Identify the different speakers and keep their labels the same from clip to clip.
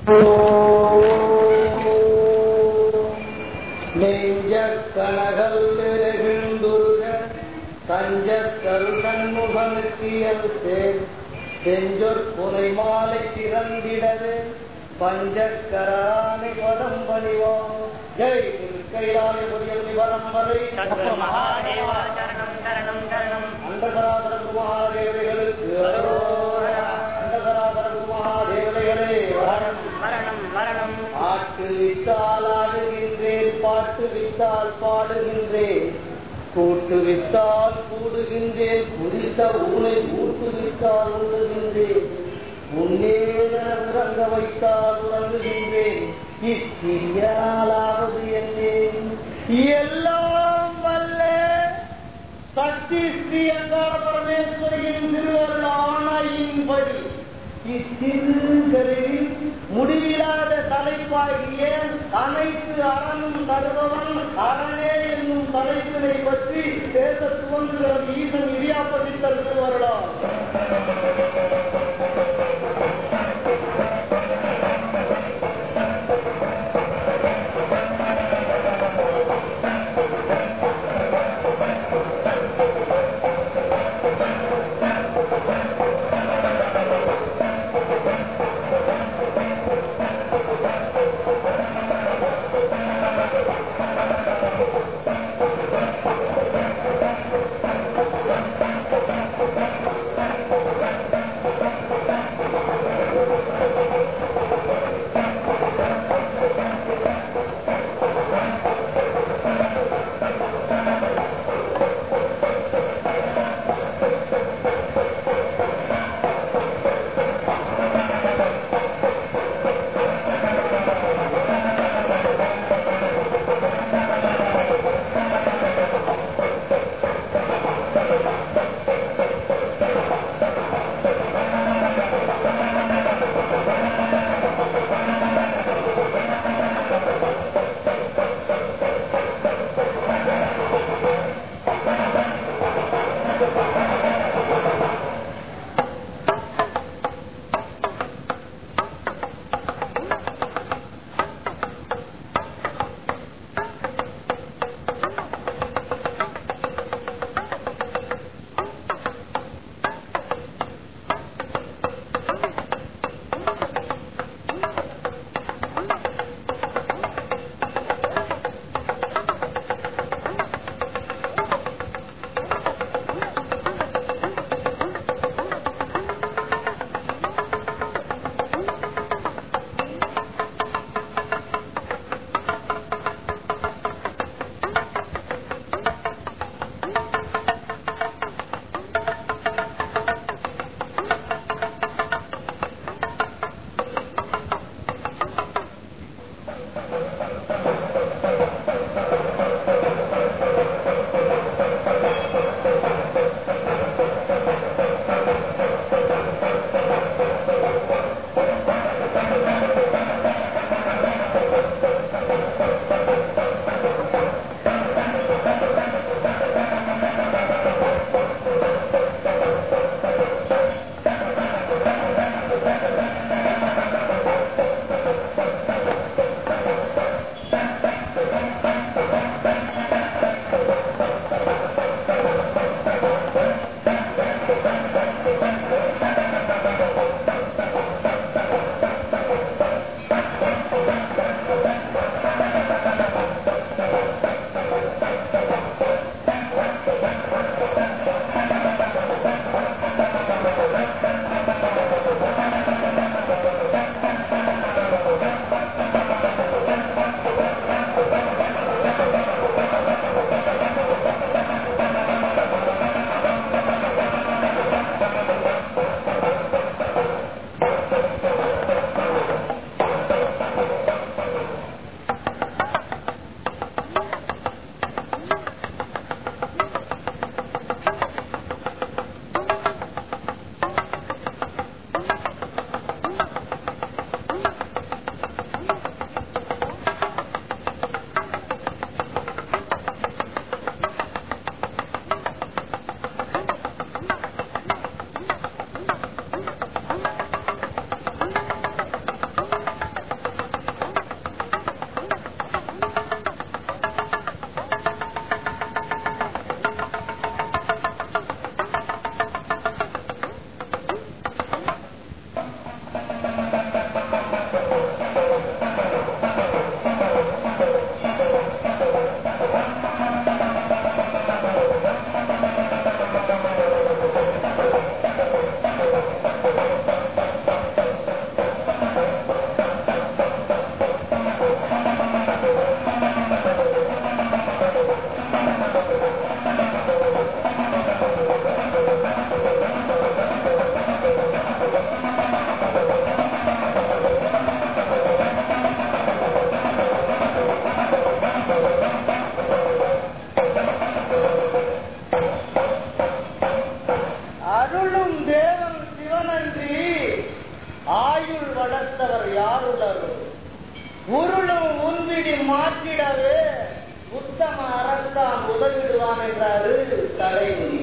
Speaker 1: நெஞ்ச கனகல் நெகிழ்ந்துருக தஞ்ச கருகண்முகனுக்கியல் சேர் செஞ்சொற் புனை மாலை திறந்திடது பஞ்சக்கரானை பதம் பணிவோம் ஜெய் கைலாய புரியல் நிபரம்பரை
Speaker 2: மகாதேவா சரணம் சரணம் சரணம்
Speaker 1: அண்டகராதர மகாதேவதைகளுக்கு அரோகரா. அண்டகராதர மகாதேவதைகளே வரணம்
Speaker 2: மரணம் மரணம்
Speaker 1: ஆட்டு வித்தால் ஆடுகின்றேன் பாட்டு வித்தால் பாடுகின்றேன் கூட்டு வித்தால் கூடுகின்றேன் குறித்த ஊனை கூட்டு வித்தால் உண்டுகின்றேன் உன்னேதன உறங்க வைத்தால் உறங்குகின்றேன் இச்சிறியாலாவது என்னேன் எல்லாம் வல்ல சக்தி ஸ்ரீ அங்கார பரமேஸ்வரியின் திருவருள் ஆணையின்படி இத்திருக்கரில் முடிவில்லாத தலைப்பாகிய அனைத்து அறனும் தருபவன் அரணே என்னும் தலைப்பினை பற்றி பேச துவங்குகிறது ஈசன் இடியாப்பதித்தல் திருவருளாம் அருளரும் உருளும் உன்விடி மாற்றிடவே உத்தம அரசான் உதவிடுவான் என்றாரு தலைமுடி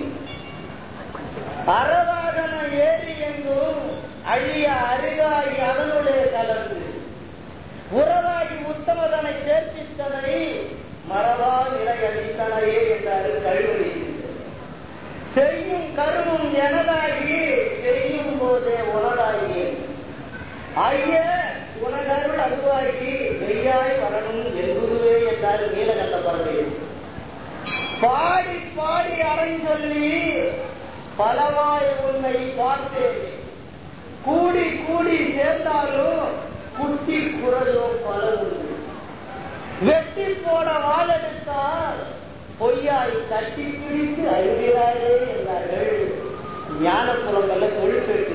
Speaker 1: அறவாகன ஏறி எங்கும் அழிய அருகாகி அதனுடைய கலந்து உறவாகி உத்தமதனை சேர்ப்பித்தனை மரபா நிலை அளித்தனையே என்றாரு கழுவடி செய்யும் கருமும் எனதாகி செய்யும் போதே உனதாகி ஐய உனதருள் அதுவாகி மெய்யாய் வரணும் என்பதுவே என்றாரு நீலகண்ட பறவை பாடி பாடி அறை சொல்லி பலவாய் உன்னை பார்த்தேன் கூடி கூடி சேர்ந்தாலும் குட்டி குரலோ பல உண்டு வெட்டி போட வாழெடுத்தால் பொய்யாய் கட்டி பிடித்து அழுகிறாரே என்றார்கள் ஞான புலங்கள்ல தொழிற்பேட்டு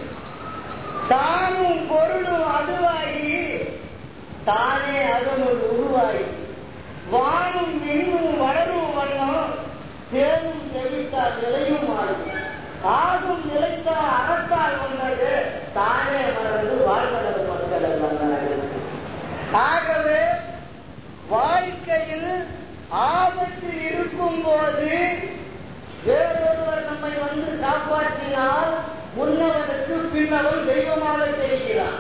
Speaker 1: தானும் பொருளும் அதுவாகி தானே அதனுள் உருவாகி வானும் விண்ணும் வளரும் வண்ணம் தேனும் செவித்தால் நிலையும் ஆடும் ஆகும் நிலைத்த அறத்தால் வந்தது தானே மறந்து வாழ்ந்தது மக்கள் எல்லாம் ஆகவே வாழ்க்கையில் ஆபத்து இருக்கும் போது வேறொருவர் நம்மை வந்து காப்பாற்றினால் முன்னவனுக்கு பின்னவன் தெய்வமாக செய்கிறான்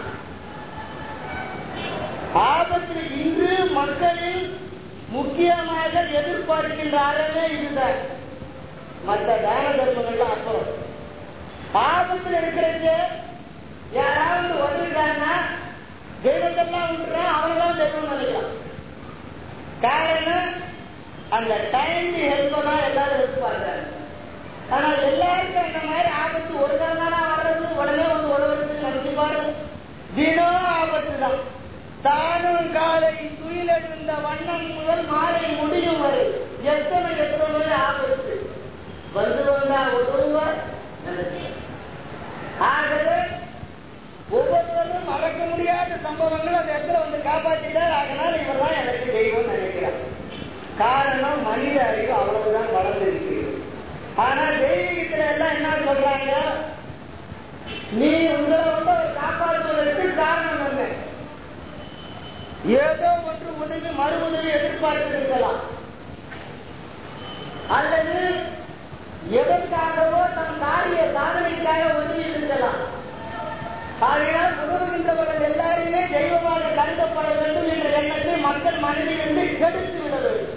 Speaker 1: ஆபத்து இன்று மக்களில் முக்கியமாக எதிர்பார்க்கின்ற அறவே இதுதான் மற்ற தான தர்மங்கள்லாம் அப்புறம் ஆபத்தில் இருக்கிறது யாராவது வந்துட்டாங்கன்னா தெய்வத்தெல்லாம் விட்டுறான் அவனதான் தெய்வம் நினைக்கலாம் காரணம் அந்த டைம் ஹெல்ப் தான் எல்லாரும் எதிர்பார்க்கிறாங்க ஆனால் எல்லாருக்கும் அந்த மாதிரி ஆபத்து ஒரு தானா வர்றது உடனே வந்து உழவுக்கு நினைச்சு பாரு தினம் ஆபத்து தான் தானும் காலை துயிலெழுந்த வண்ணம் முதல் மாலை முடியும் வரை எத்தனை எத்தனை ஆபத்து வந்து வந்தா உதவுவார் ஆகவே ஒவ்வொருவரும் மறக்க முடியாத சம்பவங்கள் அந்த இடத்துல வந்து காப்பாற்றிட்டார் அதனால இவர்தான் எனக்கு தெய்வம் நினைக்கிறார் காரணம் மனித அறிவு அவ்வளவுதான் வளர்ந்திருக்கிறது ஆனா தெய்வீகத்துல எல்லாம் என்ன சொல்றாங்க நீ உங்களை வந்து அவர் காப்பாற்றுவதற்கு காரணம் என்ன ஏதோ ஒன்று உதவி மறு உதவி எதிர்பார்த்திருக்கலாம் அல்லது எதற்காகவோ தன் காரிய சாதனைக்காக உதவி இருக்கலாம் ஆகையால் உதவுகின்றவர்கள் எல்லாருமே தெய்வமாக கருதப்பட வேண்டும் என்ற எண்ணத்தை மக்கள் மனதிலிருந்து கெடுத்து விட வேண்டும்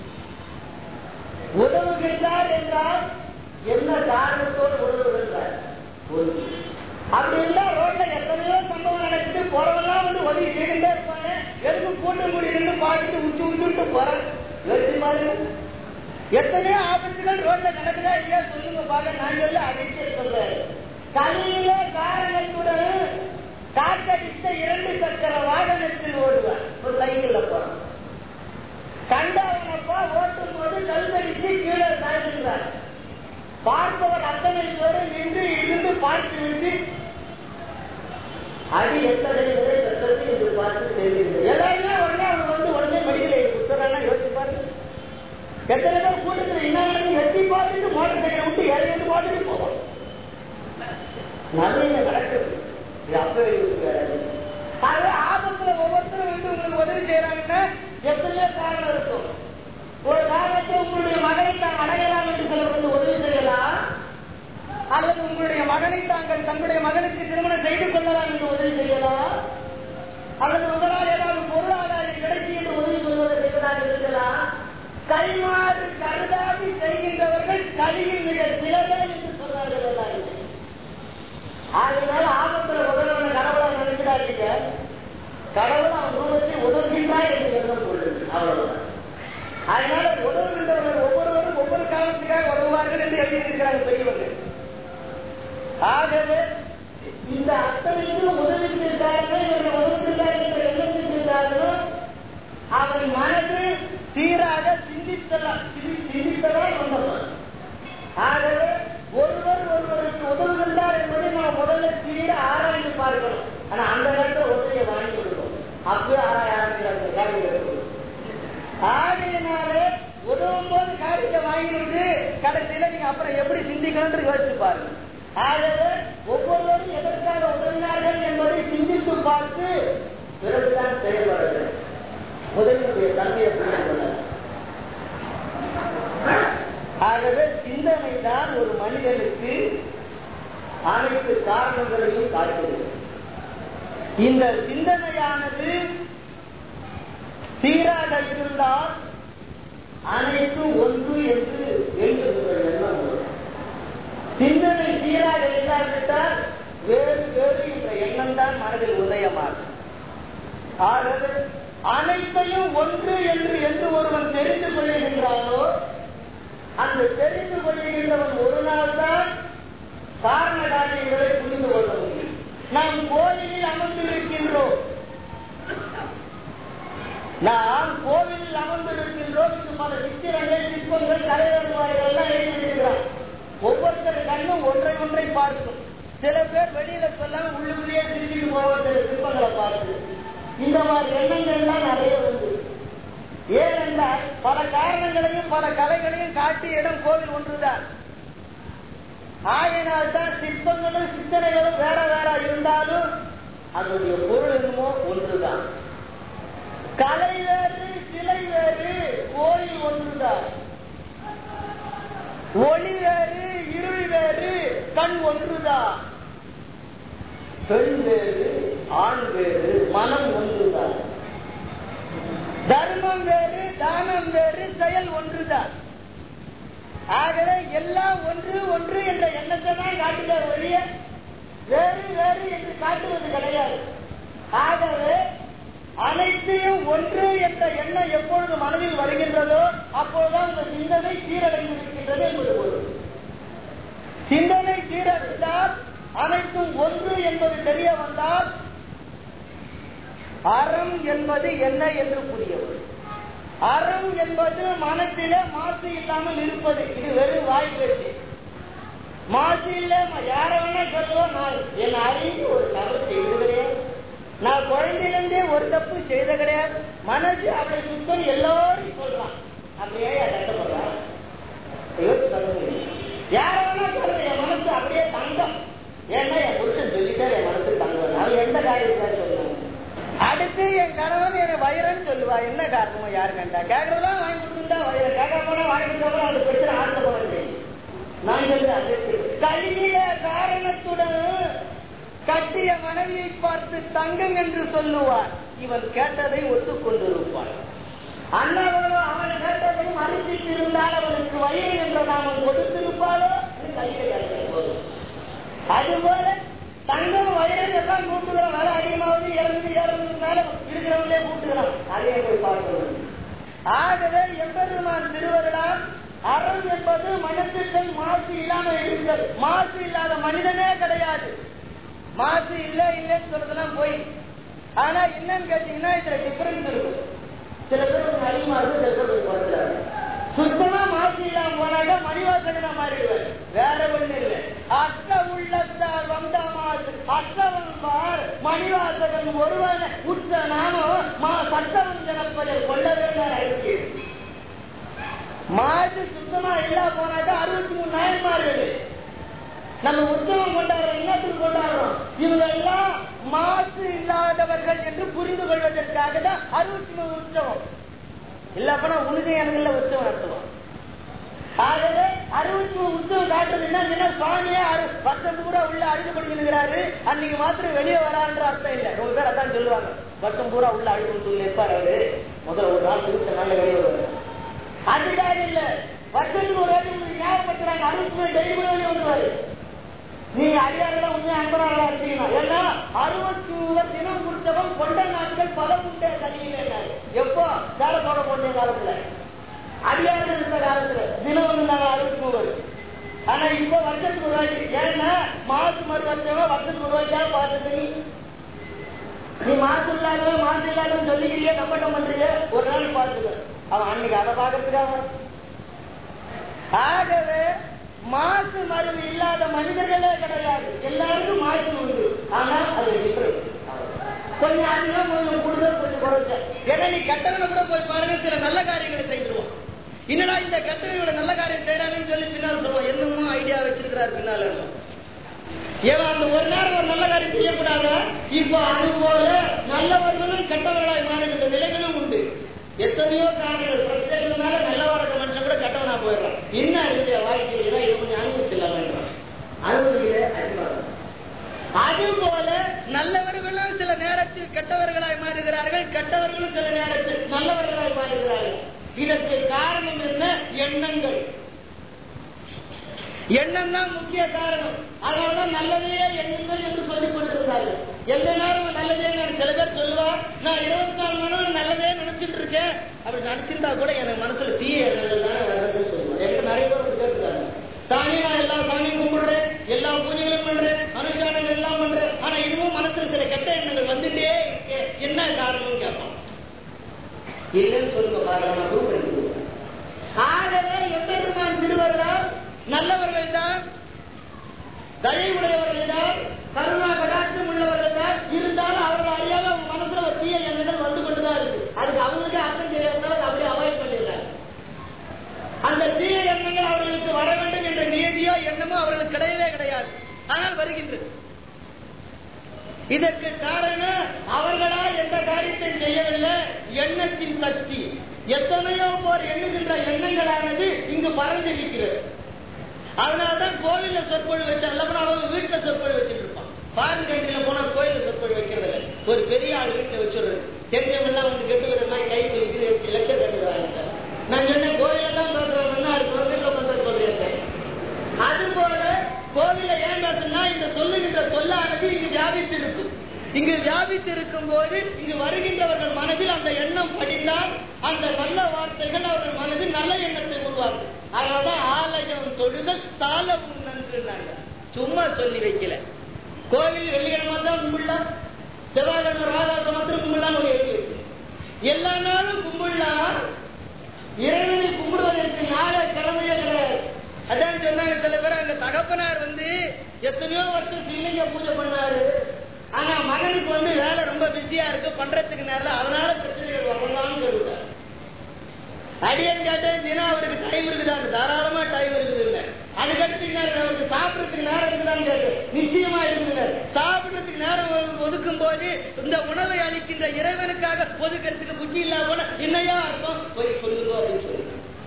Speaker 1: உதவுகின்றார் என்றால் என்ன காரணத்தோடு உதவுகின்றார் அப்படி இல்ல ரோட்ல எத்தனையோ சம்பவம் நடக்குது போறவெல்லாம் வந்து உதவி செய்துட்டே இருப்பாங்க எதுக்கு கூட்டம் கூடி நின்று பார்த்துட்டு உச்சு உச்சுட்டு போறேன் யோசிச்சு பாருங்க எத்தனையோ ஆபத்துகள் ரோட்ல நடக்குதா இல்லையா சொல்லுங்க பாக்க நான் சொல்ல அடிச்சு சொல்றேன் கலியில காரணத்துடன் காத்தடித்த இரண்டு சக்கர வாகனத்தில் ஓடுவார் ஒரு சைக்கிள்ல போறான் கண்டவனப்பா ஓட்டும் போது கல்வெடித்து கீழே சாய்கின்றார் பார்ப்பவர் அத்தனை பேரும் நின்று இருந்து பார்த்து விட்டு அடி எத்தனை பேரை சத்தத்தை என்று பார்த்து தெரிகிறது எல்லாருமே உடனே அவங்க வந்து உடனே மெடிக்கல் புத்தகம்னா யோசிச்சு பாருங்க எத்தனை பேர் கூட்டத்தில் என்ன நடந்து எட்டி பார்த்துட்டு மோட்டர் சைக்கிளை விட்டு இறங்கி பார்த்துட்டு போவோம் நிறைய நடக்குது இது அப்பவே யோசிக்காது ஆகவே ஆபத்துல ஒவ்வொருத்தரும் வந்து உங்களுக்கு உதவி செய்யறாங்கன்னா எத்தனையோ காரணம் இருக்கும் ஒரு காரணத்தை உங்களுடைய மகனை தான் அடையலாம் என்று சிலர் வந்து உதவி செய்யலாம் அல்லது உங்களுடைய மகனை தாங்கள் தங்களுடைய மகனுக்கு திருமணம் செய்து கொள்ளலாம் என்று உதவி செய்யலாம் அல்லது உங்களால் ஏதாவது பொருளாதாரம் கிடைக்கும் என்று உதவி சொல்வதை செய்வதாக இருக்கலாம் கைமாறு கருதாதி செய்கின்றவர்கள் கலியில் மிக சிலர்கள் என்று சொன்னார்கள் எல்லாருமே ஆகையினால ஆபத்துல உதவன கடவுளை நினைக்கிறாங்க கடவுள் அவன் ரூபத்தை உதவுகின்றார் என்று எண்ணம் கொள்ளுது அவ்வளவுதான் அதனால உதவுகின்றவர்கள் ஒவ்வொருவரும் ஒவ்வொரு காலத்துக்காக உதவுவார்கள் என்று எழுதியிருக்கிறாங்க பெரியவர்கள் ஆகவே இந்த அத்தனைக்கும் உதவித்திருக்கார்கள் இவர்கள் உதவுகின்றார்கள் என்ற எண்ணத்தில் இருந்தாலும் அவன் மனது சீராக சிந்தித்தலாம் சிந்தித்ததால் வந்தவன் ஆகவே ஒருவர் ஒருவருக்கு உதவுகின்றார் என்பதை நாம் முதல்ல சீர ஆராய்ந்து பார்க்கணும் ஆனா அந்த நேரத்தில் உதவியை வாங்கி கொடுக்கும் அப்பவே ஆராய ஆரம்பிக்கிறாங்க ஆகையினாலே உதவும் போது காரியத்தை வாங்கிட்டு கடைசியில நீங்க அப்புறம் எப்படி சிந்திக்கணும்னு யோசிச்சு பாருங்க ஆகவே ஒவ்வொருவரும் எதற்காக உதவினார்கள் என்பதை சிந்தித்து பார்த்து பிறகுதான் செயல்படுகிறது உதவியுடைய தன்மையை புரிந்து கொள்ள ஆகவே சிந்தனை தான் ஒரு மனிதனுக்கு அனைத்து காரணங்களையும் காட்டுகிறது இந்த சிந்தனையானது சீராக இருந்தால் அனைத்து ஒன்று என்று எண்ணுகிற எண்ணம் வரும். சிந்தனை சீராக இல்லாவிட்டால் வேறு வேறு என்ற எண்ணம் தான் மனதில் உதயமாகும் ஆகவே அனைத்தையும் ஒன்று என்று என்று ஒருவன் தெரிந்து கொள்ளுகின்றானோ அந்த தெரிந்து கொள்ளுகின்றவன் ஒரு நாள் தான் காரண காரியங்களை புரிந்து கொள்ள முடியும் நாம் கோயிலில் அமர்ந்திருக்கின்றோம் நாம் கோவிலில் அமர்ந்திருக்கின்றோம் இது பல சித்திரங்கள் சிற்பங்கள் கலைவருவாய்கள் எல்லாம் எழுதியிருக்கிறார் ஒவ்வொருத்தர் கண்ணும் ஒன்றை ஒன்றை பார்க்கும் சில பேர் வெளியில சொல்லாம உள்ளுக்குள்ளேயே திருச்சிட்டு போவார் சில சிற்பங்களை பார்த்து இந்த மாதிரி எண்ணங்கள் எல்லாம் நிறைய வந்து ஏனென்றால் பல காரணங்களையும் பல கலைகளையும் காட்டிய இடம் கோவில் ஒன்றுதான் ஆயினால் தான் சிற்பங்களும் சித்தனைகளும் வேற வேற இருந்தாலும் அதனுடைய பொருள் என்னமோ ஒன்றுதான் கலை வேறு சிலை வேறு கோயில் ஒன்றுதான் ஒளி வேறு இருள் வேறு கண் ஒன்றுதான் பெண் வேறு ஆண் வேறு மனம் ஒன்றுதான் தர்மம் வேறு தானம் வேறு செயல் ஒன்றுதான் ஆகவே எல்லாம் ஒன்று ஒன்று என்ற எண்ணத்தை தான் காட்டுகிறார் ஒழிய வேறு வேறு என்று காட்டுவது கிடையாது ஆகவே அனைத்தையும் ஒன்று என்ற எண்ணம் எப்பொழுது மனதில் வருகின்றதோ அப்பொழுதுதான் இந்த சிந்தனை சீரடைந்து இருக்கின்றது என்பது பொருள் சிந்தனை சீரடைந்தால் அனைத்தும் ஒன்று என்பது தெரிய வந்தால் அறம் என்பது என்ன என்று புரிய வரும் அறம் என்பது மனத்திலே மாசு இல்லாமல் இருப்பது இது வெறும் வாய் பேச்சு மாசு இல்ல யார வேணா சொல்லுவோம் நான் என் அறிந்து ஒரு தவறு செய்து கிடையாது நான் குழந்தையிலிருந்தே ஒரு தப்பு செய்த கிடையாது மனசு அப்படி சுத்தம் எல்லாரும் சொல்றான் அப்படியே கஷ்டப்படுறான் யார வேணா சொல்றது என் மனசு அப்படியே தங்கம் ஏன்னா என் புருஷன் சொல்லிட்டார் என் மனசு தங்கம் அவன் எந்த காரியத்தான் சொல்லுவாங்க அடுத்து என் கணவன் என்னை வயிறன்னு சொல்லுவா என்ன காரணமோ யாரு கண்டா கேட்கறதெல்லாம் வாங்கி கொடுத்துருந்தா வயிறு கேட்க போனா வாங்கி கொடுத்தா அந்த பிரச்சனை ஆழ்ந்த போறது நான் சொல்றேன் கல்வியில காரணத்துடன் கட்டிய மனைவியை பார்த்து தங்கம் என்று சொல்லுவார் இவன் கேட்டதை ஒத்துக்கொண்டிருப்பான் அண்ணாவனோ அவன் கேட்டதை மறுத்திருந்தால் அவனுக்கு வயிறு என்ற நாமம் கொடுத்திருப்பாளோ இது கல்வியை போதும் அதுபோல தங்கம் வயிறு எல்லாம் கூட்டுகிறோம் வேலை அதிகமாவது இறந்து இறந்து மேல இருக்கிறவங்களே கூட்டுகிறோம் அதையே போய் பார்க்கணும் ஆகவே எம்பெருமான் திருவருளால் அறம் என்பது மனத்திற்குள் மாசு இல்லாம இருந்தது மாசு இல்லாத மனிதனே கிடையாது மாசு இல்ல இல்லைன்னு சொல்றதெல்லாம் போய் ஆனா என்னன்னு கேட்டீங்கன்னா இதுல டிஃபரன்ஸ் இருக்கு சில பேர் கொஞ்சம் அதிகமா இருக்கு சில பேர் கொஞ்சம் குறைச்சாரு சுத்தமா மாசு இல்லாம போனாக்கா மணிவாசகனா மாறிடுவார் வேற ஒண்ணு இல்லை அக்க உள்ளத்தார் வந்த மாசு அக்கவன் பார் மணிவாசகன் ஒருவன் உற்ற நானும் மா சட்டவன் ஜனப்பதை கொள்ள வேண்டாம் இருக்கு மாசு சுத்தமா இல்லா போனாக்கா அறுபத்தி மூணு நாயன்மார்கள் நம்ம உற்சவம் கொண்டாடுறோம் என்னத்துக்கு கொண்டாடுறோம் இவங்க எல்லாம் மாசு இல்லாதவர்கள் என்று புரிந்து கொள்வதற்காக தான் அறுபத்தி மூணு உற்சவம் இல்லப்பனா உனக்கு எனக்கு உற்சவம் நடத்துவோம் ஆகவே அறுபத்தி மூணு உற்சவம் காட்டுறது என்ன சுவாமியே வருஷம் பூரா உள்ள அழுது படிக்கிறாரு அன்னைக்கு மாத்திரம் வெளியே வரான்ற அர்த்தம் இல்லை ரொம்ப பேர் அதான் சொல்லுவாங்க வருஷம் பூரா உள்ள அழுது நிற்பார் அவரு முதல்ல ஒரு நாள் திருத்த நாள்ல வெளியே வருவாரு அதுக்காக இல்ல வருஷத்துக்கு ஒரு வாட்டி உங்களுக்கு ஞாபகப்படுத்துறாங்க அறுபத்தி மூணு டெய்லி கூட வெளியே வந்துருவாரு நீங்க அடியாரெல்லாம் உண்மையா அன்பராளா இருக்கீங்களா ஏன்னா அறுபத்தி மூணு தினம் கொடுத்தவன் கொண்ட நாட்கள் பல உண்டே கல்வியில எப்போ வேலை போட போட்ட காலத்துல அடியார்கள் இருந்த காலத்துல தினம் இருந்தாங்க அறுபத்தி மூணு ஆனா இப்ப வருஷத்துக்கு ஒரு வாட்டி ஏன்னா மாசு மறு வருஷமா வருஷத்துக்கு ஒரு வாட்டியா பார்த்துட்டு நீ மாசு இல்லாதவன் மாசு இல்லாதவன் சொல்லிக்கிறிய கம்பட்டம் பண்றீங்க ஒரு நாள் பார்த்துக்க அவன் அன்னைக்கு அதை பார்க்கறதுக்காக ஆகவே மாசு மருந்து இல்லாத மனிதர்களே கிடையாது எல்லாருக்கும் மாசு உண்டு ஆனா அது டிஃபரன்ஸ் கொஞ்சம் அதிகம் கொஞ்சம் கூடுதல் கொஞ்சம் குறைச்ச ஏன்னா நீ கெட்டவனை கூட போய் பாருங்க சில நல்ல காரியங்களை செய்திருவான் என்னடா இந்த கெட்டவனோட நல்ல காரியம் செய்யறாங்கன்னு சொல்லி பின்னால் சொல்லுவான் என்னமோ ஐடியா வச்சிருக்கிறார் பின்னால ஏன் அந்த ஒரு நேரம் ஒரு நல்ல காரியம் செய்யக்கூடாதா இப்போ அது போல நல்லவர்களும் கெட்டவர்களாய் மாறுகின்ற நிலைகளும் உண்டு எத்தனையோ காரணங்கள் பிரச்சனைகள்னால நல்லவா இருக்க மனுஷன் கூட கெட்டவனா போயிடுறான் என்ன இருக்குது வாழ்க்கையில இதை கொஞ்சம் அனுபவிச்சிடலாம் அனுபவிக்கல அறிவாளர் அது போல நல்லவர்களும் சில நேரத்தில் கெட்டவர்களாய் மாறுகிறார்கள் கெட்டவர்களும் சில நேரத்தில் நல்லவர்களாய் மாறுகிறார்கள் இதற்கு காரணம் என்ன எண்ணங்கள் எண்ணம் தான் முக்கிய காரணம் அதனாலதான் நல்லதே எண்ணுங்கள் என்று சொல்லிக் கொண்டிருக்கிறார்கள் எந்த நேரம் நல்லதே நான் சில பேர் சொல்லுவா நான் இருபத்தி நாலு மணி நேரம் நல்லதே நினைச்சிட்டு இருக்கேன் அப்படி நினைச்சிருந்தா கூட எனக்கு மனசுல தீய எண்ணங்கள் தானே வர்றதுன்னு சொல்லுவேன் எனக்கு நிறைய பேர் வந்து கேட்டுருக்காங்க சாமி நான் எல்லா சாமியும் கும்பிடுறேன் எல்லா பூஜைகளும் பண்றேன் அனுஷ்டானங்கள் எல்லாம் பண்றேன் ஆனா இன்னும் மனசுல சில கெட்ட எண்ணங்கள் வந்துட்டே இருக்கு என்ன காரணம்னு கேட்பான் இல்லைன்னு சொல்லுங்க காரணம் proof பண்ணி கொடுக்குறேன். ஆகவே எம்பெருமான் திருவருளால் நல்லவர்கள் தான் தயவுடையவர்கள் தான் கருணா கடாட்சம் உள்ளவர்கள் தான் இருந்தாலும் அவர்கள் அறியாம அவங்க மனசுல ஒரு தீய எண்ணங்கள் வந்து கொண்டுதான் இருக்கு அதுக்கு அவங்களுக்கே அர்த்தம் தெரியாதனால அதை அப்படியே அவாய்ட் பண்ணிடுறாங்க அந்த தீய எண்ணங்கள் அவர்களுக்கு வர வேண்டும் என்ற நியதியோ எண்ணமோ அவர்களுக்கு கிடையவே கிடையாது ஆனால் வருகின்றது இதற்கு காரணம் அவர்களா எந்த காரியத்தை செய்யவில்லை எண்ணத்தின் சக்தி எத்தனையோ போர் எண்ணுகின்ற எண்ணங்களானது இங்கு பறந்திருக்கிறது அதனாலதான் கோவில்ல சொற்பொழி வச்சால அவங்க வீட்டுல சொற்பொழி வச்சுட்டு இருப்பான் ஃபாரின் கண்ட்ரில போனா கோயில்ல சொற்பொழி வைக்கிறது இல்லை ஒரு பெரிய ஆள் வீட்டுல வச்சுடுறது தெரிஞ்சவங்க எல்லாம் வந்து கெட்டு மாதிரி கை குளிக்குது லட்சம் கட்டுறாங்க நான் சொன்னேன் கோயில தான் பார்க்கறதுன்னா அது கோவில்ல பண்றது சொல்லியிருக்கேன் அது போல கோவில ஏன் பேசுனா இந்த சொல்லுகின்ற சொல்லானது இங்கு வியாபித்து இருக்கும் இங்கு வியாபித்து இருக்கும் போது இங்கு வருகின்றவர்கள் மனதில் அந்த எண்ணம் படிந்தால் அந்த நல்ல வார்த்தைகள் அவர்கள் மனதில் நல்ல எண்ணத்தை உருவாக்கும் அதனாலதான் ஆலயம் தொழுதல் சாலவும் நன்றுனாங்க சும்மா சொல்லி வைக்கல கோவில் வெள்ளிக்கிழமை தான் கும்பிடலாம் செவ்வாய்க்கிழமை ராதாசம் மாத்திரம் கும்பிடலாம் ஒரு எழுதி இருக்கு எல்லா நாளும் கும்பிடலாம் இறைவனை கும்பிடுவதற்கு நாள கடமையே கிடையாது அதான் சொன்னாங்க சில பேர் அந்த தகப்பனார் வந்து எத்தனையோ வருஷம் சில்லிங்க பூஜை பண்ணாரு ஆனா மகனுக்கு வந்து வேலை ரொம்ப பிஸியா இருக்கு பண்றதுக்கு நேரம் அதனால பிரச்சனைகள் வரலாம்னு சொல்லிட்டார் அடியன் கேட்டேன் தினம் அவருக்கு டைம் இருக்குதாங்க தாராளமா டைம் இருக்குது இல்ல அதுக்கடுத்து நேரம் அவருக்கு சாப்பிடறதுக்கு நேரம் இருக்குதான்னு கேட்டு நிச்சயமா இருக்குதுங்க சாப்பிடறதுக்கு நேரம் ஒது- ஒதுக்கும் போது இந்த உணவை அளிக்கின்ற இறைவனுக்காக ஒதுக்கிறதுக்கு புத்தி இல்லாம போனா என்னையா அர்த்தம் போய் சொல்லுங்க அப்படின்னு சொல்லி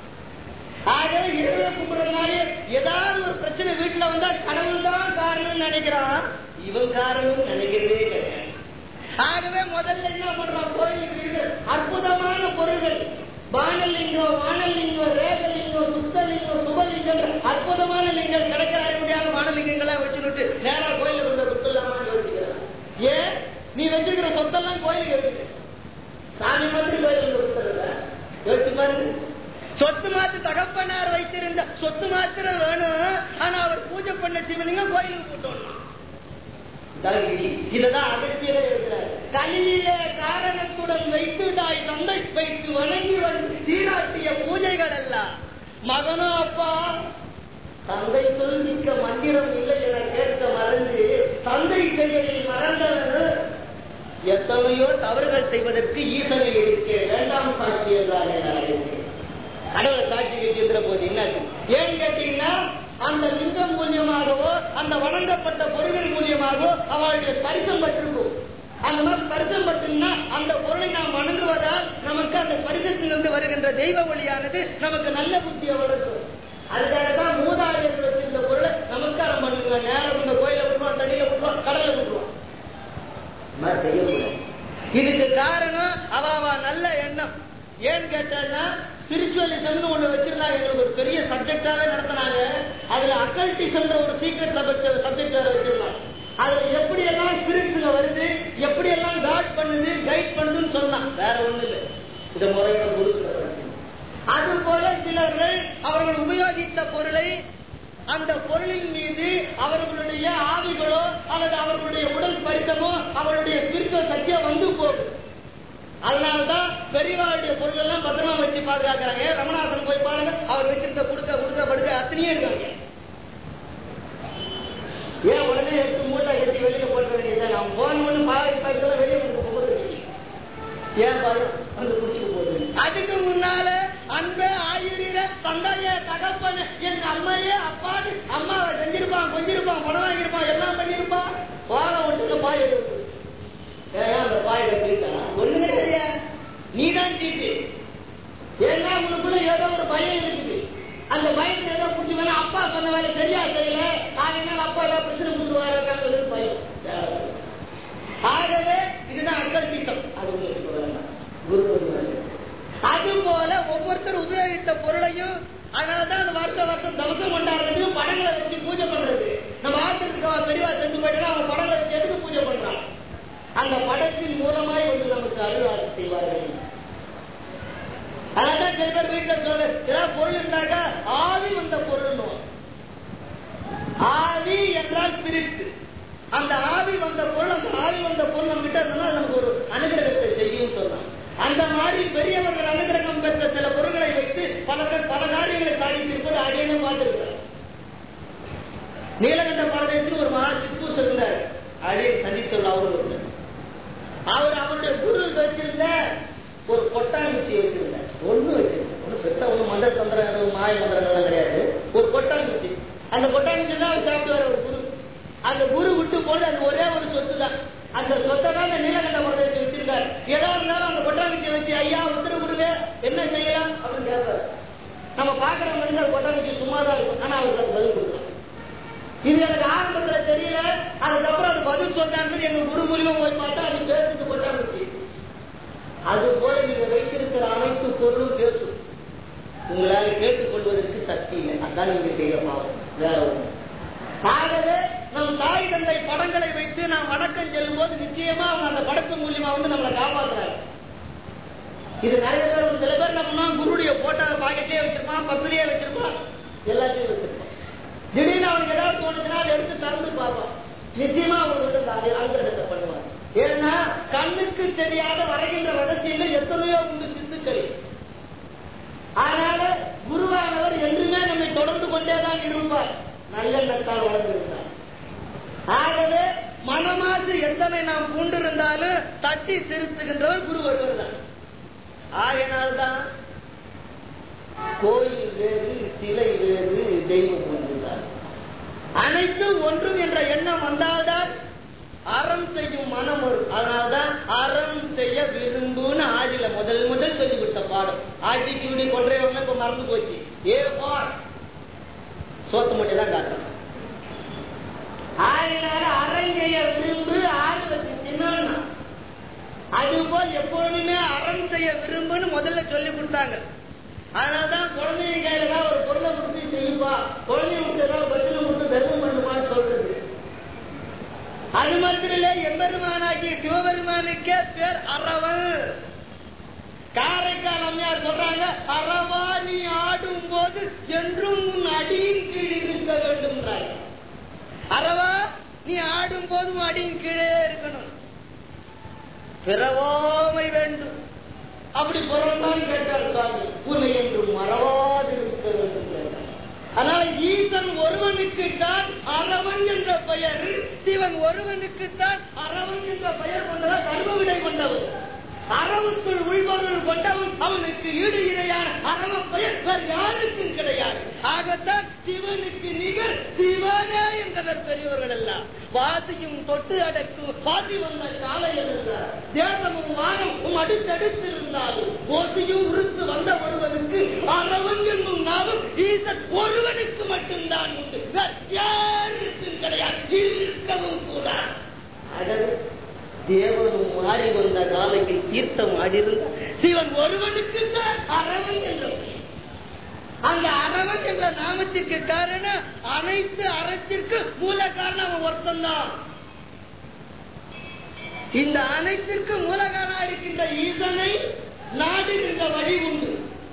Speaker 1: ஆகவே இறைவனை கும்பிடுறதுனாலே ஏதாவது ஒரு பிரச்சனை வீட்டுல வந்தா கடவுள் தான் காரணம்னு நினைக்கிறான் இவன் காரணம் நினைக்கிறதே கிடையாது ஆகவே முதல்ல என்ன பண்றான் கோயிலுக்கு இருக்கிற அற்புதமான பொருள்கள் வானலிங்கம் வானலிங்கம் ரேகலிங்கம் சுத்தலிங்கம் சுபலிங்கம் அற்புதமான லிங்கம் கிடைக்கிற முடியாத வானலிங்கங்களா வச்சுட்டு நேரா கோயிலுக்கு கொண்டு கொடுத்துடலாமான்னு யோசிக்கிறான் ஏன் நீ வச்சிருக்கிற சொத்தெல்லாம் கோயிலுக்கு இருக்கு சாமி மாதிரி கோயிலுக்கு கொடுத்துறத யோசிச்சு பாருங்க சொத்து மாத்து தகப்பனார் வைத்திருந்த சொத்து மாத்திரம் வேணும் ஆனா அவர் பூஜை பண்ண சிவலிங்கம் கோயிலுக்கு போட்டோம் இதுதான் அகத்தியரே இருக்கிறார் கலியிலே காரணத்துடன் வைத்து தாய் தந்தை வைத்து வணங்கி வந்து சீராட்டிய பூஜைகள் எல்லாம் மகனோ அப்பா தந்தை சொல்லிக்க மந்திரம் இல்லை என கேட்க மறந்து தந்தை செயலில் மறந்தவர் எத்தனையோ தவறுகள் செய்வதற்கு ஈசனை இருக்க இரண்டாம் சாட்சி என்றாலே நான் அழைத்தேன். கடவுளை சாட்சி வைக்கின்ற போது என்ன ஏன் கேட்டீங்கன்னா அந்த லிங்கம் மூலியமாகவோ அந்த வணங்கப்பட்ட பொருள்கள் மூலியமாகவோ அவளுடைய ஸ்பரிசம் பட்டிருக்கும் அந்த மாதிரி ஸ்பரிசம் பட்டுன்னா அந்த பொருளை நாம் வணங்குவதால் நமக்கு அந்த ஸ்பரிசத்திலிருந்து வருகின்ற தெய்வ ஒளியானது நமக்கு நல்ல புத்தியை வளர்க்கும் அதுக்காகத்தான் மூதாதையர்கள் வச்சிருந்த பொருளை நமஸ்காரம் பண்ணுங்க நேரம் இந்த கோயில விட்டுருவோம் தண்ணியில விட்டுருவோம் கடல்ல விட்டுருவோம் இந்த மாதிரி செய்யக்கூடாது இதுக்கு காரணம் அவ அவ நல்ல எண்ணம் ஏன்னு கேட்டா ஸ்பிரிச்சுவலிசம்னு ஒண்ணு வச்சிருந்தாங்க எங்களுக்கு ஒரு பெரிய சப்ஜெக்டாவே நடத்தினாங்க அதுல அக்கல்டிசம்ன்ற ஒரு சீக்ரெட் சப்ஜெக்ட் சப்ஜெக்ட் வச்சிருந்தாங்க அதுல எப்படி எல்லாம் ஸ்பிரிட்ஸ்ல வருது எப்படி எல்லாம் காட் பண்ணுது கைட் பண்ணுதுன்னு சொன்னான் வேற ஒண்ணு இல்லை இந்த முறையோட குரு அது போல சிலர்கள் அவர்கள் உபயோகித்த பொருளை அந்த பொருளின் மீது அவர்களுடைய ஆவிகளோ அல்லது அவர்களுடைய உடல் பரிசமோ அவருடைய ஸ்பிரிச்சுவல் சக்தியோ வந்து போகுது அதனாலதான் பெரியவாளுடைய பொருள் எல்லாம் பத்திரமா வச்சு பாதுகாக்கிறாங்க ஏன் ரமணாசன் போய் பாருங்க அவர் வச்சிருந்த குடுக்க குடுக்க படுக்க அத்தனையே இருக்காங்க ஏன் உடனே எடுத்து மூட்டை கட்டி வெளியில போட்டு வேண்டியது நான் போன ஒண்ணு பாவை பாய்ச்சல வெளியே கொண்டு போகிறது ஏன் பாரு வந்து குடிச்சுட்டு போகுது அதுக்கு முன்னால அன்பே ஆயிரிர தந்தையே தகப்பன் என் அம்மையே அப்பான்னு அம்மாவை செஞ்சிருப்பான் கொஞ்சிருப்பான் பணம் வாங்கியிருப்பான் எல்லாம் பண்ணியிருப்பான் வாழ ஒன்று பாய் எடுத்து ஏன் அந்த பாய் எடுத்துக்கிட்டா ஒண்ணுமே தெரியாது நீ தான் சீட்டு ஏன்னா உனக்குள்ள ஏதோ ஒரு பயம் இருக்குது அந்த பயத்துல ஏதோ புடிச்சு வேணா அப்பா சொன்ன வேலை சரியா செய்யல ஆகினால அப்பா ஏதாவது பிரச்சனை புரிஞ்சுவாரு பயம் ஆகவே இதுதான் அக்கல் திட்டம் அது உங்களுக்கு வேண்டாம். குரு சொல்லுவாரு. அது போல ஒவ்வொருத்தர் உபயோகித்த பொருளையும் அதனாலதான் அந்த வருஷம் வருஷம் தவசம் கொண்டாடுறதுக்கு படங்களை வச்சு பூஜை பண்றது நம்ம ஆசிரியருக்கு அவன் பெரியவா செஞ்சு போயிட்டா அவன் படங்களை வச்சு எதுக்கு பூஜை பண்றான் அந்த படத்தின் மூலமாய் வந்து நமக்கு அருளாசி செய்வார்கள் அதான் சில பேர் வீட்டுல சொல்ற ஏதாவது பொருள் இருந்தாக்கா ஆவி வந்த பொருள் ஆவி என்றால் பிரிட்டு அந்த ஆவி வந்த பொருள் அந்த ஆவி வந்த பொருள் நம்ம கிட்ட இருந்தா அது நமக்கு ஒரு அனுகிரகத்தை செய்யும் சொல்றாங்க அந்த மாதிரி பெரியவர்கள் அனுகிரகம் பெற்ற சில பொருட்களை வைத்து பல பேர் பல காரியங்களை சாதித்திருப்பது அடியனும் பார்த்திருக்கிறார் நீலகண்ட பாரதேசத்தில் ஒரு மகா சிப்பு சொல்கிறார் அடியன் சந்தித்துள்ள அவர் ஒருத்தர் அவர் அவருடைய குரு வச்சிருந்த ஒரு கொட்டாங்குச்சி வச்சிருந்தார் ஒண்ணு வச்சிருந்தார் ஒண்ணு பெருசா ஒண்ணு மந்திர தந்திரம் எதுவும் மாய மந்திரங்கள்லாம் கிடையாது ஒரு கொட்டாங்குச்சி அந்த கொட்டாங்குச்சி தான் அவர் சாப்பிடுவார் ஒரு குரு அந்த குரு விட்டு போது அது ஒரே ஒரு சொத்து தான் அந்த சொத்தை தான் அந்த நீலகண்ட பிரதேசம் வச்சிருக்காரு ஏதா இருந்தாலும் அந்த கொட்டாங்குச்சியை வச்சு ஐயா உத்தரவு கொடுங்க என்ன செய்யலாம் அப்படின்னு கேட்பாரு நம்ம பாக்குற மனிதர் அந்த கொட்டாங்குச்சி சும்மா தான் இருக்கும் ஆனா அவருக்கு அது பதில் கொடுக்கலாம் இது எனக்கு ஆரம்பத்துல தெரியல அதுக்கப்புறம் அது பதில் சொன்னான்னு எங்க குரு மூலியமா போய் பார்த்தா அது பேசுறது கொட்டாங்குச்சி அது போல நீங்க வைத்திருக்கிற அனைத்து பொருளும் பேசும் உங்களால கேட்டுக்கொள்வதற்கு சக்தி இல்லை அதான் நீங்க செய்ய பாவம் வேற ஒண்ணு ஆகவே நம் தாய் தந்தை படங்களை வைத்து நாம் வணக்கம் செல்லும் போது நிச்சயமா அவங்க அந்த படத்து மூலியமா வந்து நம்மளை காப்பாற்றுறாங்க இது நிறைய பேர் ஒரு சில பேர் என்ன பண்ணுவான் குருடைய போட்டோ பாக்கெட்லயே வச்சிருப்பான் பக்கத்துலயே வச்சிருப்பான் எல்லாத்தையும் வச்சிருப்பான் திடீர்னு அவனுக்கு ஏதாவது தோணுச்சுன்னா அதை எடுத்து திறந்து பார்ப்பான் நிச்சயமா அவனுக்கு வந்து அந்த அனுகிரகத்தை பண்ணுவான் ஏன்னா கண்ணுக்கு தெரியாத வரைகின்ற ரகசியங்கள் எத்தனையோ உண்டு சித்துக்கள் அதனால குருவானவர் என்றுமே நம்மை தொடர்ந்து கொண்டேதான் இருப்பார் நல்லெண்ணத்தால் வளர்ந்திருந்தார் ஆகவே மனமாசு எத்தனை நாம் பூண்டிருந்தாலும் தட்டி திருத்துகின்றவர் குரு ஒருவர் தான் ஆகையினால்தான் கோயில் வேறு சிலை வேறு தெய்வம் ஒன்றுதான் அனைத்தும் ஒன்றும் என்ற எண்ணம் வந்தால்தான் அறம் செய்யும் மனம் வரும் அதனால்தான் அறம் செய்ய விரும்புன்னு ஆடியில முதல் முதல் சொல்லி கொடுத்த பாடம் ஆட்சிக்கு விடி கொன்றவங்க இப்ப மறந்து போச்சு ஏ பார் சோத்து மட்டும் தான் காட்டுறோம் ஆகினால அறம் செய்ய விரும்பு ஆடு வச்சு தின்னா அதுபோல் எப்பொழுதுமே அறம் செய்ய விரும்புன்னு முதல்ல சொல்லி கொடுத்தாங்க அதனாலதான் குழந்தைங்க கையில தான் ஒரு பொருளை கொடுத்து செய்யுப்பா குழந்தைங்க கொடுத்து ஏதாவது பட்சணை கொடுத்து தர்மம் பண்ணுமான்னு சொல்றது அது மாத்திரம் இல்ல எம்பெருமானாகிய சிவபெருமானுக்கே பேர் அறவன் காரைக்கால் அம்மையார் சொல்றாங்க அறவா நீ ஆடும் போது என்றும் உன் அடியின் கீழ் இருக்க வேண்டும் அறவா நீ ஆடும் போதும் அடியின் கீழே இருக்கணும் பிறவாமை வேண்டும் அப்படி பிறந்தான் கேட்டார் சுவாமி உன்னை என்று மறவாது இருக்க வேண்டும் கேட்டார் ஆனால் ஈசன் ஒருவனுக்கு தான் அறவன் என்ற பெயர் சிவன் ஒருவனுக்கு தான் அறவன் என்ற பெயர் கொண்டவர் கர்ம விடை கொண்டவர் அறவுக்குள் உள்பொருள் கொண்டவன் அவனுக்கு ஈடு இணையான அறவ பெயர் வேறு யாருக்கும் கிடையாது ஆகத்தான் சிவனுக்கு நிகர் சிவனே என்றவர் பெரியவர்கள் எல்லாம் வாதியும் தொட்டு அடக்கும் வாதி வந்த காலையில் இருந்தார் தேசமும் வானமும் அடுத்தடுத்து இருந்தாலும் ஓசையும் உறுத்து வந்த ஒருவனுக்கு அறவன் என்னும் நாளும் ஈசன் ஒருவனுக்கு மட்டும்தான் உண்டு வேறு யாருக்கும் கிடையாது இருக்கவும் கூடாது அதாவது தேவனும் மாறி வந்த காலையில் தீர்த்தம் ஆடியிருந்த சிவன் ஒருவனுக்கு தான் அரவன் என்ற பெயர். அந்த அரவன் என்ற நாமத்திற்கு காரணம் அனைத்து அறத்திற்கு மூல காரணம் அவன் ஒருத்தந்தான் இந்த அனைத்திற்கு மூல காரணம் இருக்கின்ற ஈசனை நாடுகின்ற வழி உண்டு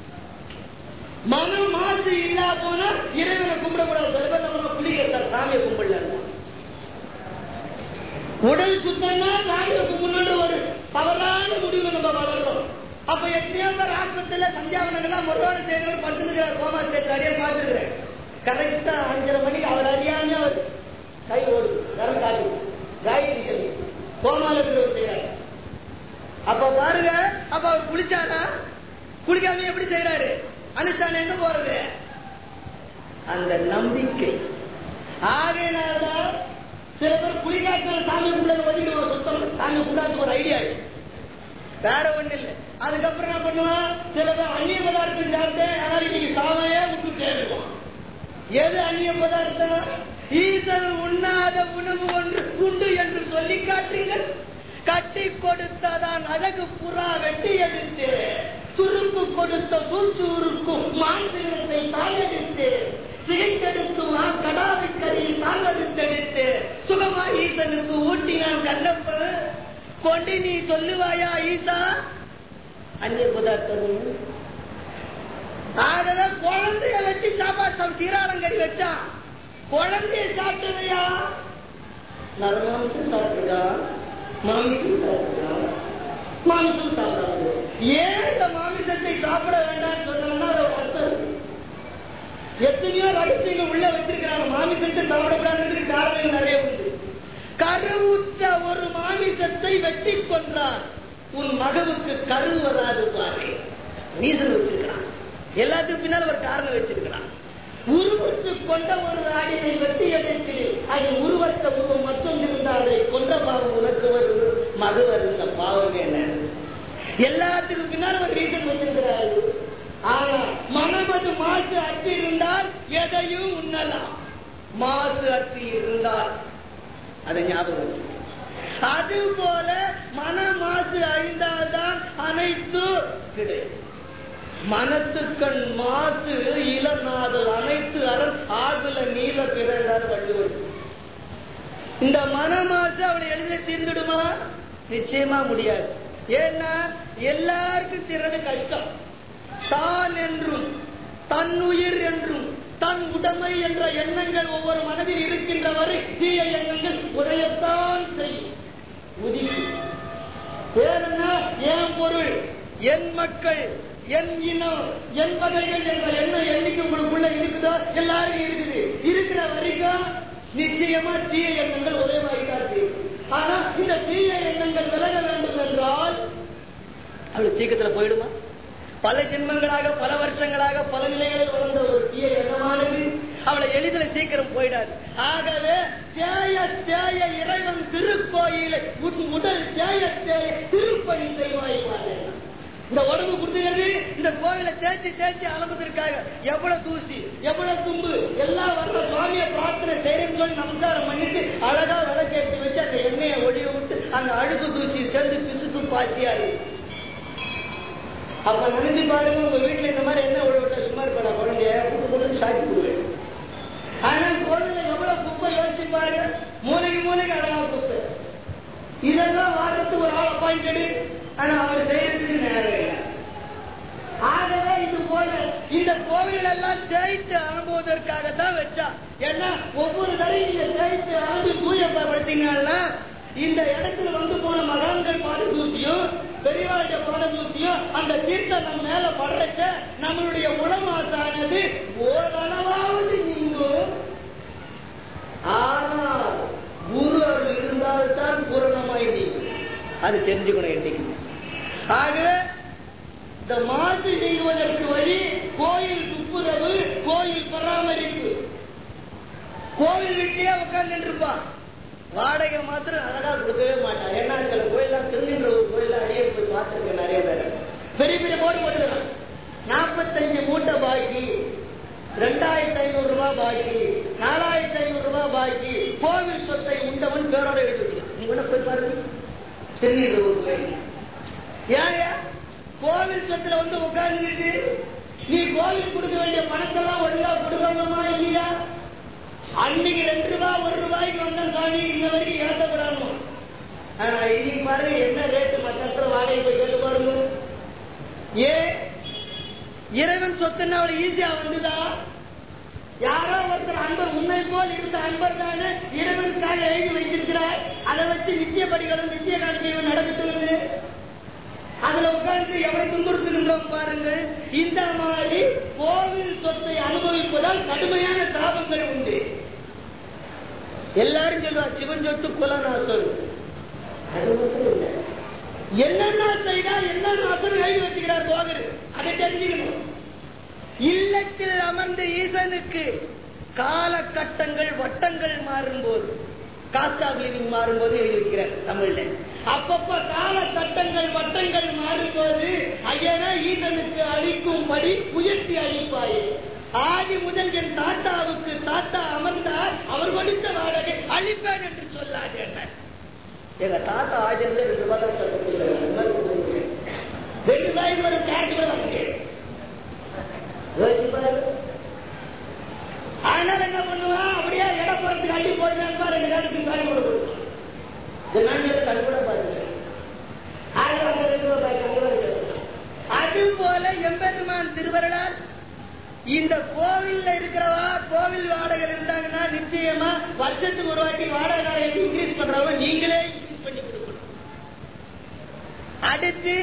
Speaker 1: மனம் மாசு இல்லா போனா இறைவனை கும்பிடக்கூடாது சில பேர் நம்ம குளிக்கிறார் சாமியை கும்பிடல உடல் சுத்தமா சாமிக்கு முன்னாடி ஒரு தவறான முடிவு நம்ம வளர்றோம் அப்ப எத்தனையோ பேர் ஆஸ்பத்திரியில சந்தியாவனங்கள்லாம் முருகான செய்தவர் படுத்துக்கிறார் கோமா ஸ்டேட் அடியே பார்த்துக்கிறேன் கரெக்டா அஞ்சரை மணிக்கு அவர் அறியாம அவர் கை ஓடுது கரம் காட்டு காயத்ரி சொல்லி கோமால இருக்கிறவர் செய்யறாரு அப்ப பாருங்க அப்ப அவர் குளிச்சாரா குளிக்காம எப்படி செய்யறாரு அனுஷ்டானம் எங்க போறது அந்த நம்பிக்கை ஆகையினால்தான் சில பேர் குளிக்காத்துல சாமி கும்பிட ஒதுக்கிடுவோம் சுத்தம் சாமி கும்பிடாத ஒரு ஐடியா வேற ஒண்ணு இல்ல அதுக்கப்புறம் என்ன பண்ணுவான் சில பேர் அந்நிய பதார்த்தம் சாப்பிட்டு ஆனால் இன்னைக்கு சாமையே விட்டு தேடுவான் எது அந்நிய பதார்த்தம் ஈசன் உண்ணாத உணவு ஒன்று உண்டு என்று சொல்லி காட்டுங்கள் கட்டி கொடுத்ததான் அழகு புறா வெட்டி எடுத்து சுருக்கு கொடுத்த சூழ்ச்சூருக்கும் மாந்திரத்தை தாங்கெடுத்து சிகைத்தெடுத்து கடாவை கறி தாங்கெடுத்தெடுத்து சுகமா ஈசனுக்கு ஊட்டினான் கண்ணப்பன் கொண்டு நீ சொல்லுவாயா ஈசா அந்நிய பதார்த்தம் ஆகவே குழந்தைய வச்சு சாப்பாடு சீராளங்கறி வச்சான் குழந்தைய சாப்பிட்டதையா நரமாமிசம் சாப்பிட்டுருக்கா மாமிசம் சாப்பிட்டுருக்கா மாமிசம் சாப்பிடாது ஏன் இந்த மாமிசத்தை சாப்பிட வேண்டாம்னு சொன்னா அது ஒரு அர்த்தம் இருக்கு. எத்தனையோ ரகசியங்கள் உள்ள வச்சிருக்கிறாங்க மாமிசத்தை சாப்பிடக்கூடாதுன்னு காரணம் நிறைய உண்டு கருவுற்ற ஒரு மாமிசத்தை வெட்டி கொன்றார் உன் மகவுக்கு கரு வராது பாரு நீசல் வச்சிருக்கிறான் எல்லாத்துக்கும் பின்னால் ஒரு காரணம் வச்சிருக்கிறான் உருவத்து கொண்ட ஒரு ஆடினை வெட்டி எடுத்து அது உருவத்த உருவம் மட்டும் இருந்தால் அதை கொன்ற பாவம் உனக்கு வரும் மது வருந்த பாவம் என்ன எல்லாத்துக்கும் பின்னால் ஒரு ரீசன் வச்சிருக்கிறாரு ஆனா மனமது மாசு அச்சு இருந்தால் எதையும் உண்ணலாம் மாசு அச்சு இருந்தால் அதை ஞாபகம் வச்சு அது போல மன மாசு அழிந்தால்தான் அனைத்து கிடையாது மனத்துக்கண் மாசு இளநாதல் அனைத்து அரண் ஆகுல நீல பிறந்தார் வள்ளுவர் இந்த மன மாசு அவளை எளிதில் தீர்ந்துடுமா நிச்சயமா முடியாது ஏன்னா எல்லாருக்கும் தீர்றது கஷ்டம் தான் என்றும் தன் உயிர் என்றும் தன் உடைமை என்ற எண்ணங்கள் ஒவ்வொரு மனதில் இருக்கின்ற வரை தீய எண்ணங்கள் உதயத்தான் செய்யும் உதிக்கும் வேறுனா என் பொருள் என் மக்கள் என் இனம் என் வகைகள் என்ற எண்ணம் என்னைக்கு உங்களுக்குள்ள இருக்குதோ எல்லாருக்கும் இருக்குது இருக்கிற வரைக்கும் நிச்சயமா தீய எண்ணங்கள் உதயமாகிதான் செய்யும் ஆனா இந்த தீய எண்ணங்கள் விலக வேண்டும் என்றால் அவள் சீக்கிரத்துல போயிடுமா பல ஜென்மங்களாக பல வருஷங்களாக பல நிலைகளில் வளர்ந்த ஒரு தீய எண்ணமானது அவளை எளிதில் சீக்கிரம் போயிடாது ஆகவே தேய தேய இறைவன் திருக்கோயிலை உன் உடல் தேய தேய திருப்பணி செய்வாய்ப்பாரு இந்த உடம்பு கொடுத்துக்கிறது இந்த கோவிலை தேய்ச்சி தேய்ச்சி அலம்புவதற்காக எவ்வளவு தூசி எவ்வளவு தும்பு எல்லாம் வர்ற சுவாமியை பிரார்த்தனை செய்யறேன்னு சொல்லி நமஸ்காரம் பண்ணிட்டு அழகா விளக்கேற்றி வச்சு அந்த எண்ணெயை ஒழிய விட்டு அந்த அழுக்கு தூசி சேர்ந்து பிசுக்கு பாத்தியா இருக்கு அப்ப நினைச்சு பாருங்க உங்க வீட்டுல இந்த மாதிரி என்ன விட சும்மா இருப்பா குழந்தைய புட்டு புட்டு சாக்கி விடுவேன் ஆனா கோவில்ல எவ்வளவு குப்பை யோசிச்சு பாருங்க மூளைக்கு மூளைக்கு அழகா குப்பை இதெல்லாம் வாரத்துக்கு ஒரு ஆள் அப்பாயிண்டடு ஆனா அவர் செய்யறதுக்கு நேரம் இல்லை ஆகவே இது போல இந்த கோவில் எல்லாம் தேய்த்து அனுபவதற்காக தான் வச்சா ஏன்னா ஒவ்வொரு தரையும் நீங்க தேய்த்து அனுப்பி தூயப்படுத்தீங்கன்னா இந்த இடத்துல வந்து போன மகான்கள் பாட தூசியும் பெரியவாளுடைய பாட தூசியும் அந்த தீர்த்தம் நம்ம மேல படுறச்ச நம்மளுடைய உளமாசானது ஓரளவாவது நீங்கும் ஆனால் குரு அருள் இருந்தால்தான் பூரணமாய் நீங்கும் அது தெரிஞ்சுக்கணும் என்னைக்கு ஆகவே இந்த மாசு நீங்குவதற்கு வழி கோயில் துப்புரவு கோயில் பராமரிப்பு கோவில் வீட்டிலேயே உட்கார்ந்து இருப்பான் வாடகை மாத்திரம் அழகா கொடுக்கவே மாட்டான் ஏன்னா சில கோயிலாம் திருநின்ற ஒரு கோயில அடியே போய் பார்த்திருக்கேன் நிறைய பேர் பெரிய பெரிய போர்டு போட்டுக்கிறான் நாற்பத்தஞ்சு மூட்டை பாக்கி ரெண்டாயிரத்தி ஐநூறு ரூபாய் பாக்கி நாலாயிரத்தி ஐநூறு ரூபாய் பாக்கி கோவில் சொத்தை உண்டவன் பேரோட எடுத்து வச்சுக்கலாம் நீங்க வேணா போய் பாருங்க திருநீர் ஒரு கோயில் ஏன் கோவில் சொத்துல வந்து உட்கார்ந்துட்டு நீ கோவில் கொடுக்க வேண்டிய பணத்தெல்லாம் ஒழுங்கா கொடுக்கணுமா இல்லையா அன்னைக்கு ரெண்டு ரூபாய் ஒரு ரூபாய்க்கு வந்த சாமி இந்த வரைக்கும் இழக்கப்படாமோ ஆனா இன்னைக்கு பாருங்க என்ன ரேட்டு மற்ற இடத்துல வாடகை போய் கேட்டு பாருங்க ஏன் இறைவன் சொத்துன்னு அவளை ஈஸியா வந்துதா யாரோ ஒருத்தர் அன்பர் உண்மை போல் இருந்த அன்பர் தானே இறைவனுக்காக எழுதி வைத்திருக்கிறார் அதை வச்சு நித்திய படிகளும் நித்திய காலத்தையும் நடந்துட்டு அதுல உட்கார்ந்து எவ்வளவு துன்புறுத்துகின்றோம் பாருங்கள் இந்த மாதிரி கோவில் சொத்தை அனுபவிப்பதால் கடுமையான தாபங்கள் உண்டு எல்லாரும் சொல்றா சிவன் சொத்து குலநாசம் அது மட்டும் இல்லை என்னென்ன செய்தால் என்ன நாசம் எழுதி வச்சுக்கிறார் போகர் அதை தெரிஞ்சுக்கணும் இல்லத்தில் அமர்ந்த ஈசனுக்கு காலகட்டங்கள் வட்டங்கள் மாறும்போது காஸ்ட் ஆஃப் லிவிங் மாறும்போது எழுதி வைக்கிறார் தமிழ்ல அப்பப்ப காலகட்டங்கள் வட்டங்கள் மாறும்போது ஐயனா ஈசனுக்கு அளிக்கும்படி உயர்த்தி அளிப்பாயே ஆதி முதல் என் தாத்தாவுக்கு தாத்தா அமர்ந்தார் அவர் கொடுத்த வாடகை அளிப்பேன் என்று சொல்லாது என்ன எங்க தாத்தா ஆஜர்ல ரெண்டு ரூபாய் தான் சொல்ல ரெண்டு ரூபாய்க்கு ஒரு கேட்டு கூட வாங்க யோசிச்சு பாருங்க. அதனால என்ன பண்ணுவான் அப்படியே இடம் போறதுக்கு அள்ளி போயிடலாம் ரெண்டு காலத்துக்கு காலி கொடுக்கணும் இது நான் கண் கூட பாருங்க ஆயிரம் ரூபாய் ரெண்டு ரூபாய் கணக்கு வருது. அது போல எம்பெருமான் திருவருளார் இந்த கோவில்ல இருக்கிறவா கோவில் வாடகை இருந்தாங்கன்னா நிச்சயமா வருஷத்துக்கு ஒரு வாட்டி வாடகை இன்க்ரீஸ் பண்றவங்க நீங்களே இன்க்ரீஸ் பண்ணி கொடுக்கணும் அடுத்து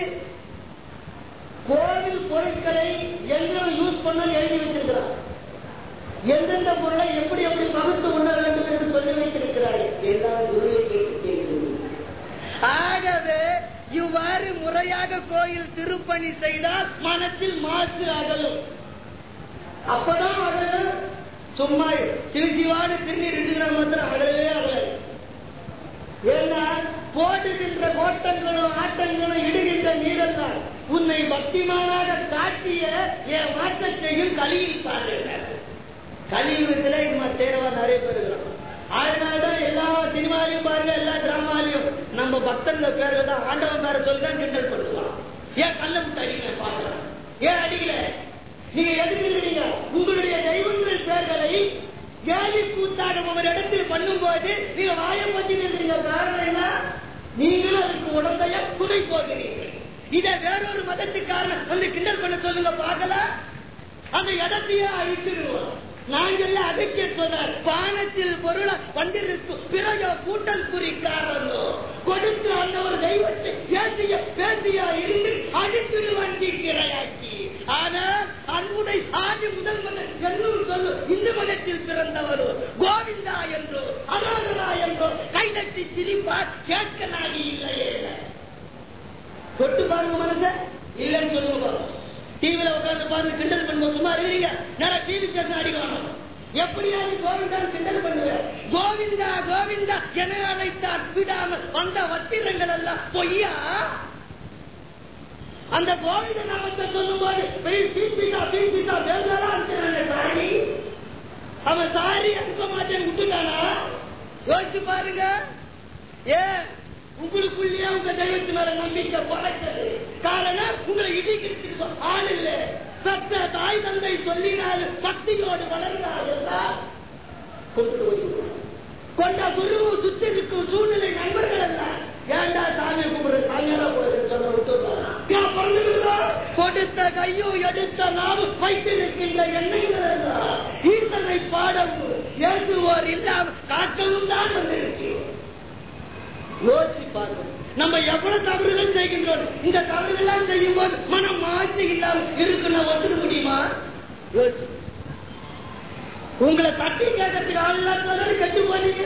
Speaker 1: கோவில் பொருட்களை எங்களும் யூஸ் பண்ண எழுதி வச்சிருக்கிறார் எந்தெந்த பொருளை எப்படி எப்படி பகுத்து உண்ண வேண்டும் என்று சொல்லி வைத்திருக்கிறார்கள் எல்லாம் குருவை கேட்டு கேட்கிறது ஆகவே இவ்வாறு முறையாக கோயில் திருப்பணி செய்தால் மனத்தில் மாசு அகலும் அப்பதான் அகலும் சும்மா சிவசிவான திருநீர் இருக்கிற மாத்திரம் அகலவே அகலாது ஏன்னா போடுகின்ற கோட்டங்களும் ஆட்டங்களும் இடுகின்ற நீரெல்லாம் உன்னை பக்திமானாக காட்டிய என் மாற்றத்தையும் கலியில் பாருங்கள் கலியுகத்துல இம்மா தேர்வா நிறைய பேர் இருக்கிறோம் அதனாலதான் எல்லா சினிமாலையும் பாருங்க எல்லா டிராமாலையும் நம்ம பக்தர்கள் பேர்கள் தான் ஆண்டவன் பேரை சொல்லி தான் கிண்டல் பண்ணுவான் ஏன் கல்ல விட்டு அடிக்கல பாக்கலாம் ஏன் அடிக்கல நீங்க எதுக்குறீங்க உங்களுடைய தெய்வங்கள் பேர்களை கேலி கூத்தாக ஒரு இடத்தில் பண்ணும்போது நீங்க வாயம் பத்தி நின்றீங்க காரணம் என்ன நீங்களும் அதுக்கு உடந்தைய துணை போகிறீர்கள் இதை வேறொரு மதத்துக்காரன் வந்து கிண்டல் பண்ண சொல்லுங்க பார்க்கலாம் அந்த இடத்தையே அழிச்சிருவோம் நாங்கள் அதுக்கே சொன்னார் பானத்தில் பொருள வந்திருக்கும் பிறகு கூட்டல் குறிக்காரனோ கொடுத்து அந்த ஒரு தெய்வத்தை பேசிய பேசியா இருந்து அடித்துடு வண்டி கிரையாக்கி ஆனால் அன்புடை ஆதி முதல் மகன் என்னும் சொல்லு இந்து மதத்தில் பிறந்தவரோ கோவிந்தா என்றோ அனாதரா என்றோ கைதட்டி சிரிப்பார் கேட்க நாடி இல்லையே தொட்டு பாருங்க மனச இல்லைன்னு சொல்லுங்க பாருங்க டிவில உட்கார்ந்து பாருங்க கிண்டல் பண்ணுவோம் சும்மா இருக்கிறீங்க நேரம் டிவி ஸ்டேஷன் அடிக்கணும் எப்படியாவது கோவிந்தா கிண்டல் பண்ணுவேன் கோவிந்தா கோவிந்தா என அழைத்தார் விடாமல் வந்த வத்திரங்கள் எல்லாம் பொய்யா அந்த கோவிந்த நாமத்தை சொல்லும் போது பீசிதா பீசிதா வேலையா சாரி அவன் சாரி அனுப்ப மாட்டேன் விட்டுட்டானா யோசிச்சு பாருங்க ஏன் உங்களுக்குள்ளேயே உங்க தெய்வத்து மேல நம்பிக்கை பறக்குது காரணம் உங்களை இடிக்கிறதுக்கு ஆள் இல்ல சத்த தாய் தந்தை சொல்லினாலும் சக்தியோடு வளர்ந்தால் கொண்டு போய் கொண்ட குரு சுற்றி இருக்கும் சூழ்நிலை நண்பர்கள் எல்லாம் ஏண்டா சாமி கும்பிடு சாமியாரா போய் சொல்ல விட்டு கொடுத்த கையும் எடுத்த நாமும் வைத்திருக்கின்ற எண்ணங்கள் எல்லாம் ஈசனை பாடவும் இயேசுவோர் இல்லாமல் காக்கவும் தான் வந்திருக்கிறோம் யோசிச்சு பார்க்கணும் நம்ம எவ்வளவு தவறுகள் செய்கின்றோம் இந்த தவறுகள் செய்யும் போது மனம் மாற்றி இல்லாமல் இருக்குன்னு ஒத்துக்க முடியுமா யோசிச்சு உங்களை தட்டி கேட்கறதுக்கு ஆள் இல்லாத கெட்டு போனீங்க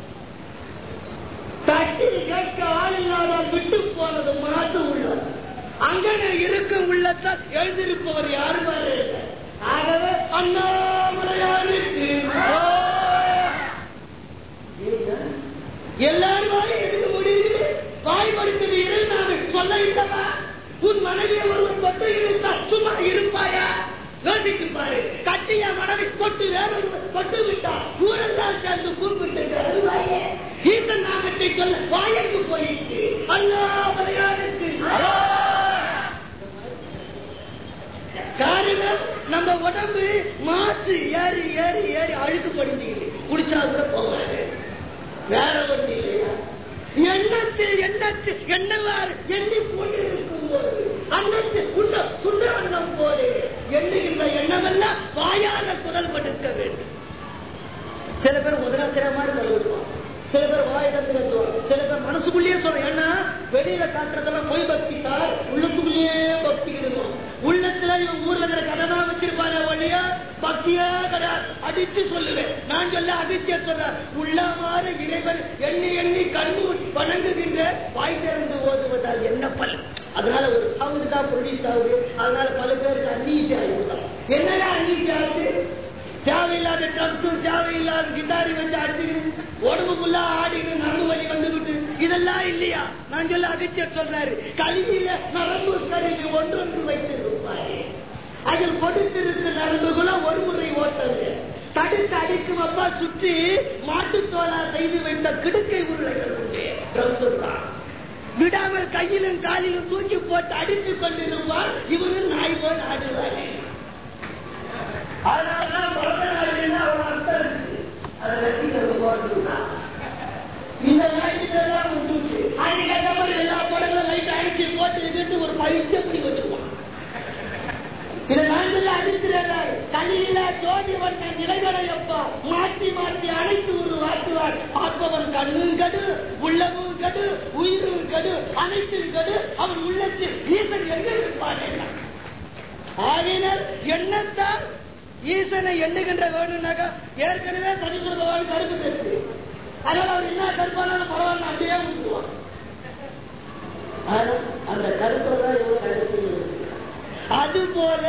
Speaker 1: தட்டி கேட்க ஆள் இல்லாதால் விட்டு போனது மாற்று உள்ளது அங்கன இருக்கும் உள்ளத்தால் எழுந்திருப்பவர் யாரும் இல்லை ஆகவே அண்ணாமலையாருக்கு எல்லாரும் வாய் எடுக்க முடியுது வாய் படுத்தது இருந்தாங்க சொல்ல இல்லவா உன் மனைவியை ஒருவன் தொட்டு இருந்தால் சும்மா இருப்பாயா யோசித்து பாரு கட்டிய மனைவி தொட்டு வேறொருவன் தொட்டு விட்டார் ஊரெல்லாம் சேர்ந்து கூப்பிட்டு அருவாயே ஈசன் நாமத்தை சொல்ல வாயக்கு போயிட்டு அல்லா மலையாளுக்கு காரணம் நம்ம உடம்பு மாசு ஏறி ஏறி ஏறி அழுக்கு படிச்சுக்கிட்டு குடிச்சா கூட போவாரு வேற ஒண்ணு இல்லையா எண்ணத்தில் எண்ணத்தில் எண்ணவாறு எண்ணி கொண்டிருக்கும் போது அன்னத்தில் உண்ண துண்ட அன்னம் போது எண்ணுகின்ற எண்ணமெல்லாம் வாயால குரல் படுக்க வேண்டும் சில பேர் முதலாசிரியர் மாதிரி சொல்லிவிடுவான் சில பேர் வாயிடத்து கத்துவாங்க சில பேர் மனசுக்குள்ளேயே சொல்றேன் ஏன்னா வெளியில காட்டுறதெல்லாம் பொய் பக்தி சார் உள்ளத்துக்குள்ளேயே பக்தி இருக்கும் உள்ளத்துல இவன் ஊர்ல இருக்கிற கதை தான் வச்சிருப்பாரு ஒல்லையா பக்தியே கிடையாது அடிச்சு சொல்லுவேன் நான் சொல்ல அதிர்ச்சிய சொல்ற உள்ளமாறு இறைவன் எண்ணி எண்ணி கண்ணு வணங்குகின்ற வாய் திறந்து ஓதுவதால் என்ன பலன் அதனால ஒரு சவுண்ட் தான் ப்ரொடியூஸ் ஆகுது அதனால பல பேருக்கு அன்னீசி ஆகிவிடும் என்னடா அன்னீசி ஆகுது தேவையில்லாத ட்ரம்ஸும் தேவையில்லாத கிட்டாரி வச்சு அடிச்சுக்கிட்டு உடம்பு ஃபுல்லா ஆடிக்கிட்டு நரம்பு வலி வந்துவிட்டு இதெல்லாம் இல்லையா நான் சொல்ல அகத்தியர் சொல்றாரு கல்வியில நரம்பு கருவி ஒன்றொன்று வைத்திருப்பாரு அதில் கொடுத்திருக்க நரம்புகளும் ஒரு முறை ஓட்டது தடுத்து அடிக்கும் அப்பா சுற்றி மாட்டுத்தோலா செய்து வைத்த கிடுக்கை உருளைகள் உண்டு ட்ரம்ஸ் சொல்றான் விடாமல் கையிலும் காலிலும் தூக்கி போட்டு அடித்துக் கொண்டிருப்பார் இவரும் நாய் போல் ஆடுவாரு அதனாலதான் பரதநாட்டியம் ஒரு அர்த்தம் இருக்கு அதை ரசிக்கிறது போறதுதான் இந்த நாட்டுக்கெல்லாம் வந்துச்சு அதுக்கேற்ற மாதிரி எல்லா படங்களும் லைட் அடிச்சு போட்டு ஒரு பரிசு அப்படி வச்சுக்குவான் இதை நாங்கள் அடிக்கிறார் கல்லில ஜோதி வந்த நிலைகளை அப்பா மாற்றி மாற்றி அனைத்து ஒரு வாட்டுவார் பார்ப்பவன் கண்ணும் கடு உள்ளமும் கடு உயிரும் கடு அனைத்தும் கடு அவன் உள்ளத்தில் ஈசன் எங்க இருப்பான் ஆகினால் எண்ணத்தால் ஈசனை எண்ணுகின்ற வேணும்னாக்கா ஏற்கனவே சனீஸ்வர பகவான் கருப்பு தெரியுது அதனால அவர் என்ன கருப்பானாலும் பரவாயில்ல அப்படியே முடிச்சுடுவான் ஆனா அந்த கருத்துல தான் எவ்வளவு கருத்து அது போல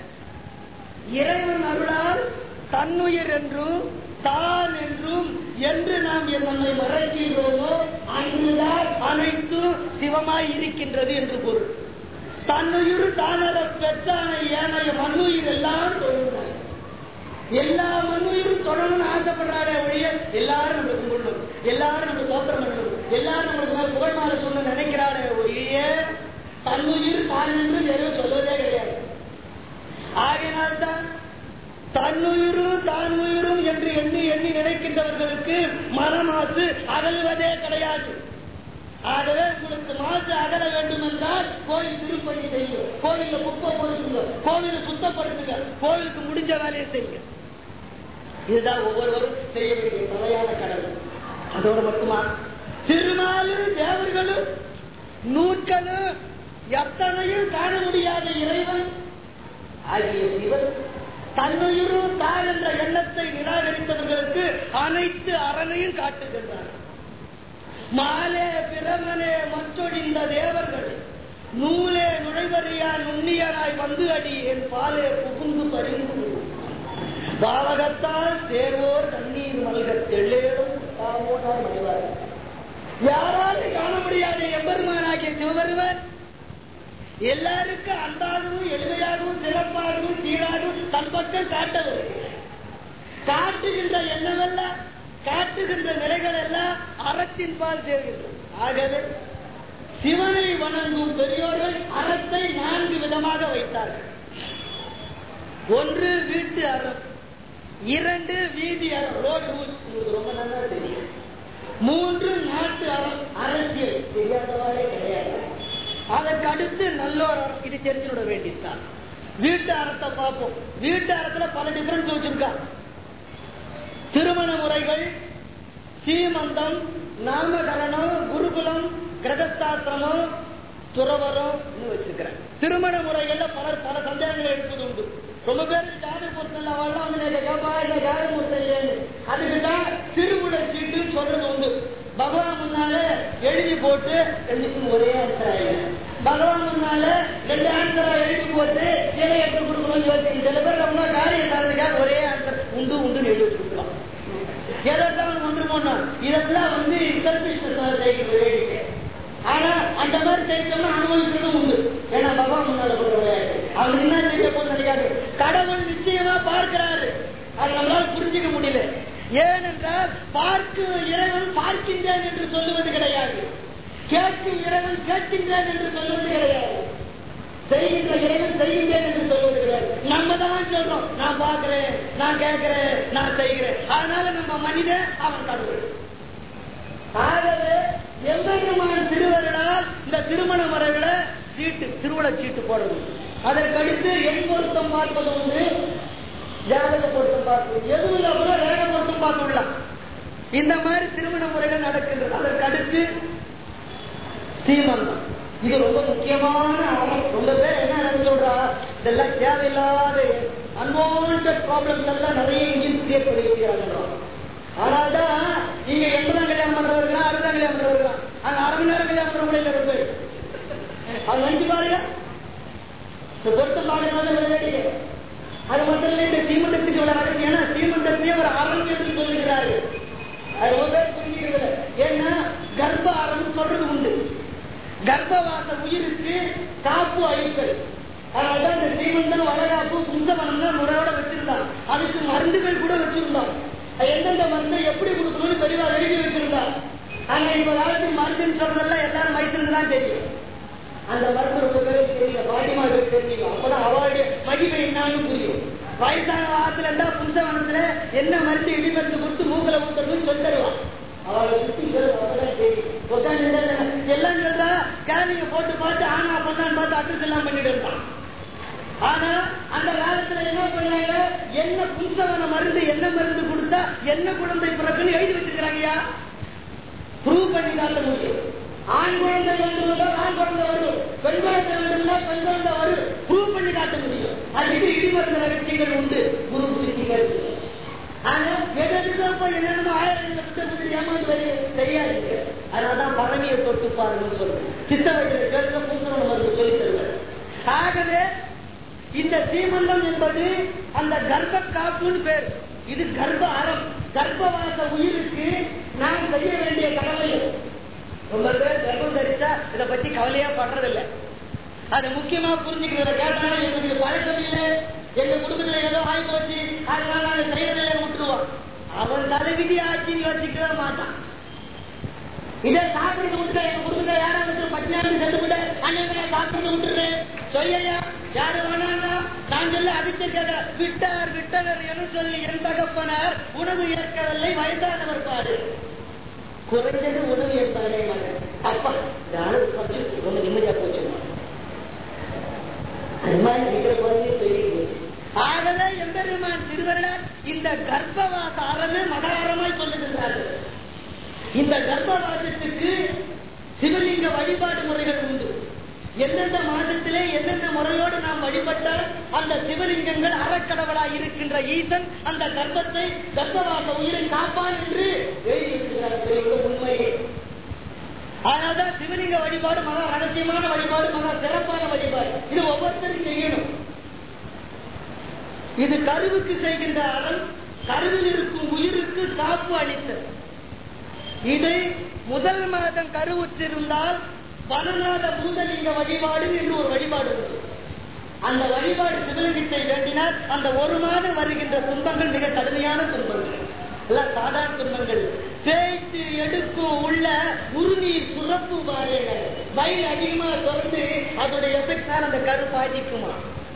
Speaker 1: இறைவன் அருளால் தன்னுயிர் என்றும் தான் என்றும் என்று நாம் நம்மை மறைக்கின்றோமோ அன்றுதான் அனைத்தும் சிவமாய் இருக்கின்றது என்று பொருள் தன்னுயிர் தானத பெற்றான ஏனைய மண்ணுயிர் எல்லாம் தொழுகிறார் எல்லா மண்ணுயிரும் தொடரணும்னு ஆசைப்படுறாரே ஒழிய எல்லாரும் நம்ம கும்பிடணும் எல்லாரும் நம்ம சோத்திரம் பண்ணணும் எல்லாரும் நம்மளுக்கு மேல புகழ் மாற சொல்ல நினைக்கிறாரே ஒழிய தன்னுயிர் தான் என்று வெறும் சொல்வதே கிடையாது ஆகையினால்தான் தன்னுயிரும் தான் உயிரும் என்று எண்ணி எண்ணி நினைக்கின்றவர்களுக்கு மனமாசு அகழ்வதே கிடையாது ஆகவே உங்களுக்கு மாசு அகல வேண்டும் என்றால் கோயில் திருப்பணி செய்யுங்க கோவில குப்பை பொறுத்துங்க கோவிலை சுத்தப்படுத்துங்க கோவிலுக்கு முடிஞ்ச வேலையை செய்யுங்க இதுதான் ஒவ்வொருவரும் செய்ய வேண்டிய தலையான கடவுள் அதோடு மட்டுமா திருமாலும் தேவர்களும் நூற்களும் எத்தனையும் காண முடியாத இறைவன் ஆகிய சிவன் தன்னுயிரும் தான் என்ற எண்ணத்தை நிராகரித்தவர்களுக்கு அனைத்து அறனையும் காட்டுகின்றார் மாலே பிரமனே மற்றொழிந்த தேவர்கள் நூலே நுழைவறியா நுண்ணியராய் வந்து அடி என் பாலே புகுந்து பறிந்து பாவகத்தால் சேர்வோர் தண்ணீர் மல்க தெள்ளேடும் தாமோடார் மறைவார் யாராலும் காண முடியாத எம்பெருமானாகிய சிவபெருமன் எல்லாருக்கும் அன்பாகவும் எளிமையாகவும் சிறப்பாகவும் சீராகவும் தன் பக்கம் காட்ட வருகிறார் காட்டுகின்ற எண்ணமெல்லாம் காட்டுகின்ற நிலைகள் எல்லாம் அறத்தின் பால் சேர்கின்றன ஆகவே சிவனை வணங்கும் பெரியோர்கள் அறத்தை நான்கு விதமாக வைத்தார்கள் ஒன்று வீட்டு அறம் இரண்டு வீதி அறம் ரோடு ரூல்ஸ் உங்களுக்கு ரொம்ப நல்லா தெரியும் மூன்று நாட்டு அறம் அரசியல் தெரியாதவாறே கிடையாது அதற்கு அடுத்து நல்லோர் அறம் இது தெரிஞ்சுவிட வேண்டியதுதான் வீட்டு அறத்தை பார்ப்போம் வீட்டு அறத்துல பல டிஃபரன்ஸ் வச்சிருக்கா திருமண முறைகள் சீமந்தம் நாமகரணம் குருகுலம் கிரகஸ்தாசிரமம் துறவரம் வச்சிருக்கிறேன் திருமண முறைகள்ல பலர் பல சந்தேகங்களை எடுப்பது உண்டு ரொம்ப பேர் ஜாதி பொருத்தல் அவெல்லாம் வந்து நீங்க கேப்பா இல்ல ஜாதி பொருத்தல் இல்லைன்னு அதுக்கு தான் திருமுட சீட்டுன்னு சொல்றது உண்டு பகவான் முன்னால எழுதி போட்டு ரெண்டுக்கும் ஒரே ஆன்சர் ஆயிடும் பகவான் முன்னால ரெண்டு ஆன்சரா எழுதி போட்டு இதை எடுத்து கொடுக்கணும்னு யோசிச்சு சில பேர் ரொம்ப காரியம் சார்ந்துக்காக ஒரே ஆன்சர் உண்டு உண்டு எழுதி கொடுக்கலாம் எதாவது வந்துருமோன்னா இதெல்லாம் வந்து செல்பிஷ்னஸ் வேடிக்கை ஆனா அந்த மாதிரி செய்தோம்னா அனுபவிக்கிறதும் உண்டு ஏன்னா பகவான் முன்னால போற விளையாட்டு அவனுக்கு என்ன செய்ய போது நினைக்காது கடவுள் நிச்சயமா பார்க்கிறாரு அது நம்மளால புரிஞ்சுக்க முடியல ஏனென்றால் பார்க்கும் இறைவன் பார்க்கின்றேன் என்று சொல்லுவது கிடையாது கேட்கும் இறைவன் கேட்கின்றேன் என்று சொல்லுவது கிடையாது செய்கின்ற இறைவன் செய்கின்றேன் என்று சொல்வது கிடையாது நம்ம தான் சொல்றோம் நான் பார்க்கிறேன் நான் கேட்கிறேன் நான் செய்கிறேன் அதனால நம்ம மனிதன் அவன் கடவுள் ஆகவே எம்பெருமான திருவருளால் இந்த திருமண முறைகள சீட்டு திருவிழா சீட்டு போடுறது அதற்கடுத்து எண் பொருத்தம் பார்ப்பது உண்டு ஜாதக பொருத்தம் பார்ப்பது எதுவும் இல்ல கூட ரேக பொருத்தம் பார்க்க விடலாம் இந்த மாதிரி திருமண முறைகள் நடக்கின்றது அதற்கு அடுத்து சீமந்தம் இது ரொம்ப முக்கியமான ஆரம். ரொம்ப பேர் என்ன நினைச்சு சொல்றா இதெல்லாம் தேவையில்லாத அன்வான்ட் ப்ராப்ளம்ஸ் எல்லாம் நிறைய இங்கிலீஷ் கிரியேட் பண்ணி வைக்கிறாங்க ஆனால்தான் இங்க எண்பதாம் கல்யாணம் பண்றவர்கள் அறுபதாம் கல்யாணம் பண்றவர்கள் அங்க அரை மணி நேரம் கல்யாணம் பண்ண முடியல ரொம்ப அது வந்து பாருங்க இந்த பொருத்தம் பார்க்கறதுனால விளையாடிங்க அது மட்டும் இல்லை இந்த சீமந்தத்துக்கு இவ்வளவு அடக்கு ஏன்னா சீமந்தத்தையே ஒரு அறம் என்று சொல்லுகிறாரு அது ரொம்ப பேர் புரிஞ்சுக்கிறது ஏன்னா கர்ப்ப அறம் சொல்றது உண்டு கர்ப்பவாச உயிருக்கு காப்பு அளித்தல் அதனாலதான் இந்த சீமந்தம் வளகாப்பு புங்கவனம் தான் முறையோட வச்சிருந்தான் அதுக்கு மருந்துகள் கூட வச்சிருந்தான் அது எந்தெந்த மருந்து எப்படி கொடுக்கணும்னு தெளிவா எழுதி வச்சிருந்தான் ஆனா இப்ப காலத்துக்கு மருந்துன்னு சொல்றதெல்லாம் எல்லாரும் வயசுல தான் தெரியும் அந்த மருந்து ரொம்ப பேருக்கு தெரியல பாட்டிமா பேருக்கு தெரியும் அப்பதான் அவளுடைய மகிமை என்னன்னு புரியும் வயசான வாரத்துல இருந்தா பும்சவனத்துல என்ன மருந்து இடி மருந்து கொடுத்து மூக்கல ஊத்துறதுன்னு சொல்லி தருவான் அவளை சுத்தி சொல்லுவாங்க தெரியும் உட்கார்ந்து இருந்தா எல்லாம் சொல்றா கிழமைங்க போட்டு பார்த்து ஆனா பண்ணான்னு பார்த்து அட்ரஸ் எல்லாம் பண்ணிட்டு இருப்பான் ஆனா அந்த காலத்துல என்ன பண்ணாங்க என்ன பும்சவன மருந்து என்ன மருந்து கொடுத்தா என்ன குழந்தை பிறக்குன்னு எழுதி வச்சிருக்கிறாங்கய்யா ப்ரூவ் பண்ணி காட்ட முடியும் ஆண் குழந்தை வேண்டும்னா ஆண் குழந்தை வரும் பெண் குழந்தை வேண்டும்னா பெண் குழந்தை வரும் ப்ரூவ் பண்ணி காட்ட முடியும் அதுக்கு இடிமருந்து ரகசியங்கள் உண்டு குரு புரிசிகள் ஆனா எதற்கப்ப என்னென்ன ஆயிரம் லட்சம் ஏமாந்து வருது தெரியாது அதனாலதான் பழனியை தொட்டு பாருங்கன்னு சொல்றேன் சித்த வயதில் கேட்க பூசணம் மருந்து சொல்லி தருவார் ஆகவே இந்த சீமந்தம் என்பது அந்த கர்ப்ப காப்புன்னு பேர் இது கர்ப்ப அறம் கர்ப்பவாச உயிருக்கு நாம் செய்ய வேண்டிய கடமை ரொம்ப பேர் கர்ப்பம் தரிச்சா இதை பத்தி கவலையா பண்றதில்லை அது முக்கியமா புரிஞ்சுக்கிறத கேட்டாலும் எனக்கு இது பழக்கம் இல்லை எங்க குடும்பத்துல ஏதோ ஆகி போச்சு அதனால நான் செய்யறதில்லை விட்டுருவான் அவன் தலைவிதி ஆட்சி யோசிக்கவே மாட்டான் இதை சாப்பிட்டு விட்டுட்டேன் எங்க குடும்பத்தை யாராவது பட்டினாலும் சென்று விட அன்னைக்கு நான் சாப்பிட்டு விட்டுறேன் சொல்லையா யாரு வேணாண்டா நான் சொல்ல அதிர்ச்சி கேட்கிற விட்டார் விட்டனர் என சொல்லி என் தகப்பனார் உணவு ஏற்கவில்லை வயதானவர் பாடு குறைந்தது உணவு ஏற்பாடே மகன் அப்பா யாரும் கொஞ்சம் ரொம்ப நிம்மதியா போச்சு அது மாதிரி இருக்கிற குழந்தைய சொல்லி போச்சு ஆகவே எம்பெருமான் திருவருளார் இந்த கர்ப்பவாச அறமே மகாரமாய் சொல்லுகின்றார்கள் இந்த கர்ப்பவாசத்துக்கு சிவலிங்க வழிபாடு முறைகள் உண்டு எந்தெந்த மாதத்திலே எந்தெந்த முறையோடு நாம் வழிபட்டால் அந்த சிவலிங்கங்கள் அறக்கடவுளாய் இருக்கின்ற ஈசன் அந்த கர்ப்பத்தை கர்ப்பவாச உயிரை காப்பான் என்று எழுதியிருக்கிறார் உண்மையே அதனால்தான் சிவலிங்க வழிபாடு மகா ரகசியமான வழிபாடு மகா சிறப்பான வழிபாடு இது ஒவ்வொருத்தரும் செய்யணும் இது கருவுக்கு செய்கின்ற அறம் கருவில் இருக்கும் உயிருக்கு காப்பு அளித்தல் இதை முதல் மாதம் கருவுற்றிருந்தால் வனநாத பூதலிங்க வழிபாடு என்று ஒரு வழிபாடு உண்டு அந்த வழிபாடு சிவலிங்கத்தை வேண்டினால் அந்த ஒரு மாதம் வருகின்ற துன்பங்கள் மிக கடுமையான துன்பங்கள் எல்லாம் சாதாரண துன்பங்கள் பேய்த்து எடுக்கும் உள்ள உருநீர் சுரப்பு பாருங்கள் வயிறு அதிகமா சுரந்து அதோடைய எஃபெக்டால் அந்த கரு பாதிக்குமா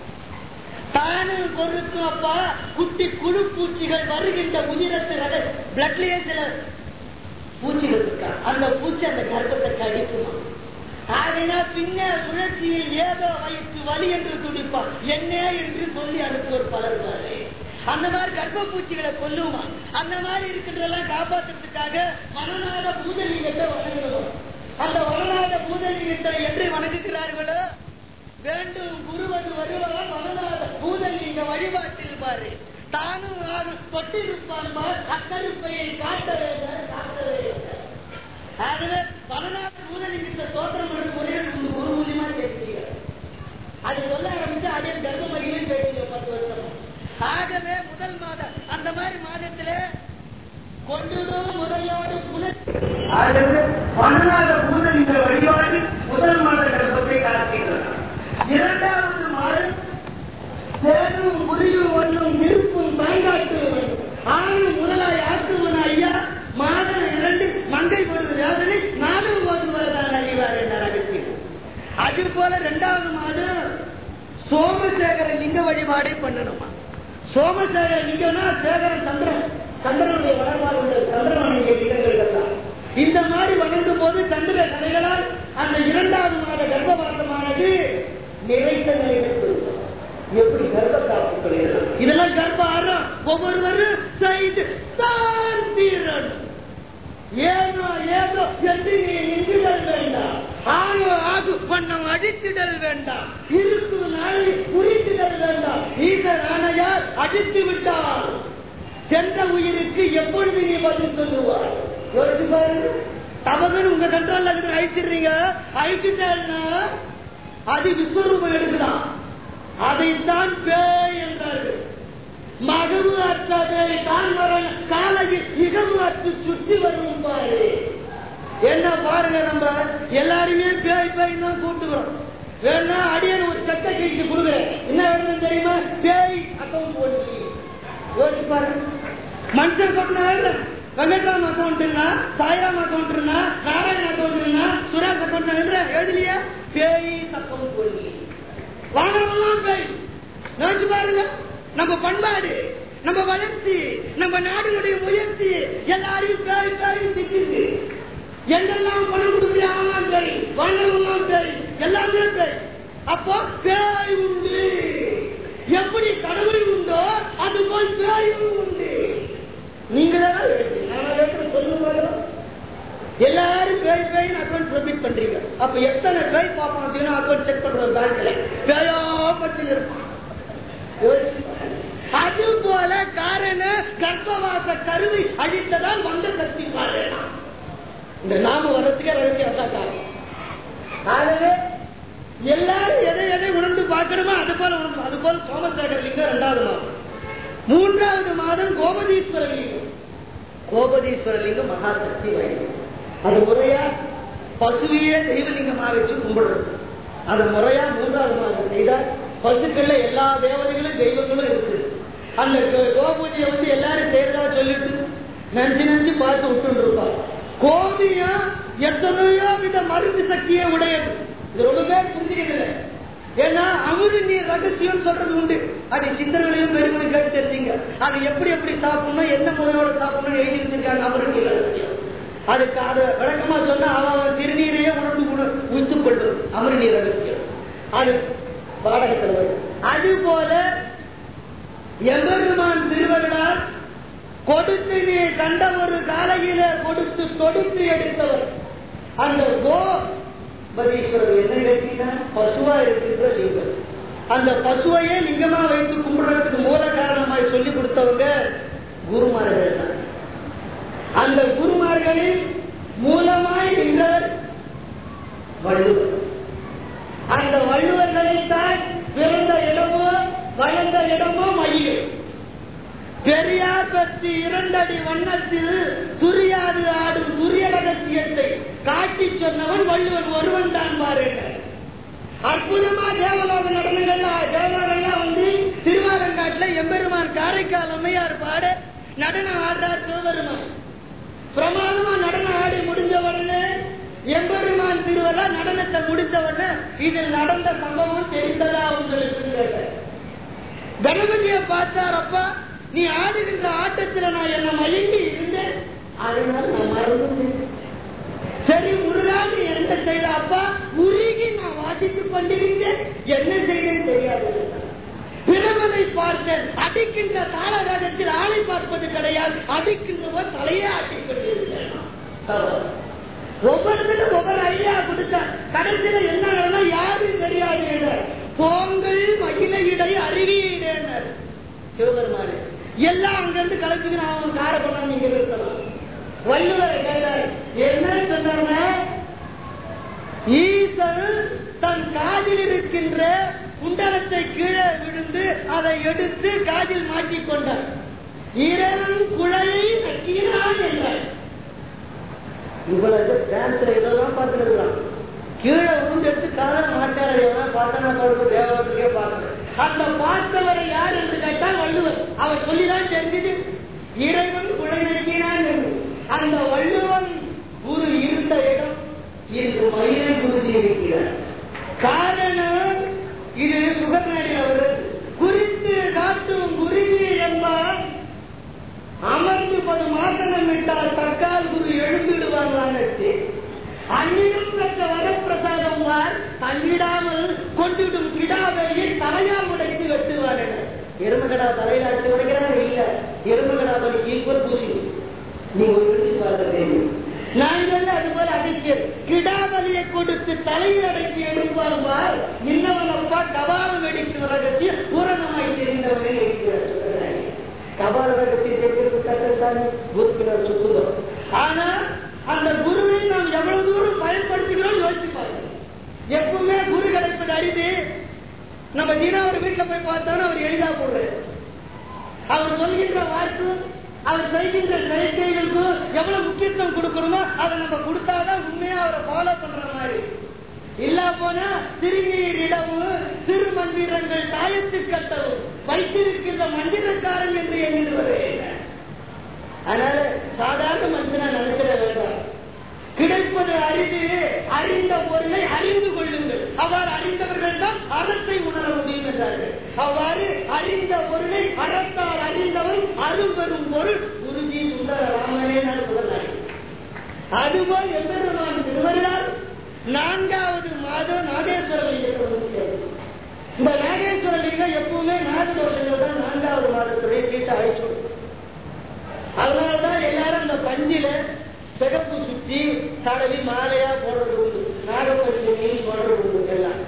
Speaker 1: தானும் பொருட்கும் அப்பா குட்டி குழு பூச்சிகள் வருகின்ற உயிரத்து பிளட்லயே சில பூச்சிகள் இருக்கா அந்த பூச்சி அந்த கர்ப்பத்தை கடிக்குமா ஆகையினால் பின்ன சுழற்சியில் ஏதோ வயிற்று வலி என்று துடிப்பான் என்ன என்று சொல்லி அனுப்புவர் பலர்வாரு அந்த மாதிரி கர்ப்ப பூச்சிகளை கொல்லுமா அந்த மாதிரி இருக்கின்றதெல்லாம் காப்பாற்றுறதுக்காக வனநாத பூதலிங்கத்தை வணங்கணும் அந்த வனநாத பூதலிங்கத்தை என்று வணங்குகிறார்களோ வேண்டும் குருவது வருவான் வனநாத பூதலிங்க வழிபாட்டில் பாரு தானும் யாரும் தொட்டிருப்பான் பார் அக்கருப்பையை காட்ட வேண்டும் காட்ட வேண்டும் ஆகவே வனநாத பூதலிங்கத்தை தோற்றம் எடுத்து ஒரே ஒரு மூலியமா பேசுறீங்க அது சொல்ல ஆரம்பிச்சு அதே கர்ப்ப மகிழும் பேசுங்க பத்து வருஷம் ஆகவே முதல் மாதம் அந்த மாதிரி மாதத்திலே கொண்டுடும் முறையோடு புனர் ஆகவே வனநாத பூதலிங்க வழிபாடு முதல் மாத கர்ப்பத்தை காட்டுகிறது இரண்டாவது மாதம் தேனும் புரியும் ஒன்றும் இருக்கும் பயங்காட்டு ஆணும் முதலாய் ஆக்குமன் ஐயா மாதம் இரண்டு மங்கை பொழுது வேதனை நானும் போது வரதான் அறிவார் என்றார் அகத்தியர் அது போல இரண்டாவது மாதம் சோமசேகர லிங்க வழிபாடை பண்ணணுமா சோமசேகர லிங்கம்னா சேகரன் சந்திரன் சந்திரனுடைய வளர்பாடு உள்ள சந்திரனுடைய லிங்கங்கள் எல்லாம் இந்த மாதிரி வணங்கும் போது சந்திர கலைகளால் அந்த இரண்டாவது மாத கர்ப்பவாசமானது நிறைந்த நிலையில் எப்படி கர்ப்ப காப்பு இதெல்லாம் கர்ப்ப ஆறம் ஒவ்வொருவரும் செய்து தான் தீரணும் ஏனோ ஏதோ என்று நீ நின்றுதல் வேண்டாம் ஆயோ ஆகு வண்ணம் அடித்திடல் வேண்டாம் இருக்கும் நாளை குறித்திடல் வேண்டாம் ஈசர் ஆணையார் அடித்து விட்டால் சென்ற உயிருக்கு எப்பொழுது நீ பதில் சொல்லுவார் யோசிச்சு பாருங்க தவறு உங்க கண்ட்ரோல்ல இருந்து அழிச்சிடுறீங்க அழிச்சுட்டா அது விஸ்வரூபம் எடுக்குதான் அதைத்தான் பேய் என்றார்கள் மகவு அற்ற பேய் தான் வரன் காலையில் இகவு அற்று சுற்றி வரும் பாரு என்ன பாருங்க நம்ம எல்லாருமே பேய் பேய் தான் கூட்டுக்கிறோம் வேணா அடியன் ஒரு செக்க கிழிச்சு கொடுக்குறேன் என்ன வேணும் தெரியுமா பேய் அக்கௌண்ட் போட்டு யோசிச்சு பாருங்க மனுஷன் கொட்டினா வெங்கட்ராம் அக்கௌண்ட்டுனா சாய்ராம் அக்கௌண்ட்னா நாராயண் அக்கௌண்ட்னா சுரேஷ் அக்கௌண்ட் எழுதலையா பேய் அக்கௌண்ட் போடுங்க வாங்கலாம் பேய் நினைச்சு பாருங்க நம்ம பண்பாடு நம்ம வளர்ச்சி நம்ம நாடுகளுடைய முயற்சி எல்லாரையும் பேய் பேய் திட்டிருக்கு எங்கெல்லாம் பணம் கொடுக்குறாங்க பேய் வாங்கலாம் பேய் எல்லாமே பேய் அப்போ பேய் உண்டு எப்படி கடவுள் உண்டோ அது போல் பேயும் உண்டு நீங்க தான் சொல்லுங்க எல்லாரும் பேய் பேய் அக்கௌண்ட் சப்மிட் பண்றீங்க அப்ப எத்தனை பேய் பார்ப்போம் அப்படின்னா அக்கௌண்ட் செக் பண்றோம் பேங்க்ல பேயா பட்டு இருப்பான் அது போல காரண கர்ப்பவாச கருவை அழித்ததால் வந்த சக்தி காரணம் இந்த நாம வரத்துக்கே வரதுக்கு அதான் காரணம் ஆகவே எல்லாரும் எதை எதை உணர்ந்து பார்க்கணுமோ அது போல உணர்ந்து அது போல சோமசேகர லிங்கம் இரண்டாவது மாதம் மூன்றாவது மாதம் கோபதீஸ்வர லிங்கம் கோபதீஸ்வர லிங்கம் மகாசக்தி வாய்ந்தது அது முறையா பசுவையே தெய்வலிங்கமா வச்சு கும்பிடுறது அது முறையா மூன்றாவது மாதம் செய்தால் பசுக்கள்ல எல்லா தேவதைகளும் தெய்வங்களும் இருக்குது அந்த கோபூஜையை வந்து எல்லாரும் செய்யறதா சொல்லிட்டு நஞ்சு நஞ்சு பார்த்து விட்டு இருப்பாங்க கோபியா எத்தனையோ வித மருந்து சக்தியை உடையது இது ரொம்ப பேர் புரிஞ்சுக்கிறது ஏன்னா அமுது நீர் ரகசியம் சொல்றது உண்டு அது சிந்தர்களையும் பெருமையும் கேட்டு தெரிஞ்சுங்க அது எப்படி எப்படி சாப்பிடணும் என்ன முறையோட சாப்பிடணும் எழுதி வச்சிருக்காங்க அமுது நீர் ரகசியம் அதுக்கு அது விளக்கமா சொன்னா அவன் திருநீரையே உணர்ந்து உய்த்துக் கொள்வது அமரு நீர் ரகசியம் அது பாடகத்தில் வரும் அது போல எம்பெருமான் திருவருளால் கொடுத்து நீ கண்ட ஒரு காலையில கொடுத்து தொடுத்து எடுத்தவர் அந்த கோ பதீஸ்வரர் என்ன கேட்டீங்கன்னா பசுவா இருக்கின்ற லிங்கம் அந்த பசுவையே லிங்கமா வைத்து கும்பிடுறதுக்கு மூல காரணமாய் சொல்லி கொடுத்தவங்க குருமார்கள் தான் அந்த குருமார்களில் மூலமாய் நின்றவர் வள்ளுவர் அந்த வள்ளுவர்களைத்தான் பிறந்த இடமோ வளர்ந்த இடமோ மயில் பெரியார் பற்றி இரண்டடி வண்ணத்தில் துரியாது ஆடும் துரிய ரகசியத்தை காட்டி சொன்னவன் வள்ளுவன் ஒருவன் தான் பாருங்க அற்புதமா தேவலோக நடனங்கள்ல தேவலோகம்லாம் வந்து திருவாலங்காட்டுல எம்பெருமான் காரைக்கால் அம்மையார் பாட நடனம் ஆடுறார் சிவபெருமான் பிரமாதமா நடனம் ஆடி முடிஞ்ச உடனே எம்பெருமான் திருவலா நடனத்தை முடிஞ்ச உடனே இதில் நடந்த சம்பவம் தெரிந்ததா உங்களுக்கு கணபதியை பார்த்தார் அப்பா நீ ஆடுகின்ற ஆட்டத்துல நான் என்ன மயங்கி இருந்தேன் அதனால நான் மறந்து சரி முருகா நீ என்ன செய்த அப்பா உருகி நான் வாசித்துக் கொண்டிருந்தேன் என்ன செய்தேன் தெரியாது பிரமனை பார்த்தேன் அடிக்கின்ற தாளராகத்தில் ஆளை பார்ப்பது கிடையாது அடிக்கின்றவர் தலையே ஆட்டிக் கொண்டிருந்தேன் ஒவ்வொருத்தரும் ஒவ்வொரு ஐடியா கொடுத்தார் கடைசியில என்ன நடந்தா யாரும் தெரியாது பொங்கல் மகிழையிடை அறிவியிடனர் சிவபெருமானே எல்லாம் அங்கிருந்து கலப்புக்கு நான் அவன் கார பண்ண நீங்க நிறுத்தலாம் வள்ளுவரை கேட்டார் என்ன சொன்னார்னா ஈசன் தன் காதில் இருக்கின்ற குண்டலத்தை கீழே விழுந்து அதை எடுத்து காதில் மாட்டிக் கொண்டார் இறைவன் குழையை நக்கீரான் என்றார் இவ்வளவு டான்ஸ்ல இதெல்லாம் பார்த்துருக்கலாம் கீழே விழுந்தெடுத்து காதல் மாட்டார் பார்த்தனா கொடுத்து தேவலத்துக்கே பார்க்கல அந்த பார்த்தவரை யார் என்று கேட்டால் வள்ளுவர் அவர் சொல்லிதான் தெரிஞ்சது இறைவன் குழை நக்கினான் என்று அந்த வள்ளுவன் குரு இருந்த இடம் இன்று மயிலை குருதி இருக்கிறார் காரணம் இது சுகநாடியில் வருது குறித்து காட்டும் குருதி என்பார் அமர்ந்து பது மாசனம் விட்டால் தற்கால் குரு எழுந்திடுவாங்களான்னு அன்னிடம் பெற்ற வரப்பிரசாதம் வார் தன்னிடாமல் கொண்டிடும் கிடாவையை தலையால் உடைத்து வெட்டுவார்கள் எறும்புகடா தலையில அடிச்சு உடைக்கிறாங்க இல்ல எறும்புகடா பலி ஈக்குவல் பூசி நீங்க ஒரு பிடிச்சு பார்க்க தெரியும் நான் சொல்ல அது போல அடிக்க கிடாபலியை கொடுத்து தலையில் அடைத்து எழுப்பார் இன்னவன் அப்பா கபாலம் வெடிக்கும் ரகசிய பூரணமாய் தெரிந்தவனே இருக்கிறார் கபால ரகசிய தெரிகிறது கட்டத்தானே உறுப்பினர் சுத்துகிறோம் ஆனா அந்த குருவை நாம் எவ்வளவு தூரம் பயன்படுத்துகிறோம் யோசிச்சு பாருங்க எப்பவுமே குரு கிடைப்பது அரிது நம்ம தினம் அவர் வீட்டுல போய் பார்த்தோம்னா அவர் எளிதா போடுறாரு அவர் சொல்கின்ற வாக்கு அவர் செய்கின்ற செயற்கைகளுக்கு எவ்வளவு முக்கியத்துவம் கொடுக்கணுமோ அதை நம்ம கொடுத்தாதான் உண்மையா அவரை ஃபாலோ பண்ற மாதிரி இல்ல போனா திருநீரிடவும் சிறு மந்திரங்கள் தாயத்து கட்டவும் வைத்திருக்கின்ற மந்திரக்காரன் என்று எண்ணிடுவதே இல்லை. அதனால சாதாரண மனுஷனா நினைக்கிற வேண்டாம் கிடைப்பது அறிந்து அறிந்த பொருளை அறிந்து கொள்ளுங்கள் அவ்வாறு அறிந்தவர்கள் தான் அறத்தை உணர முடியும் என்றார்கள் அவ்வாறு அறிந்த பொருளை அறத்தால் அறிந்தவன் அரும்பெரும் பொருள் குருஜி சுந்தர ராமனே சொன்னார் அதுபோல் எம்பெருமான் திருவருளால் நான்காவது மாதம் நாகேஸ்வர லிங்கத்தை வந்து சேர்ந்தது. இந்த நாகேஸ்வர லிங்கம் எப்பவுமே நாகதோஷங்கள் தான் நான்காவது மாதத்துடைய சீட்டை அழைச்சு கொடுக்கும் அதனாலதான் எல்லாரும் அந்த பஞ்சில சிகப்பு சுத்தி தடவி மாலையா போடுறது உண்டு நாகப்பஞ்சமி போடுறது உண்டு எல்லாம்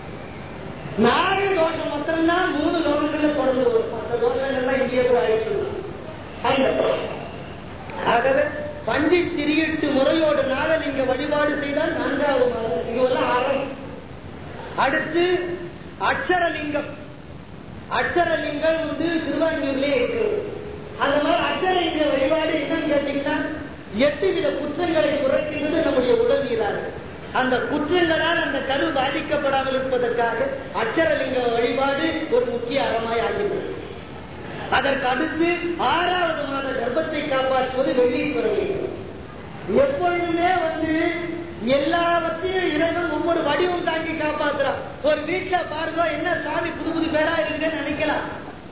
Speaker 1: நாக தோஷம் மாத்திரம்தான் மூணு தோஷங்கள்ல பிறந்து வரும் மற்ற தோஷங்கள்லாம் இங்கேயே போய் அழைச்சிடலாம் அந்த ஆகவே பண்டி திரியட்டு முறையோடு நாகலிங்க வழிபாடு செய்தால் நான்காவது மாதம் இதுவெல்லாம் அறம் அடுத்து அக்ஷரலிங்கம் அக்ஷரலிங்கம் வந்து திருவான்மியூர்லயே இருக்கு அந்த மாதிரி அக்ஷரலிங்க வழிபாடு என்னன்னு கேட்டீங்கன்னா எட்டு வித குற்றங்களை குறைக்கின்றது நம்முடைய உடல்நீராக அந்த குற்றங்களால் அந்த கரு பாதிக்கப்படாமல் இருப்பதற்காக அக்ஷரலிங்க வழிபாடு ஒரு முக்கிய அறமாய் ஆகின்றது அதற்கு அடுத்து ஆறாவது மாத கர்ப்பத்தை காப்பாற்றுவது வெள்ளீஸ்வர லிங்கம் எப்பொழுதுமே வந்து எல்லாவற்றையும் இறைவன் ஒவ்வொரு வடிவம் தாங்கி காப்பாத்துறான் ஒரு வீட்டுல பாருங்க என்ன சாமி புது புது பேரா இருக்குதுன்னு நினைக்கலாம்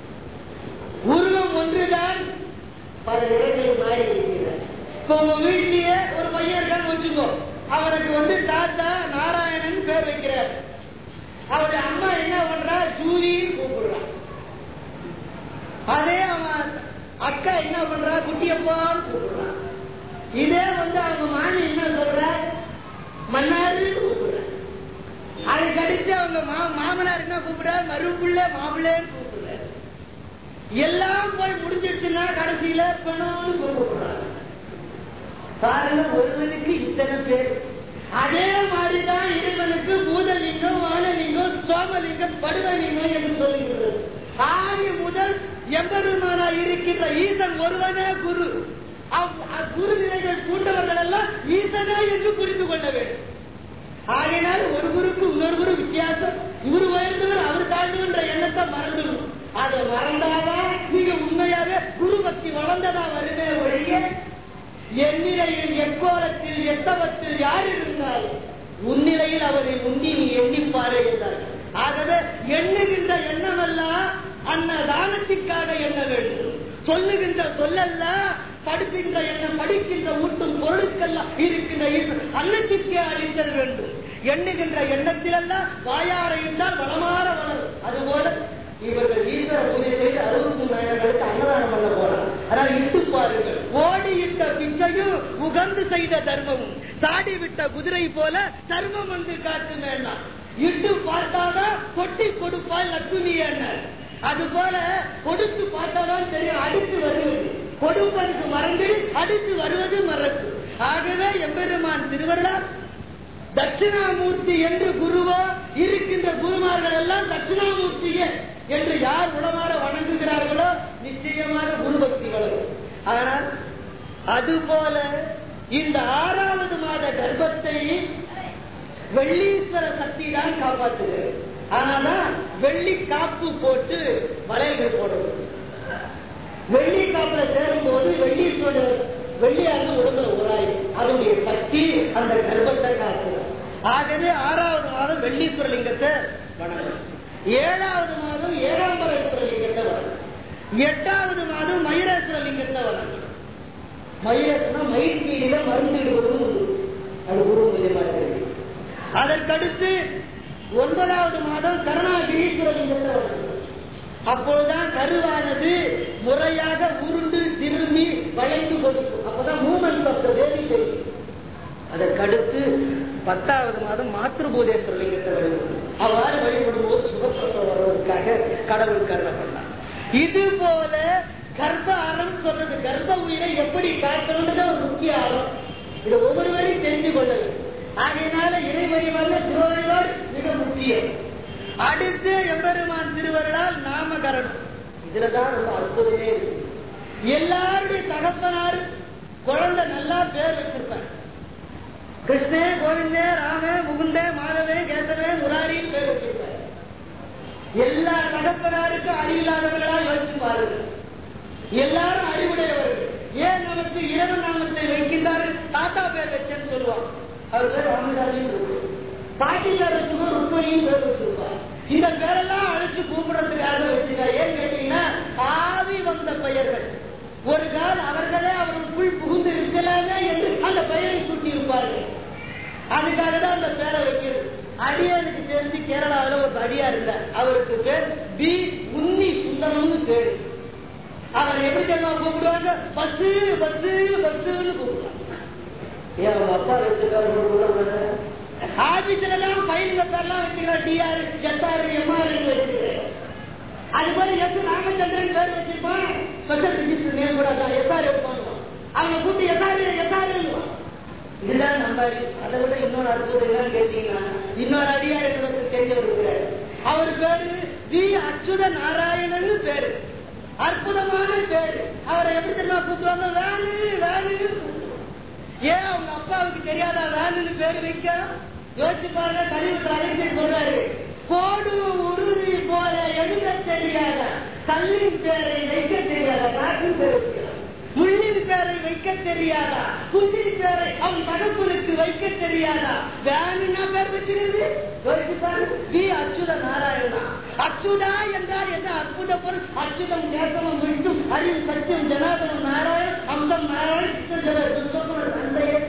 Speaker 1: உருவம் ஒன்றுதான் பல இடங்களில் மாறி இருக்கிறது இப்ப உங்க வீட்லயே ஒரு பையன் இருக்கான்னு வச்சுக்கோ அவனுக்கு வந்து தாத்தா நாராயணன் பேர் வைக்கிறார் அவருடைய அம்மா என்ன பண்றா ஜூலின்னு கூப்பிடுறான் அதே அவன் அக்கா என்ன பண்றா குட்டியப்பான்னு கூப்பிடுறான் இதே வந்து அவங்க மாமி என்ன சொல்ற மன்னாருன்னு கூப்பிடுற அதுக்கு அடுத்து அவங்க மா- மாமனார் என்ன கூப்பிடுற மறுப்புள்ள மாப்பிள்ளைன்னு கூப்பிடுற எல்லாம் போய் முடிஞ்சிடுச்சுன்னா கடைசியில பணம்னு கூப்பிடுறாங்க பாருங்க ஒருவனுக்கு இத்தனை பேர் அதே மாதிரிதான் இறைவனுக்கு பூதலிங்கம் வானலிங்கம் சோமலிங்கம் படுவலிங்கம் என்று சொல்லுகிறது ஆதி முதல் எம்பெருமானா இருக்கின்ற ஈசன் ஒருவனே குரு அவ்- அக் குரு நிலைகள் பூண்டவர்கள் எல்லாம் ஈசனே என்று புரிந்து கொள்ள வேண்டும் ஆகையினால் ஒரு குருக்கு இன்னொரு குரு வித்தியாசம் இவர் உயர்ந்தவர் அவர் தாழ்ந்தவன்ற எண்ணத்தை மறந்துடும் அதை மறந்தாதான் நீங்க உண்மையாக குரு பக்தி வளர்ந்ததா வருமே ஒழிய எந்நிலையில் எக்கோலத்தில் எத்தவத்தில் யார் இருந்தாலும் உன்னிலையில் அவரை உண்ணி நீ எண்ணிப்பாரே என்றார் ஆகவே எண்ணுகின்ற எண்ணமெல்லாம் அன்னதானத்திற்காக எண்ண வேண்டும் சொல்லுகின்ற சொல்லல்ல படுக்கின்ற எண்ணம் படிக்கின்ற ஊட்டும் பொருளுக்கெல்லாம் இருக்கின்ற ஈஸ்வரன் அன்னத்திற்கே அளித்தல் வேண்டும் எண்ணுகின்ற எண்ணத்திலெல்லாம் வாயார இருந்தால் வளமாற வளரும் அதுபோல இவர்கள் ஈஸ்வர பூஜை செய்து அறுபத்தி நாயகர்களுக்கு அன்னதானம் பண்ண போறாங்க ஆனால் இட்டு பாருங்கள் ஓடி இட்ட பிச்சையும் உகந்து செய்த தர்மமும் சாடி விட்ட குதிரை போல தர்மம் வந்து காட்டு வேண்டாம் இட்டு பார்த்தாதான் கொட்டி கொடுப்பால் லக்குமி என்ன அது போல கொடுத்து பார்த்தாதான் தெரியும் அடுத்து வருவது கொடுப்பதற்கு மறந்துடு அடுத்து வருவது மறக்கு ஆகவே எம்பெருமான் திருவருளார் தட்சிணாமூர்த்தி என்று குருவோ இருக்கின்ற குருமார்கள் எல்லாம் தட்சிணாமூர்த்தியே என்று யார் உளமாற வணங்குகிறார்களோ நிச்சயமாக குரு பக்தி வளரும் ஆனால் அதுபோல இந்த ஆறாவது மாத கர்ப்பத்தை வெள்ளீஸ்வர சக்தி தான் காப்பாற்றுகிறது ஆனாதான் வெள்ளி காப்பு போட்டு வளையல்கள் போடுறது வெள்ளி காப்புல சேரும் போது வெள்ளீஸ்வரர் வெள்ளியாக உடம்புல உராய் அதனுடைய சக்தி அந்த கர்ப்பத்தை காக்குது ஆகவே ஆறாவது மாதம் வெள்ளீஸ்வர லிங்கத்தை வணங்கணும் ஏழாவது மாதம் ஏகாம்பரேஸ்வர லிங்கத்தை வணங்கணும் எட்டாவது மாதம் மயூரேஸ்வர லிங்கத்தை வணங்கணும் மயூரேஸ்வரா மயில் பீடியில மருந்து இடுவதும் உண்டு அது குரு மூலியமா தெரியும் அதற்கடுத்து ஒன்பதாவது மாதம் கருணாகிரீஸ்வர லிங்கத்தை வணங்கணும் அப்பொழுதுதான் கருவானது முறையாக உருண்டு திரும்பி வளைந்து கொடுக்கும் அப்பதான் மூமெண்ட் ஆஃப் த பேபி தெரியும் அதற்கடுத்து பத்தாவது மாதம் மாத்திருபூதேஸ்வர லிங்கத்தை வழிபடும் அவ்வாறு வழிபடும் போது சுகப்பிரசவம் வருவதற்காக கடவுள் கருணை பண்ணார் இது போல கர்ப்ப அறம் சொல்றது கர்ப்ப உயிரை எப்படி காக்கணும்ன்றது ஒரு முக்கிய அறம் இதை ஒவ்வொருவரையும் தெரிந்து கொள்ள வேண்டும் ஆகையினால இறை வழிபாடு திருவள்ளுவர் மிக முக்கியம் அடுத்து எம்பெருமான் திருவருளால் நாமகரணம் இதுலதான் ரொம்ப அற்புதமே இருக்கு எல்லாருடைய தகப்பனார் குழந்தை நல்லா பேர் வச்சிருப்பாங்க கிருஷ்ணே கோவிந்தே ராம முகுந்தே மாதவே கேசவே முராரின்னு பேர் வச்சிருப்பாரு எல்லா தகப்பனாருக்கும் அறிவில்லாதவர்களா யோசிச்சு பாருங்க எல்லாரும் அறிவுடையவர்கள் ஏன் நமக்கு இரவு நாமத்தை வைக்கின்றாரு தாத்தா பேர் வச்சேன்னு சொல்லுவான் அவர் பேர் ராமசாமி பாட்டி பேர் வச்சுக்கோ ருக்மணியும் பேர் வச்சிருப்பார் இந்த பேரெல்லாம் அழைச்சு கூப்பிடுறதுக்காக வச்சிருக்காரு ஏன் கேட்டீங்கன்னா ஆவி வந்த பெயர்கள் ஒரு கால் அவர்களே அவருக்குள் புகுந்து இருக்கலாமே என்று அந்த பெயரை சுட்டி இருப்பார்கள் அதுக்காக தான் அந்த பேரை வைக்கிறது அடியாருக்கு தெரிஞ்சு கேரளாவில் ஒரு அடியார் இருந்தார் அவருக்கு பேர் பி உன்னி சுந்தரம்னு பேரு அவர் எப்படி தெரியுமா கூப்பிடுவாங்க பஸ் பஸ் பஸ்ன்னு கூப்பிடுவாங்க ஏன் அவங்க அப்பா வச்சிருக்காரு ஆபீஸ்ல தான் ஃபைலுங்க பேர்லாம் வச்சுக்கிறோம் டிஆர் எஸ்ஆர் எம்ஆர் வச்சுக்கிறேன் அது போல எஸ் ராமச்சந்திரன் பேர் வச்சிருப்பான் ஸ்பெஷல் ரிஜிஸ்டர் நேம் கூட எஸ்ஆர் எடுப்பாங்க அவங்க கூப்பிட்டு எஸ்ஆர் எஸ்ஆர் இதுதான் நம்பாரி அதை விட இன்னொரு அற்புதம் என்னன்னு கேட்டீங்கன்னா இன்னொரு அடியார் எனக்கு தெரிஞ்சவர் இருக்கிறார் அவர் பேரு வி அச்சுத நாராயணன் பேரு அற்புதமான பேரு அவரை எப்படி தெரியுமா கூப்பிடுவாங்க வேலு வேலு ஏன் அவங்க அப்பாவுக்கு தெரியாதா வேலுன்னு பேரு வைக்க யோசிச்சு பாருங்க கலிவுக்கு அழைச்சு சொல்றாரு கோடு உறுதி போல எழுத தெரியாத கல்லின் பேரை வைக்க தெரியாத காற்றின் பேர் வைக்கிறார் முள்ளின் பேரை வைக்க தெரியாதா புள்ளின் பேரை அவன் தகப்பனுக்கு வைக்க தெரியாதா வேணும்னா பேர் வச்சிருது யோசிச்சு பாருங்க வி அச்சுத நாராயணா அச்சுதா என்றால் என்ன அற்புத பொருள் அச்சுதம் கேசவம் விட்டும் அறிவு சத்தியம் ஜனாதனம் நாராயண் அம்சம் நாராயண் தந்தையே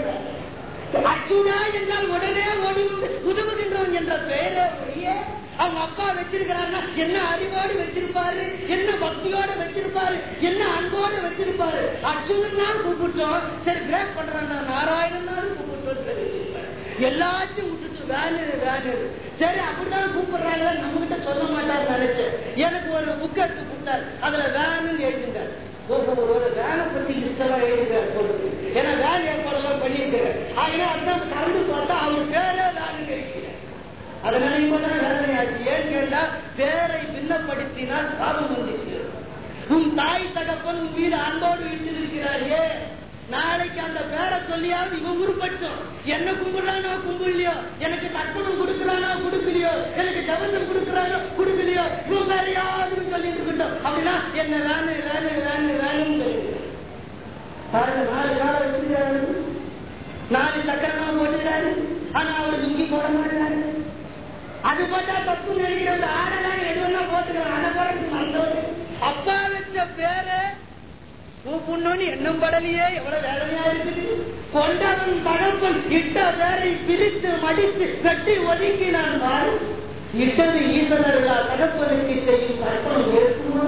Speaker 1: அச்சுதா என்றால் உடனே ஓடி வந்து உதவுகின்றவன் என்ற பெயரே ஒழிய அவங்க அப்பா வச்சிருக்கிறாருன்னா என்ன அறிவோடு வச்சிருப்பாரு என்ன பக்தியோட வச்சிருப்பாரு என்ன அன்போடு வச்சிருப்பாரு அச்சுதனால் கூப்பிட்டோம் சரி பிரேக் பண்றாங்க நாராயணனாலும் கூப்பிட்டோம் சரி எல்லாத்தையும் விட்டுட்டு வேணு வேணு சரி அப்படிதான் கூப்பிடுறாங்க நம்ம கிட்ட சொல்ல மாட்டாரு நினைச்சேன் எனக்கு ஒரு புக் எடுத்து கொடுத்தாரு அதுல வேணும்னு எழுதிட்டார் ஒரு வேலை பத்தி லிஸ்டெல்லாம் எழுதுகிறார் போட்டு ஏன்னா வேலை ஏற்பாடெல்லாம் பண்ணியிருக்கிறேன் அதனால அதான் கலந்து பார்த்தா அவர் பேரே வேணும்னு எழுதிக்கிறேன் அதனால இப்பதான் வேதனை ஆச்சு ஏன்னு கேட்டா பேரை பின்னப்படுத்தினால் சாபம் வந்துச்சு உன் தாய் தகப்பன் உன் மீது அன்போடு விட்டிருக்கிறாரே நாளைக்கு அந்த பேரை சொல்லியாவது இவன் உருப்பட்டும் என்ன கும்பிடுறானோ கும்பிடலையோ எனக்கு தர்ப்பணம் கொடுக்குறானோ கொடுக்கலையோ எனக்கு கவசம் கொடுக்குறானோ கொடுக்கலையோ இவன் வேற யாரும் சொல்லிட்டு இருக்கட்டும் அப்படின்னா என்ன வேணும் வேணும் வேணும் வேணும்னு சொல்லி பாருங்க நாலு காலம் வச்சிருக்காரு நாலு சக்கரமா போட்டுக்கிறாரு ஆனா அவர் லுங்கி போட மாட்டாரு அது போட்டா தப்பு நினைக்கிறது ஆடலாம் எதுவெல்லாம் போட்டுக்கலாம் அதை போடுறது மறந்தவர் அப்பா வச்ச பேரு பூப்புண்ணு எண்ணம் படலையே எவ்வளவு வேதனையா இருக்குது கொண்டவன் தகப்பன் இட்ட பேரை பிரித்து மடித்து கட்டி ஒதுக்கி நான் மாறு இட்டது ஈசனர்களா தகப்பனுக்கு செய்யும் கற்பனம் இருக்குமா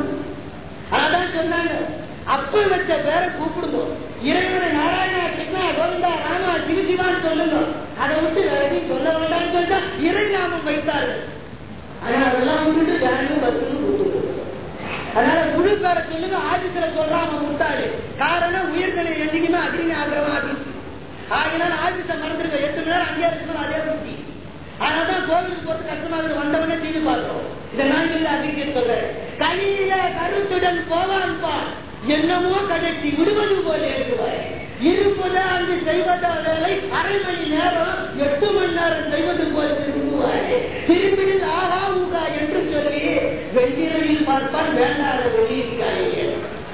Speaker 1: அதான் சொன்னாங்க அப்ப வச்ச பேரை கூப்பிடுங்க இறைவனை நாராயணா கிருஷ்ணா கோவிந்தா ராமா சிவசிவான்னு சொல்லுங்க அதை விட்டு வேற எதையும் சொல்ல வேண்டாம்னு சொல்லிட்டா இறை நாமம் வைத்தார்கள் ஆனா அதெல்லாம் விட்டுட்டு வேணும் வருதுன்னு கூப்பிடுங்க அதனால முழு பேரை சொல்லுங்க ஆபீஸ்ல சொல்றான் அவன் முட்டாடு காரணம் உயர்தனை என்னைக்குமே அதிகமே ஆகிறவன் ஆபீஸ் ஆகினால ஆபீஸ மறந்துருக்க எட்டு மணி நேரம் அங்கேயே இருக்கணும் அதே சுத்தி அதனாலதான் கோவிலுக்கு போறது கஷ்டமாக வந்தவனே டிவி பார்க்கிறோம் இதை நான் இல்ல அதிகம் சொல்றேன் கனியில கருத்துடன் போவான் பார் என்னமோ கடத்தி விடுவது போல இருக்குவாய் இருப்பது அங்கு செய்வதா வேலை அரை மணி நேரம் எட்டு மணி நேரம் செய்வது போல் திரும்புவாய் திரும்பிடில் ஆகா ஊகா என்று சொல்லி வெண்டிரையில் பார்ப்பான் வேண்டாத வெளியிருக்காயே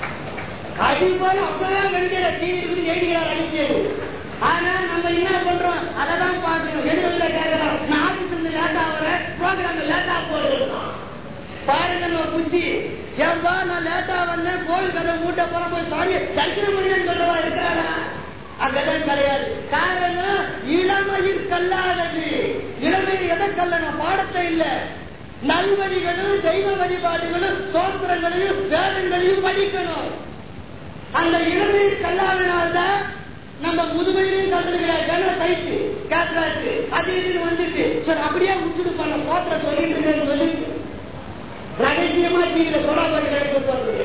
Speaker 1: அடிபோல் அப்பதான் வெண்டிர டிவி இருக்குது எழுதுகிறார் அடிச்சது ஆனா நம்ம என்ன பண்றோம் அததான் பாக்கணும் எழுதுல கேட்கிறோம் நான் ஆபீஸ் இருந்து லேட்டா வர ப்ரோக்ராம் லேட்டா போடுறோம் பாருங்க நம்ம புத்தி ஏன்பா நான் லேட்டா வந்தேன் கோவில் கதை மூட்டை போற போய் சுவாமி தரிசனம் பண்ணு சொல்றவா இருக்கிறாளா அங்கதான் கிடையாது காரணம் இளமையில் கல்லாதது இளமையில் எதை கல்லணும் பாடத்தை இல்ல நல்வழிகளும் தெய்வ வழிபாடுகளும் சோத்திரங்களையும் வேதங்களையும் படிக்கணும் அந்த இளமையில் கல்லாதனால்தான் நம்ம முதுமையிலையும் கத்துக்கிறாங்க கைட்டு கேட்கறாச்சு அது இதுன்னு வந்துட்டு சரி அப்படியே விட்டுட்டு பண்ண சோத்திர சொல்லிட்டு இருக்கேன்னு சொல்லிட்டு ரகசியமா டிவியில சோடா பாட்டு கிடைக்க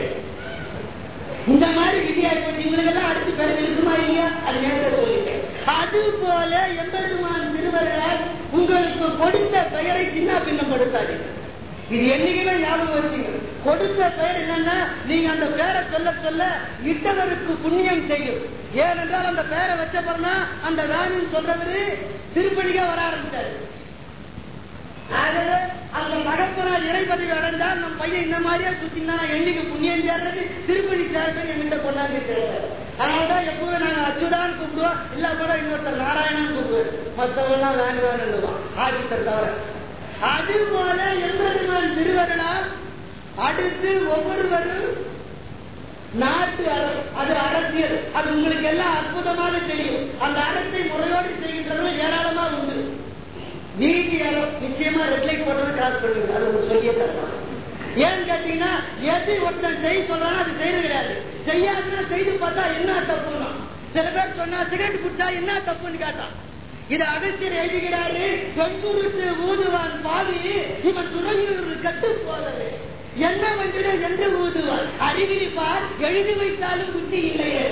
Speaker 1: இந்த மாதிரி வித்தியாசம் இவங்களுக்கு எல்லாம் அடுத்து பிறகு இருக்குமா இல்லையா அது நேரத்தை சொல்லிட்டேன் அது போல எம்பெருமான் திருவருளால் உங்களுக்கு கொடுத்த பெயரை சின்ன பின்னப்படுத்தாதீங்க இது என்னைக்குமே ஞாபகம் வச்சுங்க கொடுத்த பெயர் என்னன்னா நீங்க அந்த பேரை சொல்ல சொல்ல இட்டவருக்கு புண்ணியம் செய்யும் ஏனென்றால் அந்த பேரை வச்ச பிறனா அந்த வேணும்னு சொல்றவரு திருப்பணிக்கா வர ஆரம்பிச்சாரு ஆகவே அந்த தகப்பனால் இறைப்பதவி அடைந்தால் நம் பையன் இந்த மாதிரியே சுத்தினா என்னைக்கு புண்ணியம் சேர்றது திருப்பணி சேர்றது என்கிட்ட கொண்டாந்து சேர்றாரு அதனாலதான் எப்பவுமே நாங்க அச்சுதான் கூப்பிடுவோம் இல்ல கூட இன்னொருத்தர் நாராயணன் கூப்பிடுவோம் மத்தவெல்லாம் வேணும் வேணும்னுவான் ஆதித்தர் தவிர அது போல எம்பெருமான் திருவருளால் அடுத்து ஒவ்வொருவரும் நாட்டு அறம் அது அரசியல் அது உங்களுக்கு எல்லாம் அற்புதமாக தெரியும் அந்த அறத்தை முறையோடு செய்கின்றவர்கள் ஏராளமா உண்டு நீதி அறம் நிச்சயமா ரெட் லைட் போட்டவங்க கிராஸ் பண்ணுவீங்க அது உங்களுக்கு சொல்லியே தரலாம் ஏன்னு கேட்டீங்கன்னா எது ஒருத்தன் செய்ய சொல்றானோ அது செய்யறது கிடையாது செய்யாதுன்னா செய்து பார்த்தா என்ன தப்புன்னா சில பேர் சொன்னா சிகரெட் குடிச்சா என்ன தப்புன்னு கேட்டான் இது அகத்தியர் எழுதுகிறாரு பெண்குருட்டு ஊதுவான் பாவி இவன் துறையூர் கட்டு போதவே என்ன வந்திட என்று ஊதுவான் அறிவிப்பார் எழுதி வைத்தாலும் புத்தி இல்லையே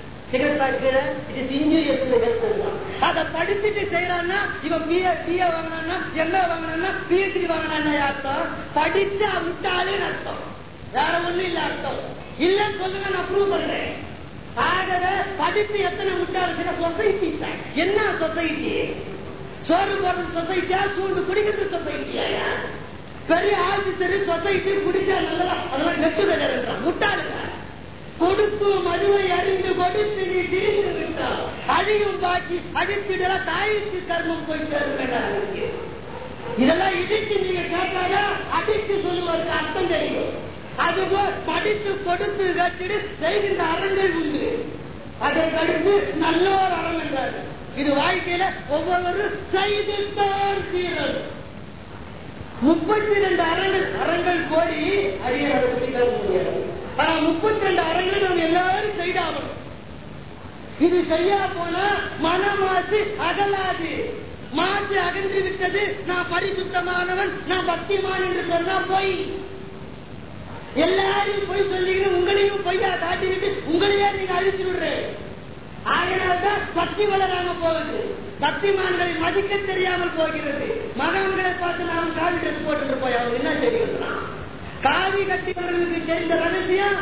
Speaker 1: அதை படிச்சுட்டு செய்யறான்னா இவன் பிஏ பிஏ வாங்கினா எம்ஏ வாங்கினா பிஹெச்டி வாங்கினா அர்த்தம் படிச்சா விட்டாலும் அர்த்தம் வேற ஒண்ணும் இல்ல அர்த்தம் இல்லன்னு சொல்லுங்க நான் ப்ரூவ் பண்றேன் ஆகவே படிப்பு எத்தனை முட்டாளுக்கு சொசைட்டி என்ன சொசைட்டி சோறு போடுறது சொசைட்டியா சூண்டு குடிக்கிறது சொசைட்டியா பெரிய ஆபீசர் சொசைட்டி குடிச்சா நல்லதா அதெல்லாம் கெட்டு கிடையாது முட்டாளுங்க கொடுத்து மதுவை அறிந்து கொடுத்து நீ திரிந்து விட்டால் அழியும் பாக்கி அடித்திடல தாய்க்கு கர்மம் போயிட்டு இதெல்லாம் இடிச்சு நீங்க கேட்டாயா அடிச்சு சொல்லுவதற்கு அர்த்தம் தெரியும் அதுபோல் படித்து கொடுத்து கட்டிடு செய்கின்ற அறங்கள் உண்டு அதை கடுத்து நல்லோர் அறம் என்றார் இது வாழ்க்கையில ஒவ்வொருவரும் செய்து தீரல் முப்பத்தி ரெண்டு அறங்கள் அறங்கள் கோடி அடிய முடியாது ஆனா முப்பத்தி ரெண்டு அறங்கள் நாம் எல்லாரும் செய்தாகணும் இது செய்யா போனா மனமாசு அகலாது மாசு அகன்று விட்டது நான் பரிசுத்தமானவன் நான் பக்திமான் என்று சொன்னா போய் எல்லாரையும் பொய் சொல்லிக்கிட்டு உங்களையும் பொய்யா காட்டிக்கிட்டு உங்களையே நீங்க அழிச்சு விடுறேன் ஆகையால்தான் பக்தி வளராம போகுது பக்திமான்களை மதிக்க தெரியாமல் போகிறது மகான்களை பார்த்து நாம் காவி ட்ரெஸ் போட்டுட்டு போய் அவங்க என்ன தெரியுதுன்னா காவி கட்டியவர்களுக்கு தெரிந்த ரகசியம்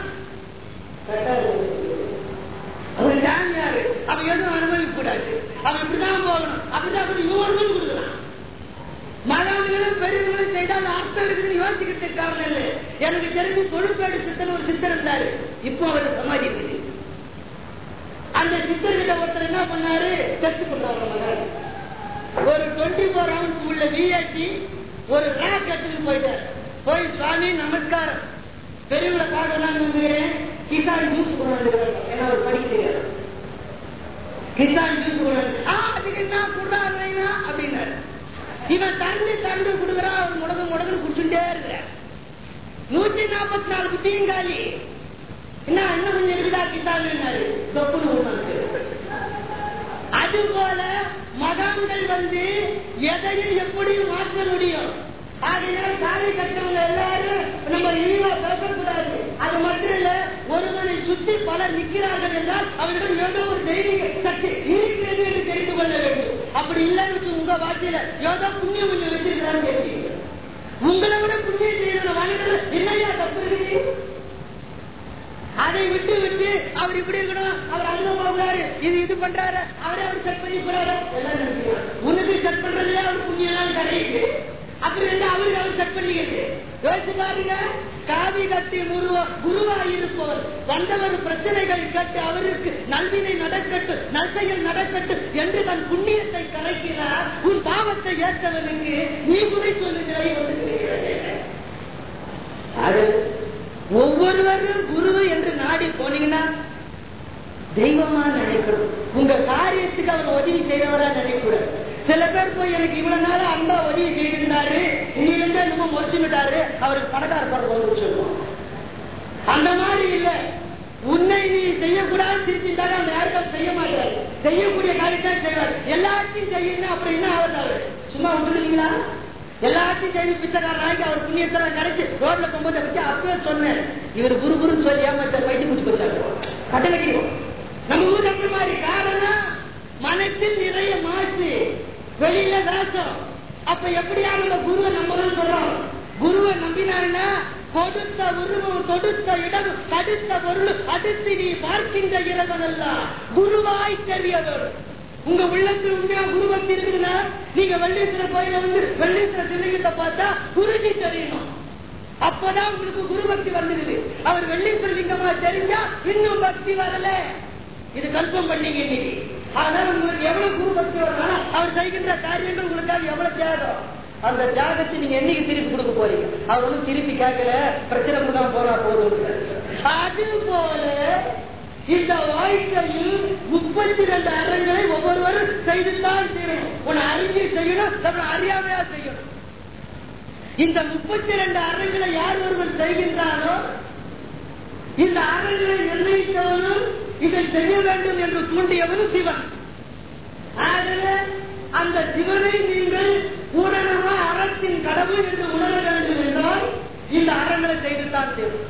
Speaker 1: அவர் ஜாமியாரு அவன் எதுவும் அனுபவிக்க கூடாது அவன் இப்படிதான் போகணும் அப்படிதான் அப்படி இவர்களும் கொடுக்கலாம் மகான்களும் பெரியவர்களும் செய்தால் அர்த்தம் இருக்குதுன்னு யோசிக்கிறது காரணம் இல்லை எனக்கு தெரிஞ்சு கொழுப்பேடு சித்தன் ஒரு சித்தர் இருந்தாரு இப்போ அவர் சமாதி இருக்குது அந்த சித்தர்கிட்ட ஒருத்தர் என்ன பண்ணாரு டெஸ்ட் பண்றாரு மகன் ஒரு டுவெண்ட்டி ஃபோர் ரவுண்ட்ஸ் உள்ள விஐடி ஒரு ரேக் எடுத்துட்டு போயிட்டார் போய் சுவாமி நமஸ்காரம் பெரியவங்களை பார்க்கலாம் வந்துக்கிறேன் கிசான் ஜூஸ் கொண்டு வந்துக்கிறேன் என்ன ஒரு படிக்க தெரியாது கிசான் ஜூஸ் கொண்டு வந்து ஆ அதுக்கு என்ன கூடாதுனா அப்படின்னாரு இவன் தந்து தந்து கொடுக்குறான் அவர் முடகு முடகுன்னு குடிச்சுட்டே இருக்கிறார் நூத்தி நாற்பத்தி நாலு குட்டியும் காலி என்ன இன்னும் கொஞ்சம் இருக்குதா கிட்டான்னு தொப்புன்னு அது போல மகான்கள் வந்து எதையும் எப்படியும் மாற்ற முடியும் ஆகையினால் சாலை கட்டவங்க எல்லாரும் நம்ம இழிவா பேசக்கூடாது அது மட்டும் இல்ல ஒருவனை சுத்தி பலர் நிற்கிறார்கள் என்றால் அவரிடம் ஏதோ ஒரு தெய்வீக சக்தி இருக்கிறது என்று தெரிந்து கொள்ள வேண்டும் அப்படி இல்லைன்னு உங்க வாழ்க்கையில ஏதோ புண்ணியம் கொஞ்சம் வச்சிருக்கிறான்னு கேட்டீங்க உங்களை விட புண்ணியம் செய்யற மனிதர் என்னையா தப்பு இருக்குது அதை விட்டு விட்டு அவர் இப்படி இருக்கணும் அவர் அங்க போகிறாரு இது இது பண்றாரு அவரே அவர் செட் பண்ணி போறாரு உனக்கு செட் பண்றதுல அவர் புண்ணியம் கிடையாது அப்படி இருந்தா அவருக்கு அவர் செட் பண்ணிக்கிறது யோசிச்சு பாருங்க காவி கட்டி முருவ குருவா இருப்பவர் வந்தவர் பிரச்சனைகள் கட்டு அவருக்கு நல்வினை நடக்கட்டும் நல்செயல் நடக்கட்டும் என்று தன் புண்ணியத்தை கலைக்கிறார் உன் பாவத்தை ஏற்றவனுக்கு நீ குறை சொல்லுகிறாய் அது ஒவ்வொருவரும் குரு என்று நாடி போனீங்கன்னா தெய்வமா நினைக்கணும் உங்க காரியத்துக்கு அவர் உதவி செய்யறவரா நினைக்கூடாது சில பேர் போய் எனக்கு இவ்வளவு நாள் அன்பா உதவி செய்திருந்தாரு இன்னிலிருந்து என்னமோ முடிச்சுட்டாரு அவருக்கு பணக்கார படம் வந்து சொல்லுவோம் அந்த மாதிரி இல்ல உன்னை நீ செய்யக்கூடாது திருச்சிட்டாலும் அந்த யாருக்கும் செய்ய மாட்டாரு செய்யக்கூடிய காரியத்தை செய்வார் எல்லாத்தையும் செய்யணும் அப்புறம் என்ன ஆகுது அவரு சும்மா விட்டுருக்கீங்களா எல்லாத்தையும் செய்து பிச்சைக்கார நாய்க்கு அவர் புண்ணியத்தர நினைச்சு ரோட்ல போகும்போது வச்சு அப்பவே சொன்னேன் இவர் குரு குருன்னு சொல்லி ஏமாற்ற வயிற்று குச்சி போச்சாரு கட்டளைக்கிறோம் நம்ம ஊர் அந்த மாதிரி காரணம் மனத்தில் நிறைய மாசு வெளியில வேஷம் அப்ப எப்படியா நம்ம குருவை நம்பணும்னு சொல்றோம் குருவை நம்பினாருன்னா கொடுத்த உருவம் தொடுத்த இடம் தடுத்த பொருள் அடுத்து நீ பார்க்கின்ற இறைவன் அல்ல குருவாய் தெரியவர் உங்க உள்ளத்தில் உண்மையா குரு பக்தி இருக்குதுன்னா நீங்க வெள்ளீஸ்வரர் கோயில வந்து வெள்ளீஸ்வரர் சிவலிங்கத்தை பார்த்தா குருஜி தெரியணும் அப்பதான் உங்களுக்கு குரு பக்தி வந்துடுது அவர் வெள்ளீஸ்வர லிங்கமா தெரிஞ்சா இன்னும் பக்தி வரல இது கன்ஃபார்ம் பண்ணீங்க இன்னைக்கு அதனால உங்களுக்கு எவ்வளவு குரு பக்தி வரணும் அவர் செய்கின்ற காரியங்கள் உங்களுக்காக எவ்வளவு தியாகம் அந்த தியாகத்தை நீங்க என்னைக்கு திருப்பி கொடுக்க போறீங்க அவர் ஒன்றும் திருப்பி கேட்கல பிரச்சனை பண்ணாம போனா போதும் அது போல இந்த வாழ்க்கையில் முப்பத்தி ரெண்டு அறங்களை ஒவ்வொருவரும் செய்துதான் செய்யணும் உன்னை அறிஞ்சு செய்யணும் அப்புறம் அறியாமையா செய்யணும் இந்த முப்பத்தி ரெண்டு அறங்களை யார் ஒருவன் செய்கின்றானோ இந்த அறங்களை நிர்ணயித்தவனும் இதை செய்ய வேண்டும் என்று தூண்டியவனும் சிவன் ஆகவே அந்த சிவனை நீங்கள் பூரணமா அறத்தின் கடவுள் என்று உணர வேண்டும் என்றால் இந்த அறங்களை செய்துதான் செய்யும்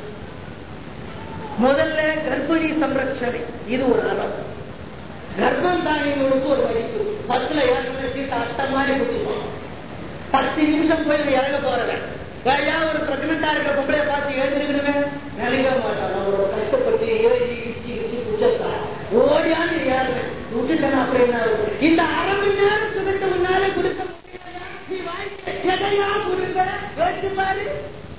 Speaker 1: முதல்ல கர்ப்பிணி சம்ரட்சணை இது ஒரு அறம் கர்ப்பம் தாங்கியவங்களுக்கு ஒரு வலிப்பு பஸ்ல ஏற்கனவே சீட்டை அட்டை மாதிரி பிடிச்சிப்போம் பத்து நிமிஷம் போய் இவன் இறங்க போறவன் வேலையா ஒரு பிரெக்னண்டா இருக்க பொம்பளைய பார்த்து எழுந்திருக்கணுமே நினைக்க மாட்டான் அவரோட கஷ்டப்பட்டு ஏறி இடிச்சு இடிச்சு புடிச்சா ஓடியான்னு ஏறுவேன் விட்டுட்டேன் அப்படின்னா இந்த அரை மணி நேரம் சுகத்தை முன்னாலே கொடுக்க முடியாதா? நீ வாழ்க்கை எதையா கொடுக்க யோசிச்சு பாரு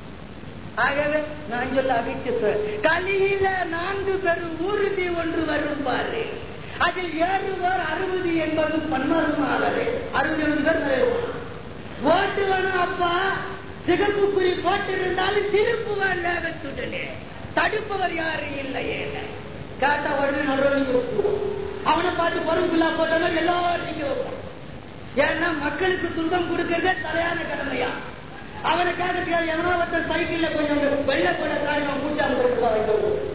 Speaker 1: ஆகவே நான் சொல்ல அபித்து சொல் கலியில நான்கு பெரும் ஊர்தி ஒன்று வரும் பாரு அதில் ஏறுவோர் அறுபது என்பது பன்மருமாவது அறுபது எழுபது பேர் வருவான் ஓட்டுவனும் அப்பா சிகப்பு குறி போட்டிருந்தாலும் திருப்புவான் வேகத்துடனே தடுப்பவர் யாரும் இல்லையே காட்டா உடனே நடுவில் அவனை பார்த்து பொறுப்புலா போட்டவன் எல்லாரும் நீங்க வைப்பான் ஏன்னா மக்களுக்கு துன்பம் கொடுக்கறதே தலையான கடமையா அவனுக்காக தெரியாது எவனோ ஒருத்தன் சைக்கிள்ல கொஞ்சம் வெள்ள கூட காடி அவன் பூச்சா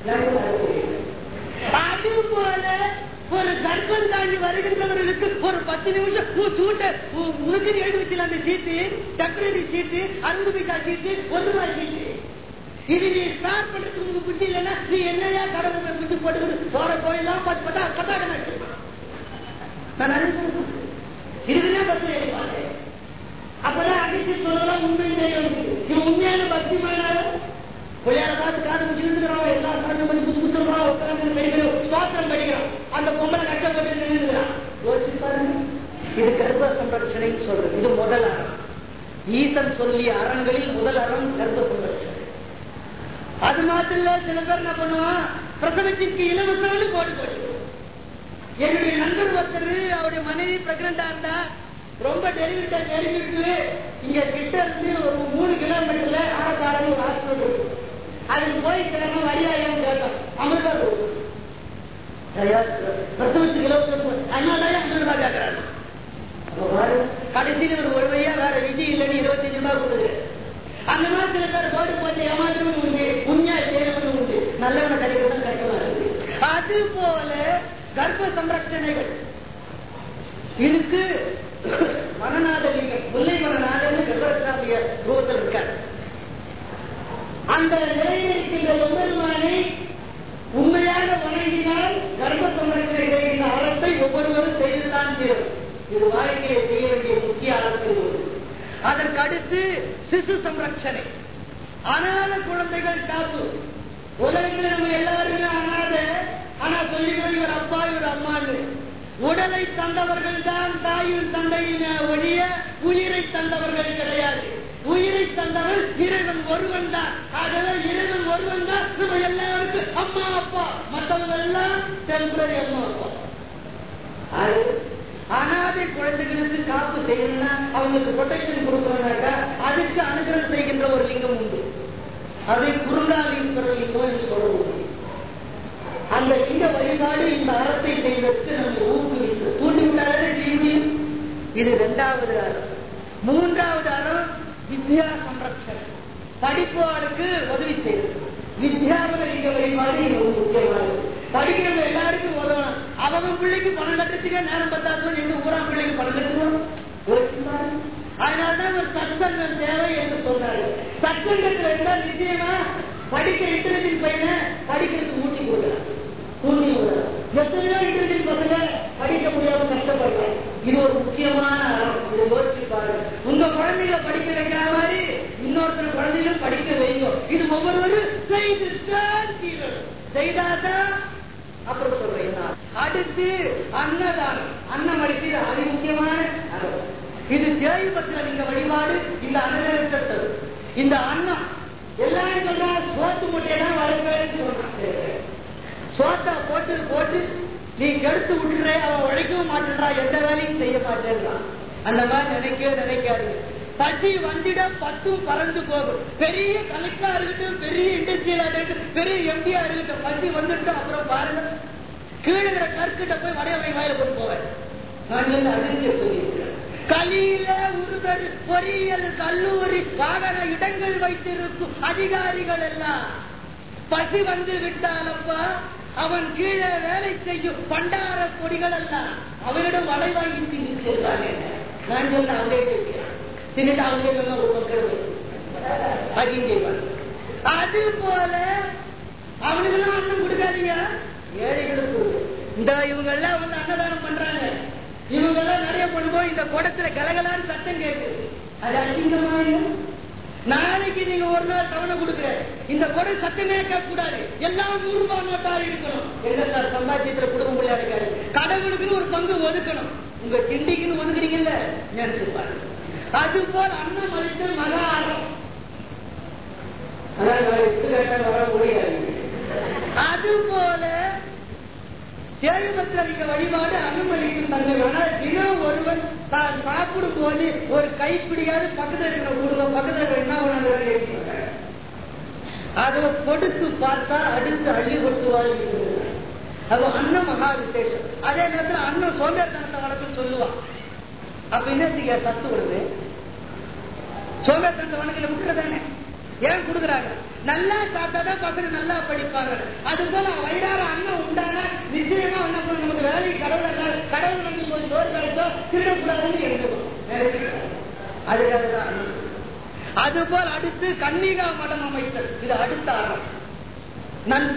Speaker 1: அது போல ஒரு கர்ப்பம் தாண்டி வருகின்றவர்களுக்கு ஒரு பத்து நிமிஷம் உன் சூட்டை உனக்கு எழுதி வச்சுல அந்த சீட்டு டெம்பரரி சீட்டு அறுபது பைசா சீட்டு ஒரு ரூபாய் சீட்டு இது நீ ஸ்டார்ட் பண்றதுக்கு உனக்கு புத்தி இல்லைன்னா நீ என்னையா கடவுளை புத்தி போட்டு போற கோயிலாம் பத்து பட்டா பட்டாக நடிச்சிருப்பான் நான் அறிவு இதுக்குதான் பத்து எழுப்பாங்க அப்பதான் அடிச்சு சொல்லலாம் உண்மை தெரியும் இவன் உண்மையான பக்தி மேலாலும் பிள்ளையார பார்த்து காது முடிச்சுருக்கிறான் எல்லா கண்ணு பண்ணி புதுசு புதுசு உட்காந்து படிக்கிறோம் ஸ்தோத்திரம் படிக்கிறோம் அந்த பொம்பளை கஷ்டப்பட்டு நின்றுக்கிறான் யோசிச்சு பாருங்க இது கர்ப்ப சம்ரட்சணை சொல்றது இது முதல் அறம் ஈசன் சொல்லிய அறங்களில் முதல் அறம் கர்ப்ப சம்ரட்சணை அது மாத்திரம் இல்ல சில பேர் என்ன பண்ணுவான் பிரசவத்திற்கு இலவசம்னு போட்டு போட்டு என்னுடைய நண்பர் ஒருத்தர் அவருடைய மனைவி பிரெக்னண்டா இருந்தா ரொம்ப டெலிவரி டைம் நெருங்கிட்டு இங்க கிட்ட இருந்து ஒரு மூணு கிலோமீட்டர்ல ஆரக்காரன் ஒரு ஹாஸ்பிட்டல் இருக்கு அதுக்கு போய் கிழமை வழியாயம் கேட்டோம் ஐம்பது ரூபாய் பிரசவத்துக்கு இலவசம் அதனால ஐம்பது ரூபாய் கேட்கறாங்க கடைசியில் ஒரு ஒரு வழியா வேற விதி இல்லைன்னு இருபத்தஞ்சு ரூபாய் கொடுக்குது அந்த மாதிரி சில பேர் போட்டு போட்டு ஏமாற்றமும் உண்டு உண்மையா செய்யறவனும் உண்டு நல்லவனை கிடைக்கிறது கஷ்டமா இருக்கு அது போல கர்ப்ப சம்ரட்சணைகள் இதுக்கு மனநாதலிங்கம் முல்லை மனநாதன் கர்ப்பசாமிய ரூபத்தில் இருக்கார் அந்த நிலையில் இருக்கின்ற எம்பெருமானை உண்மையாக வணங்கினால் கர்ப்ப சம்ரட்சணை செய்கின்ற அறத்தை ஒவ்வொருவரும் செய்துதான் தீரும் இது வாழ்க்கையை செய்ய வேண்டிய முக்கிய அறத்தில் ஒன்று அதற்கு அடுத்து சிசு சம்ரட்சணை அனாத குழந்தைகள் காப்பு உலகத்தில் நம்ம எல்லாருமே அனாத ஆனா சொல்லிக்கிறோம் இவர் அப்பா இவர் அம்மான்னு உடலை தந்தவர்கள் தான் தாயும் தந்தையின் ஒழிய உயிரை தந்தவர்கள் கிடையாது உயிரை தந்தவன் இறைவன் ஒருவன் தான் ஆகவே இறைவன் ஒருவன் தான் நம்ம எல்லாருக்கும் அம்மா அப்பா மற்றவங்க எல்லாம் டெம்பரரி அம்மா அப்பா அது அனாதை குழந்தைகளுக்கு காப்பு செய்யணும்னா அவங்களுக்கு ப்ரொடெக்ஷன் கொடுக்கணும்னாக்கா அதுக்கு அனுகிரகம் செய்கின்ற ஒரு லிங்கம் உண்டு அதை குருங்காலீஸ்வரர் லிங்கம் என்று சொல்லுவோம் அந்த லிங்க வழிபாடு இந்த அறத்தை செய்வதற்கு நம்ம ஊக்குவித்து தூண்டி விட்டாலே செய்ய முடியும் இது இரண்டாவது அறம் மூன்றாவது அறம் வித்யா சம்ரட்சணை படிப்பவர்களுக்கு உதவி செய்வது வித்யாபன லிங்க வழிபாடு இது ஒரு முக்கியமானது படிக்கிறவங்க எல்லாருக்கும் உதவணும் அவங்க பிள்ளைக்கு பணம் கட்டுறதுக்கே நேரம் பத்தாது எங்க ஊரா பிள்ளைக்கு பணம் கட்டுவோம் அதனாலதான் ஒரு சத்சங்கம் தேவை என்று சொல்றாரு சத்சங்கத்துல இருந்தா நிச்சயமா படிக்கிற இன்டர்நெட்டின் பையனை படிக்கிறதுக்கு ஊட்டி கொடுக்கலாம் தூண்டி விடுறாங்க எத்தனையோ இன்டர்நெட்டின் பசங்க படிக்க முடியாம கஷ்டப்படுறாங்க இது ஒரு முக்கியமான அறம் இதை யோசிச்சு பாருங்க உங்க குழந்தைகளை படிக்க வைக்கிற மாதிரி இன்னொருத்தர் குழந்தைகளும் படிக்க வைங்க இது ஒவ்வொருவரும் செய்து தான் தீரணும். செய்தாதான் அப்புறம் சொல்றேன் நான். அடுத்து அன்னதானம் அன்னம் அளித்து அதி முக்கியமான அறம் இது தேய்பத்திர லிங்க வழிபாடு இந்த அன்னதானத்தை இந்த அன்னம் எல்லாரும் சொல்றா சோத்து முட்டையை தான் வளர்க்கணும்னு சொல்றாங்க சோத்தா போட்டு போட்டு நீ கெடுத்து விட்டுற அவன் உழைக்கவும் மாட்டேன்றா எந்த வேலையும் செய்ய மாட்டேன்றான் அந்த மாதிரி நினைக்கவே நினைக்காது பசி வந்திட பத்தும் பறந்து போகும் பெரிய கலெக்டரா இருக்கட்டும் பெரிய இண்டஸ்ட்ரியலா இருக்கட்டும் பெரிய எம்டியா இருக்கட்டும் பசி வந்துட்டு அப்புறம் பாருங்க கீழே இருக்கிற கற்கிட்ட போய் வடையவை வாயில போட்டு போவேன் நான் வந்து அதிர்ச்சி சொல்லியிருக்கிறேன் கலியில உருதல் பொறியியல் கல்லூரி வாகன இடங்கள் வைத்திருக்கும் அதிகாரிகள் எல்லாம் பசி வந்து விட்டாலப்பா அவன் கீழே வேலை செய்யும் பண்டார கொடிகள் எல்லாம் அவனிடம் வலை வாங்கி தின்னு செல்வாங்க நான் சொல்ல அவங்களே கேட்கிறேன் தின்னுட்டு அவங்களே சொன்ன ஒரு மக்கள் அதையும் செய்வாங்க அது போல அவனுக்கெல்லாம் அன்னம் கொடுக்காதீங்க ஏழைகளுக்கு கொடுங்க. இந்த இவங்க எல்லாம் வந்து அன்னதானம் பண்றாங்க இவங்க எல்லாம் நிறைய பண்ணும்போது இந்த குடத்துல கலகலான்னு சத்தம் கேட்குது அது அசிங்கமா இல்லை? நாளைக்கு நீங்க ஒரு நாள் தவணை கொடுக்குற இந்த கொடை சத்தமே கேட்க கூடாது எல்லாம் நூறு ரூபாய் நோட்டாரு இருக்கணும் எங்க சார் சம்பாத்தியத்துல கொடுக்க முடியாது இருக்காரு கடவுளுக்குன்னு ஒரு பங்கு ஒதுக்கணும் உங்க கிண்டிக்குன்னு ஒதுக்குறீங்கல்ல நினைச்சு பாருங்க அது போல் அன்னம் அளித்த மகா அறம் அதான் நான் எடுத்துக்காட்டால் வர முடியாது அது போல தேவபத்திரிக்க வழிபாடு அனுமதிக்கும் தன்மை ஆனால் தினம் ஒருவன் தான் சாப்பிடும் போது ஒரு கைப்பிடியாவது பக்கத்தில் இருக்கிற ஊர்ல பக்கத்தில் இருக்கிற என்ன உணர்ந்து அதை கொடுத்து பார்த்தா அடுத்து அள்ளி கொட்டுவாள் அது அன்ன மகா விசேஷம் அதே நேரத்தில் அண்ணன் சோம்பேறித்தனத்தை வணக்கம் சொல்லுவான் அப்ப என்னத்துக்கு சத்து வருது சோம்பேறித்தனத்தை வணக்கில விட்டுறதானே ஏன் கொடுக்குறாங்க நல்லா சாப்பிட்டாதான் பசங்க நல்லா படிப்பாங்க அது போல வயிறார அண்ணன் உண்டானா நிச்சயமா என்ன பண்ண நமக்கு வேலை கடவுள் கடவுள் நம்பி போய் சோறு கிடைச்சோம் திருடக்கூடாதுன்னு எழுதுவோம் அதுக்காக தான் அண்ணன். அது போல் அடுத்து கன்னிகா மடம் அமைத்தல் இது அடுத்த அறம் நன்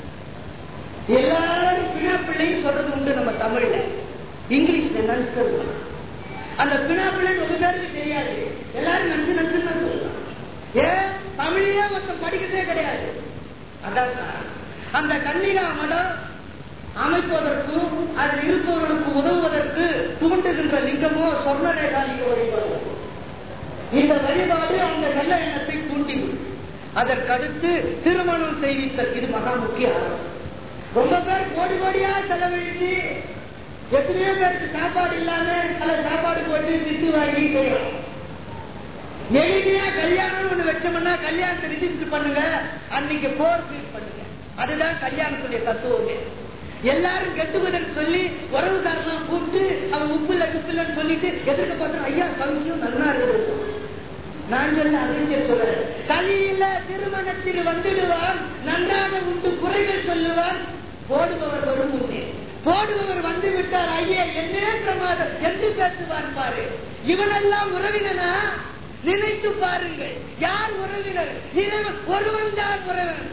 Speaker 1: எல்லாரும் பிள்ளைன்னு சொல்றது உண்டு நம்ம தமிழ்ல இங்கிலீஷ்ல நன்ஸ் சொல்லுவாங்க. அந்த பிள்ளை ரொம்ப பேருக்கு தெரியாது எல்லாரும் நன்சு நன்சுன்னு தான் சொல்லுவாங்க ஏன் தமிழையே ஒருத்தன் படிக்கிறதே கிடையாது அதான் காரணம். அந்த கன்னிகா மடம் அமைப்பதற்கும் அதில் இருப்பவர்களுக்கு உதவுவதற்கு தூண்டுகின்ற லிங்கமோ சொர்ணரேகா லிங்க வழிபாடு இந்த வழிபாடு அந்த நல்ல எண்ணத்தை தூண்டிவிடும் அதற்கடுத்து திருமணம் செய்வித்தல் இது மகா முக்கிய ஆரம்பம் ரொம்ப பேர் கோடி கோடியா செலவழித்து எத்தனையோ பேருக்கு சாப்பாடு இல்லாம அல்ல சாப்பாடு போட்டு திட்டு வாங்கி செய்யறோம் எளிமையா கல்யாணம் ஒண்ணு வச்சோம்னா கல்யாணத்தை ரிஜிஸ்டர் பண்ணுங்க அன்னைக்கு போர் ஃபீல் பண்ணுங்க அதுதான் கல்யாணத்துடைய தத்துவமே எல்லாரும் கெட்டுவதற்கு சொல்லி உறவுதாரெல்லாம் கூப்பிட்டு அவன் உப்பு இல்ல உப்பு இல்லைன்னு சொல்லிட்டு எதிர்க்க பார்த்தா ஐயா சமைக்கும் நல்லா இருக்குது நான் சொல்ல அறிஞர் சொல்றேன் கலியில திருமணத்தில் வந்துடுவான் நன்றாக உண்டு குறைகள் சொல்லுவான் போடுபவர் வரும் முன்னே போடுபவர் வந்து விட்டால் ஐயா என்ன பிரமாதம் என்று பேசுவான் பாரு இவனெல்லாம் உறவினனா நினைத்து பாருங்கள் யார் உறவினர் இறைவன் ஒருவன் தான் உறவினர்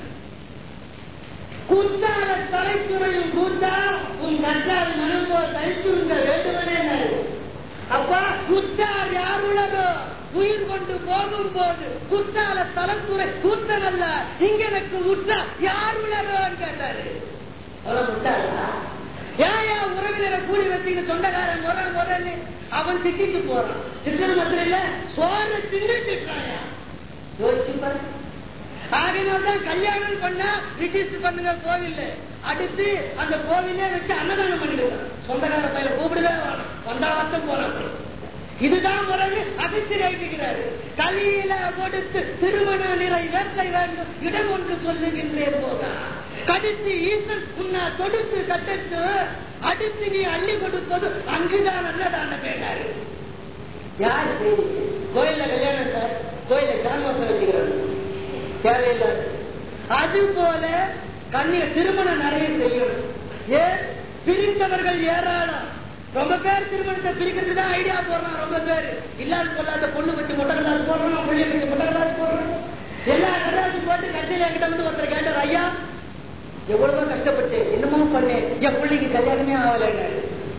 Speaker 1: குந்தால தலைத்துறையும் கூத்தா உன் கற்றால் மனம்போ தனித்துருங்க வேண்டுமனே அப்பா குத்தார் யார் உள்ளதோ உயிர் கொண்டு போகும் போது குத்தால தலைத்துறை கூத்தன் அல்ல இங்க எனக்கு உற்றா யார் உள்ளதோன்னு கேட்டாரு அவ்வளவு முட்டாளா ஏன் ஏன் உறவினரை கூலி வச்சுக்கிட்டு சொந்தக்காரன் முறை முறைன்னு அவன் திட்டிட்டு போறான் திட்டது மாத்திரம் இல்ல சோறு தின்னு திட்டாயா யோசிச்சு பாரு ஆகையினால்தான் கல்யாணம் பண்ணா ரிஜிஸ்டர் பண்ணுங்க கோவில் அடுத்து அந்த கோவிலே வச்சு அன்னதானம் பண்ணிடுங்க சொந்தக்கார பையனை கூப்பிடவே வேணும் வந்தா வருஷம் போறாங்க இதுதான் முறைன்னு அதிர்ச்சி வைக்கிறாரு கலியில கொடுத்து திருமண நிறை வேட்டை வேண்டும் இடம் ஒன்று சொல்லுகின்றேன் போதா கடித்து ஈசன் உன்னை தொடுத்து கட்டத்து அடுத்து நீ அள்ளி கொடுப்பது அங்குதான் அன்னதான கேட்டாரு யாரு கோயில்ல கல்யாணம் சார் கோயில கிராமத்தை வச்சுக்கிறாரு தேவையில்லாது அது போல கண்ணிய திருமணம் நிறைய செய்யணும் ஏன் பிரிந்தவர்கள் ஏராளம் ரொம்ப பேர் திருமணத்தை பிரிக்கிறது தான் ஐடியா போடுறான் ரொம்ப பேர் இல்லாத சொல்லாத பொண்ணு வச்சு முட்டை கடாது போடுறோம் பிள்ளை வச்சு முட்டை கடாது போடுறோம் எல்லா கடாது போட்டு கட்சியில என்கிட்ட வந்து ஒருத்தர் கேட்டார் ஐயா எவ்வளவோ கஷ்டப்பட்டு என்னமோ பண்ணேன் என் பிள்ளைக்கு கல்யாணமே ஆகலைங்க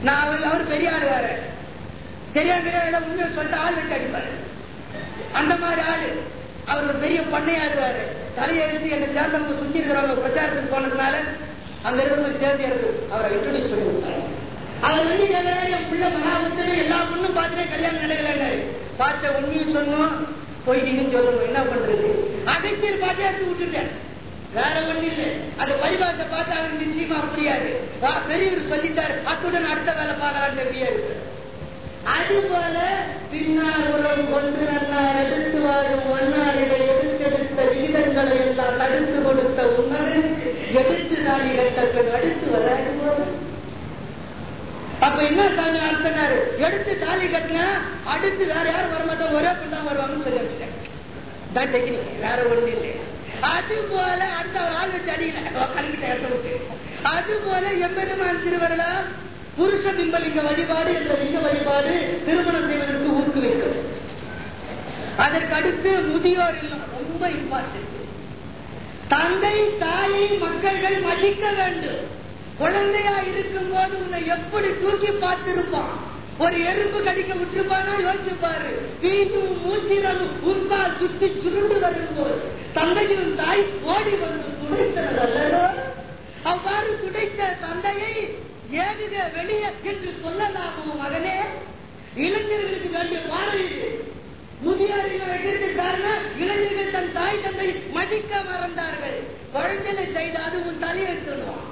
Speaker 1: நான் அவர் அவர் பெரிய ஆளு வேற தெரியாத இடம் உண்மையை சொல்லிட்டு ஆள் விட்டு அடிப்பாரு அந்த மாதிரி ஆளு அவர் ஒரு பெரிய பண்ணையாடுவாரு தலையெழுத்து என்னை சேர்ந்தவங்க சுத்தி இருக்கிறவங்க பிரச்சாரத்துக்கு போனதுனால அங்க இருக்கிறவங்க சேர்ந்து எனக்கு அவரை இன்ட்ரோடியூஸ் பண்ணி கொடுத்தாரு அவர் வந்து கேட்கிறாரு என் பிள்ளை மகாபுத்தனும் எல்லா பொண்ணும் பார்த்துட்டே கல்யாணம் நடக்கலங்காரு பார்த்த உண்மையை சொன்னோம் போயிட்டீங்கன்னு சொல்லணும் என்ன பண்றது அகத்தியர் பாட்டே எடுத்து விட்டுட்டேன் வேற ஒண்ணு இல்லை அந்த பரிபாசை பார்த்து அவருக்கு நிச்சயமா புரியாது ஆ, பெரியவர் சொல்லிட்டார் அத்துடன் அடுத்த வேலை பார்க்கலான்னு தெரியாது அது போல பின்னால் உறவு கொண்டு நன்னார் எடுத்து வாழும் ஒன்னாரிடை எடுத்தெடுத்த விகிதங்களை எல்லாம் தடுத்து கொடுத்த உணர்வு எடுத்து நாடி கட்டங்கள் அடுத்து வராது போல அப்ப என்ன சாமி அர்த்தனாரு எடுத்து தாலி கட்டினா அடுத்து வேற யாரும் வரமாட்டோம் ஒரே பெண்ணா வருவாங்கன்னு சொல்லி வச்சுட்டேன் தான் டெக்னிக் வேற ஒண்ணு இல்லை அது போல அடுத்த ஒரு ஆள் வச்சு அடிக்கல கல்விட்ட இடத்த விட்டு அது போல எம்பெருமான் திருவருளா புருஷ பிம்பலிங்க வழிபாடு என்ற லிங்க வழிபாடு திருமணம் செய்வதற்கு ஊக்குவிக்கும் அதற்கு அடுத்து முதியோர் இல்லம் ரொம்ப இம்பார்ட்டன்ட் தந்தை தாயை மக்கள்கள் மதிக்க வேண்டும் குழந்தையா இருக்கும் போது உன்னை எப்படி தூக்கி பார்த்திருப்பான் ஒரு எறும்பு கடிக்க விட்டுருப்பானா யோசிச்சு பாரு வீசும் மூச்சிரமும் உன்பால் சுத்தி சுருண்டு வரும்போது தந்தையும் தாய் ஓடி வந்து துடைத்தனர் அல்லதோ அவ்வாறு துடைத்த தந்தையை ஏதுக வெளியே என்று சொல்லலாமோ மகனே இளைஞர்களுக்கு வேண்டிய பாடம் இது முதியோர்கள் வைக்கிறதுக்கு காரணம் இளைஞர்கள் தன் தாய் தந்தை மதிக்க மறந்தார்கள் குழந்தைகளை செய்து அது உன் தலையை எடுத்துடுவான்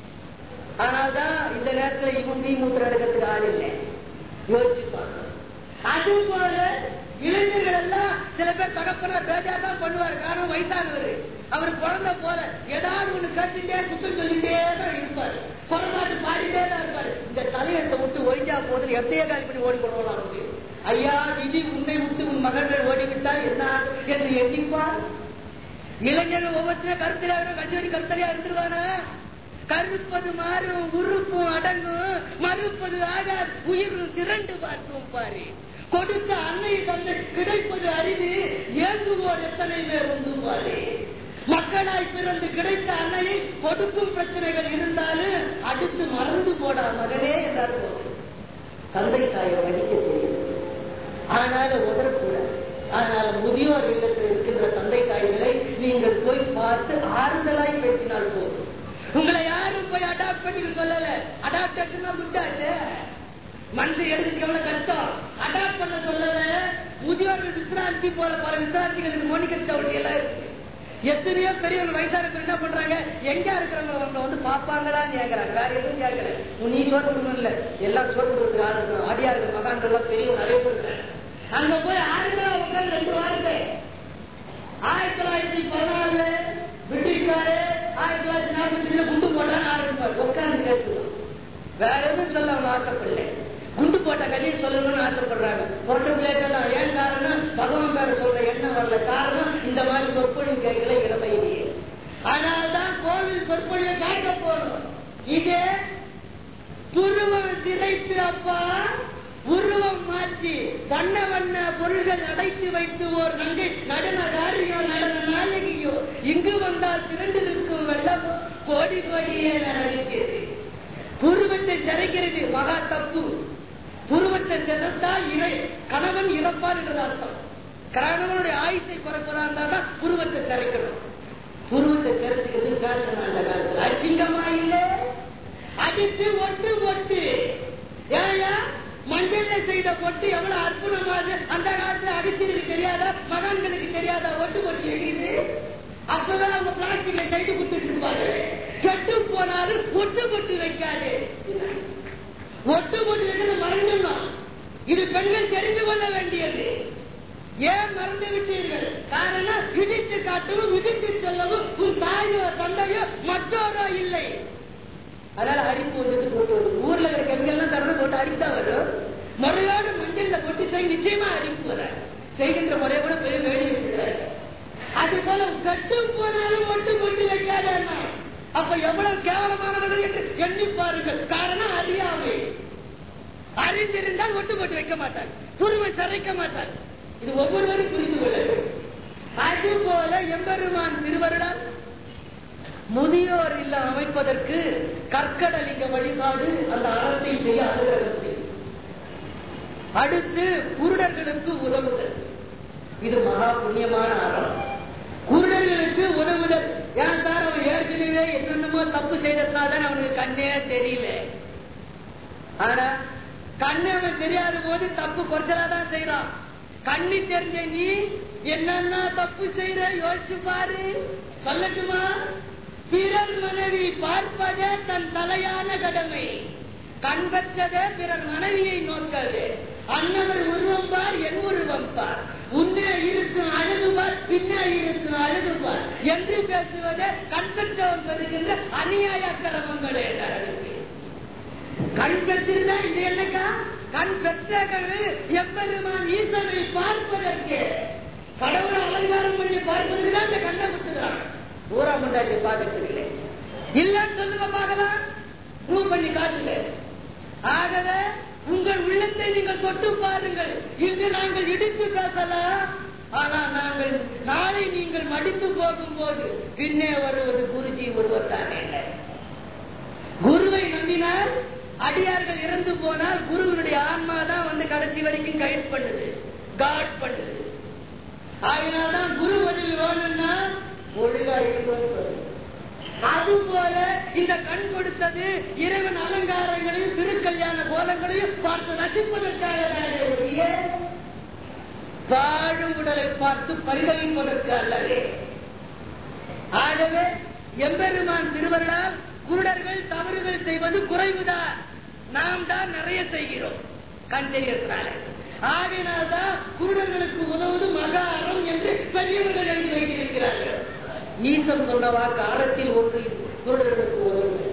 Speaker 1: ஆனால்தான் இந்த நேரத்துல இவன் தீ மூத்திரம் எடுக்கிறதுக்கு ஆள் இல்லை யோசிச்சு பார்க்கணும் அது போல இளைஞர்கள் எல்லாம் சில பேர் தகப்பனா பேஜா தான் பண்ணுவார் காரணம் வயசானவர் அவர் குழந்தை போல ஏதாவது ஒண்ணு கட்டிட்டே குத்தம் சொல்லிட்டே தான் இருப்பாரு குறமாட்டு பாடிட்டே தான் இருப்பாரு இந்த தலையெழுத்தை விட்டு ஒழிஞ்சா போது எத்தையே காலி பண்ணி ஓடி போடுவாங்க அவருக்கு ஐயா விதி உன்னை விட்டு உன் மகன்கள் ஓடிவிட்டால் என்ன என்று எண்ணிப்பார் இளைஞர்கள் ஒவ்வொருத்தரும் கருத்தில கட்சி கருத்தலையா இருந்துருவானா கருப்பது மாறும் உறுப்பும் அடங்கும் மறுப்பது ஆகார் உயிரும் திரண்டு பார்க்கும் பாரு கொடுத்த அன்னை தந்தை கிடைப்பது அரிது ஏங்குவோர் எத்தனை பேர் உண்டு பாரு மக்களாய் பிறந்து கிடைத்த அன்னையை கொடுக்கும் பிரச்சனைகள் இருந்தாலும் அடுத்து மறந்து போடா மகனே என்றார் போது தந்தை தாயை மதிக்க செய்கிறது ஆனாலும் உதறக்கூடாது ஆனால் முதியோர் இல்லத்தில் இருக்கின்ற தந்தை தாய்களை நீங்கள் போய் பார்த்து ஆறுதலாய் பேசினால் போதும் உங்களை யாரும் போய் அடாப்ட் பண்ணி சொல்லல அடாப்டேஷன் விட்டாச்சு மனசு எடுத்துக்க எவ்வளவு கஷ்டம் அடாப்ட் பண்ண சொல்லல முதியோர்கள் விசிராந்தி போல பல விசிராந்திகளுக்கு மோனிக்க சவுண்டி எல்லாம் இருக்கு எத்தனையோ பெரியவங்க வயசா இருக்கிற என்ன பண்றாங்க எங்க இருக்கிறவங்க அவங்களை வந்து பாப்பாங்களான்னு கேட்கறாங்க வேற எதுவும் கேட்கல நீ சோறு கொடுக்கணும் இல்ல எல்லாம் சோறு கொடுக்குறது ஆள் இருக்கணும் ஆடியா இருக்கிற மகான்கள் எல்லாம் பெரியவங்க நிறைய பேர் இருக்காங்க. அங்க போய் ஆறுதலா உட்கார்ந்து ரெண்டு வாரத்தை ஆயிரத்தி தொள்ளாயிரத்தி பதினாலுல பிரிட்டிஷ்காரு ஆயிரத்தி தொள்ளாயிரத்தி நாற்பத்தி ரெண்டுல குண்டு போட்டான்னு ஆரம்பிப்பார் உட்கார்ந்து கேட்கலாம் வேற எதுவும் சொல்ல அவங்க ஆசைப்படல குண்டு போட்ட கதையை சொல்லணும்னு ஆசைப்படுறாங்க போட்ட பிளேட்டெல்லாம் ஏன் காரணம் பகவான் பேர சொல்ற எண்ணம் வரல காரணம் இந்த மாதிரி சொற்பொழிவு கேட்கல இளமையிலேயே அதனால்தான் கோவில் சொற்பொழிவை கேட்க போகணும் இதே துருவம் திரைத்து அப்பா உருவம் மாற்றி வண்ண வண்ண பொருள்கள் அடைத்து வைத்து ஓர் நங்கை நடனகாரியோ நடன நாயகியோ இங்கு வந்தால் திரண்டிருக்கும் வெள்ளமோ கோடி கோடியே நடக்கிறது புருவத்தை சிறைக்கிறது மகா தப்பு புருவத்தை சிறந்தால் இறை கணவன் இறப்பார் என்று அர்த்தம் கணவனுடைய ஆயுத்தை குறைப்பதா இருந்தா தான் புருவத்தை சிறைக்கணும் புருவத்தை சிறைச்சிக்கிறது ஃபேஷன் அந்த காலத்துல அசிங்கமா இல்ல அடித்து ஒட்டு ஒட்டு ஏயா மஞ்சள்ல செய்த பொட்டு எவ்வளவு அற்புதமானது அந்த காலத்துல அடிச்சதுக்கு தெரியாதா மகான்களுக்கு தெரியாதா ஒட்டு பொட்டு எழுது அப்பதான் அவங்க பிளாஸ்டிக்ல செய்து கொடுத்துட்டு இருப்பாரு கெட்டு போனாலும் ஒட்டு பொட்டு வைக்காது ஒட்டு பொட்டு வைக்கிறது மறந்துடலாம் இது பெண்கள் தெரிந்து கொள்ள வேண்டியது ஏன் மறந்து விட்டீர்கள் காரணம் இடித்து காட்டவும் இடித்து சொல்லவும் உன் தாயோ தந்தையோ மற்றோரோ இல்லை அதனால அடிப்பு வந்து போட்டு வரும் ஊர்ல இருக்கிற கெமிக்கல்லாம் தரணும் போட்டு அடித்தா வரும் முறையோடு மஞ்சள்ல போட்டு செய் நிச்சயமா அடிப்பு வர செய்கின்ற முறையை கூட பெரிய வேடி வச்சுக்கிறாரு அது போல கட்டு போனாலும் மட்டும் போட்டு வைக்காதா அப்ப எவ்வளவு கேவலமானவர்கள் என்று எண்ணி பாருங்கள் காரணம் அறியாமை அறிந்திருந்தால் ஒட்டு போட்டு வைக்க மாட்டார் துருவை சரைக்க மாட்டார் இது ஒவ்வொருவரும் புரிந்து கொள்ள வேண்டும் அது போல எம்பெருமான் திருவருளால் முதியோர் இல்லம் அமைப்பதற்கு கற்கடலிங்க வழிபாடு அந்த அறத்தை செய்ய அனுகிரகம் செய்யும் அடுத்து குருடர்களுக்கு உதவுதல் இது மகா புண்ணியமான அறம் குருடர்களுக்கு உதவுதல் ஏன் சார் அவன் ஏற்கனவே என்னென்னமோ தப்பு செய்ததுனால தான் அவனுக்கு கண்ணே தெரியல ஆனா கண்ணு அவன் தெரியாத போது தப்பு குறைச்சலா தான் செய்யறான் கண்ணு தெரிஞ்ச நீ என்னென்ன தப்பு செய்யற யோசிச்சு பாரு சொல்லட்டுமா பிறர் மனைவி பார்ப்பதே தன் தலையான கடமை கண் பெற்றதே பிறர் மனைவியை நோக்கது அன்னவர் உருவம் பார் என் உருவம் பார் உன்னே இருக்கும் அழகு பார் பின்னே இருக்கும் அழகு பார் என்று பேசுவதே கண் பெற்றவர் பெறுகின்ற அநியாய கிரமங்களே நடக்கு கண் பெற்றிருந்தா இது என்னக்கா கண் பெற்றகள் எப்பெருமான் ஈசனை பார்ப்பதற்கு கடவுளை அலங்காரம் பண்ணி பார்ப்பதற்கு தான் இந்த கண்ணை விட்டுக்கிறான் ஊரா முண்டாட்டி பார்க்கறதுக்கு இல்லன்னு சொல்லுங்க பார்க்கலாம் ப்ரூவ் பண்ணி காட்டுல ஆகவே உங்கள் உள்ளத்தை நீங்கள் தொட்டு பாருங்கள் இன்று நாங்கள் இடித்து பேசலாம் ஆனால் நாங்கள் நாளை நீங்கள் மடித்து போகும்போது பின்னே வருவது குருஜி ஒருவர் தானே குருவை நம்பினால் அடியார்கள் இறந்து போனால் குருவனுடைய ஆன்மா தான் வந்து கடைசி வரைக்கும் கைட் பண்ணுது காட் பண்ணுது அதனால்தான் குரு உதவி வேணும்னா ஒழுங்கா இருக்கணும் அது போல இந்த கண் கொடுத்தது இறைவன் அலங்காரங்களையும் திருக்கல்யாண கோலங்களையும் பார்த்து ரசிப்பதற்காக தானே ஒழிய வாழும் உடலை பார்த்து பரிதவிப்பதற்கு அல்லவே ஆகவே எம்பெருமான் திருவருளால் குருடர்கள் தவறுகள் செய்வது குறைவுதான் நாம் தான் நிறைய செய்கிறோம் கண் தெரியறதுனால ஆகையினால்தான் குருடர்களுக்கு உதவுவது மகா அறம் என்று பெரியவர்கள் எழுதி வைத்திருக்கிறார்கள் ஈசன் சொன்ன வாக்கு அறத்தில் ஒன்று குருடர்களுக்கு உதவுது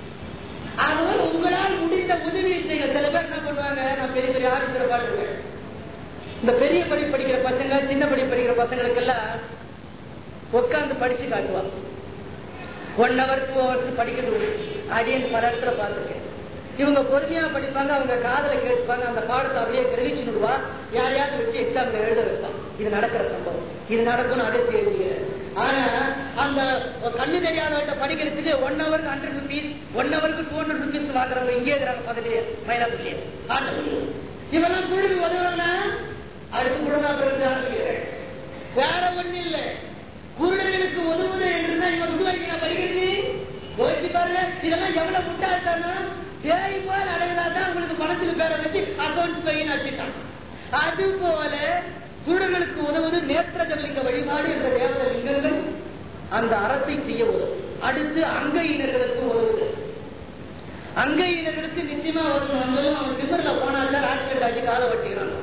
Speaker 1: ஆகவே உங்களால் முடிந்த உதவியை செய்ய சில பேர் என்ன பண்ணுவாங்க நான் பெரிய பெரிய ஆசிரியர் பாட்டுருவேன் இந்த பெரிய படி படிக்கிற பசங்க சின்ன படி படிக்கிற பசங்களுக்கெல்லாம் உட்காந்து படிச்சு காட்டுவான் ஒன் ஹவர் டூ ஹவர்ஸ் படிக்கிறது அடியன் பல இடத்துல பார்த்துருக்கேன் இவங்க பொறுமையா படிப்பாங்க அவங்க காதல கேட்பாங்க அந்த பாடத்தை அப்படியே கிரகிச்சு விடுவா யாரையாவது வச்சு எக்ஸாம்ல எழுத வைப்பான் இது நடக்கிற சம்பவம் இது நடக்கும்னு அதை தெரிஞ்சுக்கிறேன் ஆனா அந்த கண்ணு தெரியாதவர்கிட்ட படிக்கிறதுக்கு ஒன் ஹவருக்கு ஹண்ட்ரட் ருபீஸ் ஒன் ஹவருக்கு டூ ஹண்ட்ரட் ருபீஸ் வாங்குறவங்க இங்கே இருக்கிறாங்க பக்கத்துலயே மயிலாப்பள்ளியே ஆண்டு இவெல்லாம் குழுவி உதவுறா அடுத்து கூட நான் பிறகு ஆரம்பிக்கிறேன் வேற ஒண்ணு இல்ல குருடர்களுக்கு உதவுது என்று இவன் உருவாக்கி நான் படிக்கிறது யோசிச்சு பாருங்க இதெல்லாம் எவ்வளவு முட்டாள்தானா தேய் போல் அடைவதாதான் உங்களுக்கு பணத்துக்கு பேரை வச்சு அக்கௌண்ட் பையன் வச்சுட்டான் அது போல குருடர்களுக்கு உதவுவது நேத்திரகலிங்க வழிபாடு என்ற தேவத லிங்கங்கள் அந்த அறத்தை செய்ய உதவும் அடுத்து அங்கையினர்களுக்கு உதவுது அங்கையினர்களுக்கு நிச்சயமா உதவும் வந்தாலும் அவன் திமிர்ல போனால்தான் ஆக்சிடென்ட் ஆச்சு காலை வட்டிக்கிறான்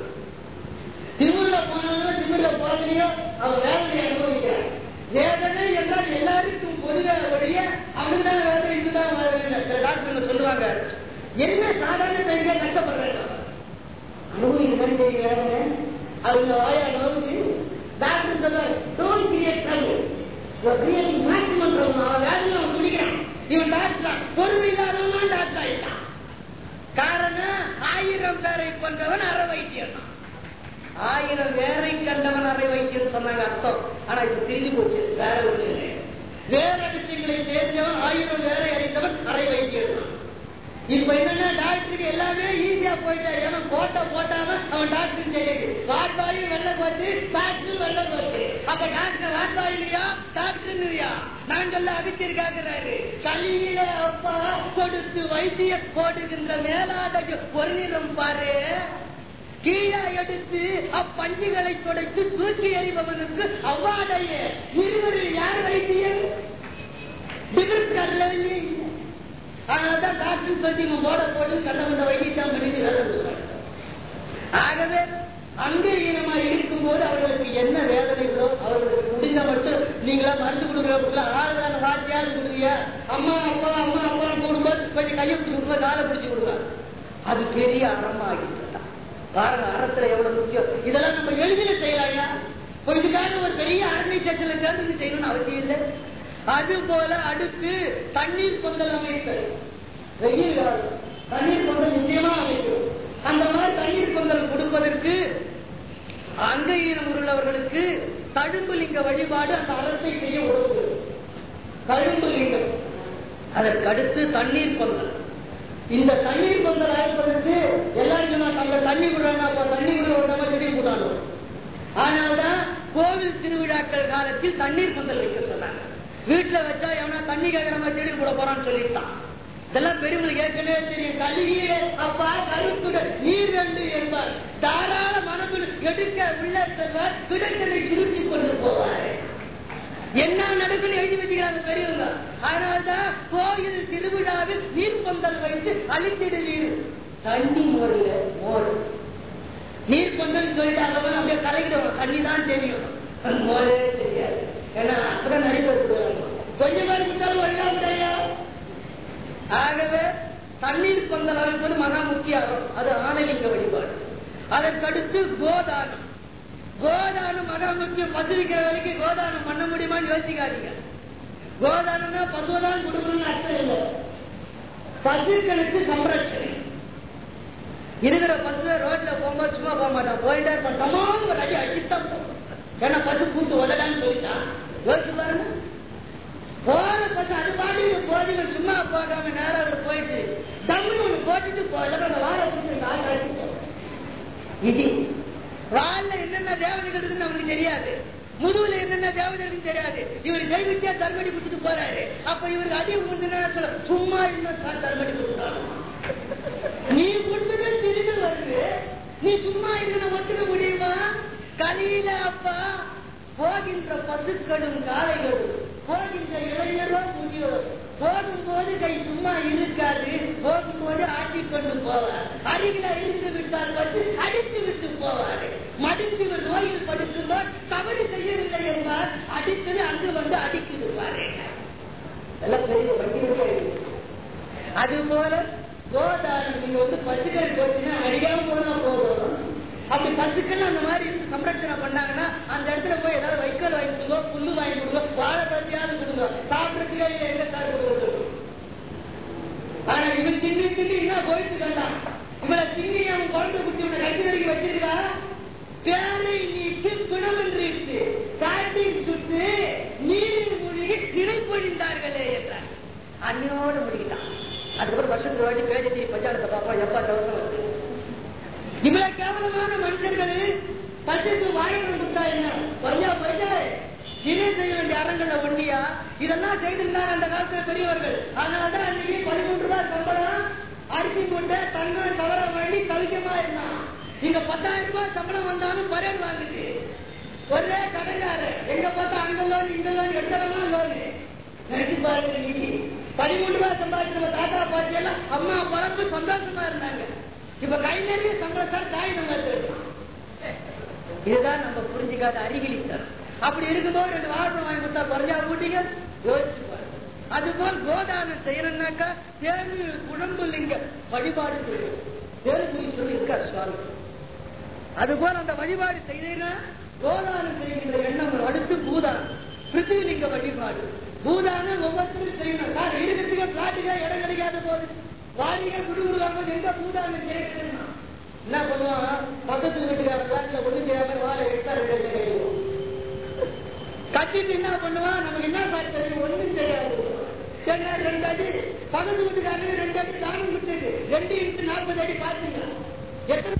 Speaker 1: திமிர்ல போனாலும் திமிர்ல போகலையோ அவன் வேதனை அனுபவிக்கிறான் வேதனை என்றால் எல்லாருக்கும் பொதுவாக ஒழிய அவனுக்கு தான் வேதனை இதுதான் வேதனை சில டாக்டர் சொல்லுவாங்க என்ன சாதாரண பெண்கள் கஷ்டப்படுறாங்க அனுபவிக்க மாதிரி தெரியும் வேதனை அவங்க வாயா நோக்கு டாக்டர் சொல்றாரு don't create trouble creating maximum trouble அவன் வேதனை அவன் குடிக்கிறான் இவன் டாக்டர் பொறுமை இல்லாதவன் டாக்டர் ஆயிட்டான் காரணம் ஆயிரம் பேரை கொண்டவன் அற வைத்தியம் ஆயிரம் வேரை கண்டவன் அறை வைத்தியம் சொன்னாங்க அர்த்தம் ஆனா இது திரிஞ்சு போச்சு வேற ஒண்ணு இல்லை வேற விஷயங்களை தெரிஞ்சவன் ஆயிரம் வேற அறிந்தவன் அறை வைத்தியம் இப்ப என்னன்னா டாக்டருக்கு எல்லாமே ஈஸியா போயிட்டா ஏன்னா போட்ட போட்டாம அவன் டாக்டர் தெரியுது வாட்பாயும் வெள்ள போட்டு டாக்டர் வெள்ள போட்டு அப்ப டாக்டர் வாட்பாய் இல்லையா டாக்டர் இல்லையா நான் சொல்ல அதிர்ச்சிருக்காகிறாரு கையில அப்பா கொடுத்து வைத்திய போடுகின்ற மேலாடைக்கு ஒரு நிறம் பாரு கீழே எடுத்து அப்பஞ்சுகளை துடைத்து தூக்கி எறிபவனுக்கு அவ்வாடைய இருவரில் யார் வைத்தியர் டிஃபரன்ஸ் கடலவில்லை அதனால்தான் டாக்டர் சொல்லி இவன் போட போட்டு கண்ண கொண்ட வைத்தியம் பண்ணிட்டு வேலை கொடுக்குறாங்க ஆகவே அங்கே ஈனமா இருக்கும்போது அவர்களுக்கு என்ன வேதனைகளோ அவர்களுக்கு முடிந்த மட்டும் நீங்களா மருந்து கொடுக்குறவங்கள ஆறுதான வார்த்தையாவது கொடுங்க அம்மா அப்பா அம்மா அப்பா கொடுக்கும்போது கொஞ்சம் கையை பிடிச்சி கொடுங்க காலை பிடிச்சி கொடுங்க அது பெரிய அறமாகி பாருங்க அறத்துல எவ்வளவு முக்கியம் இதெல்லாம் நம்ம எளிதில செய்யலாம்யா இப்ப இதுக்காக ஒரு பெரிய அரணை சட்டத்துல சேர்ந்து செய்யணும்னு அவசியம் இல்லை அது போல அடுத்து தண்ணீர் பொங்கல் அமைத்தல் வெயில் காலம் தண்ணீர் பொங்கல் நிச்சயமா அமைக்கும் அந்த மாதிரி தண்ணீர் பொங்கல் கொடுப்பதற்கு அங்கையீனம் உள்ளவர்களுக்கு தழும்புலிங்க வழிபாடு அந்த அறத்தை செய்ய உதவுகிறது கழும்பு லிங்கம் அதற்கு அடுத்து தண்ணீர் பந்தல் இந்த தண்ணீர் பந்தல் அழைப்பதற்கு எல்லாரும் சொன்னாங்க அங்க தண்ணி விடுறாங்க அப்ப தண்ணி விட விடாம செடி போட்டாங்க அதனால்தான் கோவில் திருவிழாக்கள் காலத்தில் தண்ணீர் பந்தல் வைக்க சொன்னாங்க வீட்டுல வச்சா எவனா தண்ணி கேட்கிற மாதிரி செடி போட போறான்னு சொல்லிட்டான் இதெல்லாம் பெரியவங்களுக்கு ஏற்கனவே தெரியும் கழுகியே அப்பா கருத்துடன் நீர் வேண்டு என்பார் தாராள மனதில் எடுக்க உள்ள செல்வார் கிடக்கலை சுருட்டி கொண்டு போவார் என்ன நடக்குன்னு எழுதி வச்சுக்கிறாங்க பெரியவங்க அதனால்தான் கோயில் திருவிழாவில் நீர் பந்தல் வைத்து அழித்திடுவீர் தண்ணி மோடுல மோடு நீர் பந்தல் சொல்லிட்டாங்க அப்படியே கலைக்கிறவங்க தண்ணி தான் தெரியும் மோடே தெரியாது ஏன்னா அப்பதான் நடிப்பது கொஞ்சம் பேர் விட்டாலும் ஒழுங்கா முடியாது ஆகவே தண்ணீர் பந்தல் அமைப்பது மகா முக்கியம் அது ஆணைலிங்க வழிபாடு அதற்கடுத்து கோதானம் கோதானம் மகா முக்கியம் பசு விற்கிற வேலைக்கு கோதானம் பண்ண முடியுமான்னு யோசிக்காதீங்க கோதானம்னா பசுதான் கொடுக்கணும்னு அர்த்தம் இல்லை பசுக்களுக்கு சம்ரட்சணை இருக்கிற பசு ரோட்ல போகும்போது சும்மா போக மாட்டான் போயிட்டே இருப்பான் டமால் ஒரு அடி அடிச்சுதான் போகும் ஏன்னா பசு கூட்டு உதடான்னு சொல்லிட்டான் யோசிச்சு பாருங்க போற பசு அது பாட்டு போதிகள் சும்மா போகாம நேரம் அதுல போயிட்டு தமிழ் ஒண்ணு போட்டுட்டு போகல அந்த வாழை பிடிச்சி ஆள் அடிச்சு இது வாழல என்னென்ன தேவதைகள் இருக்குன்னு அவனுக்கு தெரியாது முதுகுல என்னென்ன தேவதைகள் தெரியாது இவர் கைவிட்டியா தர்மடி கொடுத்துட்டு போறாரு அப்ப இவருக்கு அடி முந்தின சும்மா இன்னும் தர்மடி கொடுத்தாலும் நீ கொடுத்தது திரும்பி வருது நீ சும்மா இருந்த ஒத்துக்க முடியுமா கலியில அப்பா போகின்ற பசுக்களும் காளைகளும் போகின்ற இளைஞரோ முதியோர் போகும்போது கை சும்மா இருக்காது போகும்போது ஆட்டிக்கொண்டு போவார் அருகில இருந்து விட்டால் வந்து அடித்து விட்டு போவார் மடித்து இவர் நோயில் படுத்துவார் தவறு செய்யவில்லை என்பார் அடித்தது அங்கு வந்து அடித்து விடுவார் எல்லாம் பெரிய வண்டி அது போல கோதானம் நீங்க வந்து பசுக்கள் போச்சுன்னா அடிக்காம போனா போதும் அப்படி பசுக்கள் அந்த மாதிரி சம்ரட்சணை பண்ணாங்கன்னா அந்த இடத்துல போய் ஏதாவது வைக்கல் வாங்கி கொடுங்க புல்லு வாங்கி கொடுங்க வாழை பத்தியாவது கொடுங்க சாப்பிடுறதுக்கே இல்லை எங்க சார் கொடுக்குறது ஆனா இவன் திண்டி திண்டி இன்னும் போயிட்டு கண்டான் இவளை திண்ணி அவன் குழந்தை குட்டி இவனை கட்டி வரைக்கும் வச்சிருக்கா பேரை நீட்டு பிணவென்றிட்டு காட்டில் சுட்டு நீரில் மூழ்கி நினைப்பொழிந்தார்களே என்றார் அன்னையோடு முடிக்கிட்டான் அதுக்கப்புறம் வருஷத்துக்கு வாட்டி பேஜத்தி பஞ்சாயத்தை பாப்பா எப்பா தவசம் வருது இவ்வளவு கேவலமான மனுஷர்கள் பட்சத்து வாழணும் கொடுத்தா என்ன பையா பையா இணை செய்ய வேண்டிய அறங்கள்ல ஒண்டியா இதெல்லாம் செய்திருந்தாங்க அந்த காலத்துல பெரியவர்கள் அதனாலதான் அன்னைக்கு பதிமூன்று ரூபாய் சம்பளம் அரிசி மூட்டை தங்கம் தவற வாங்கி கவிக்கமா இருந்தான் இங்க பத்தாயிரம் ரூபாய் சம்பளம் வந்தாலும் பரேல் வாங்குது ஒரே கடைக்காரு எங்க பார்த்தா அங்க லோன் இந்த லோன் எத்தனை லோனு நினைச்சு பாருங்க இன்னைக்கு பதிமூணு ரூபாய் சம்பாதிச்சு நம்ம தாத்தா பாட்டி எல்லாம் அம்மா பரப்பு சந்தோஷமா இருந்தாங்க இப்ப கை நிறைய சம்பளத்தால் தாய் நம்ம எடுத்துருக்கோம் இதுதான் நம்ம புரிஞ்சுக்காத அறிவிலித்தல் அப்படி இருக்கும்போது ரெண்டு வாழைப்பழம் வாங்கி கொடுத்தா குறைஞ்சா கூட்டிங்க யோசிச்சு பாருங்க அதுபோல் கோதானம் செய்யறதுனாக்கா தேர்வு குழம்பு லிங்க வழிபாடு செய்யும் தேர்வு சொல்லி இருக்கார் சுவாமி அதுபோல் அந்த வழிபாடு செய்தீங்கன்னா கோதானம் செய்கின்ற எண்ணம் வரும். அடுத்து பூதானம் பிருத்திவிலிங்க வழிபாடு பூதானம் ஒவ்வொருத்தரும் செய்யணும் சார் இருக்கிறதுக்கு பிளாட்டுக்கா இடம் கிடைக்காத போது வாடிக்கை குடுகுடுக்காம எங்க பூதானம் செய்யணும்னா என்ன பண்ணுவான் பக்கத்து வீட்டுக்கார பிளாட்ல ஒண்ணு செய்யாம வாழை எடுத்தா ரெண்டு லட்சம் கிடைக்கும் கட்டிட்டு என்ன பண்ணுவான் நமக்கு என்ன சார் தெரியும் ஒண்ணும் தெரியாது ஏன்னா ரெண்டு அடி பக்கத்து வீட்டுக்காரங்க ரெண்டு அடி தானம் விட்டுது ரெண்டு இன்ட்டு நாற்பது அடி பாத்துங்க எத்தனை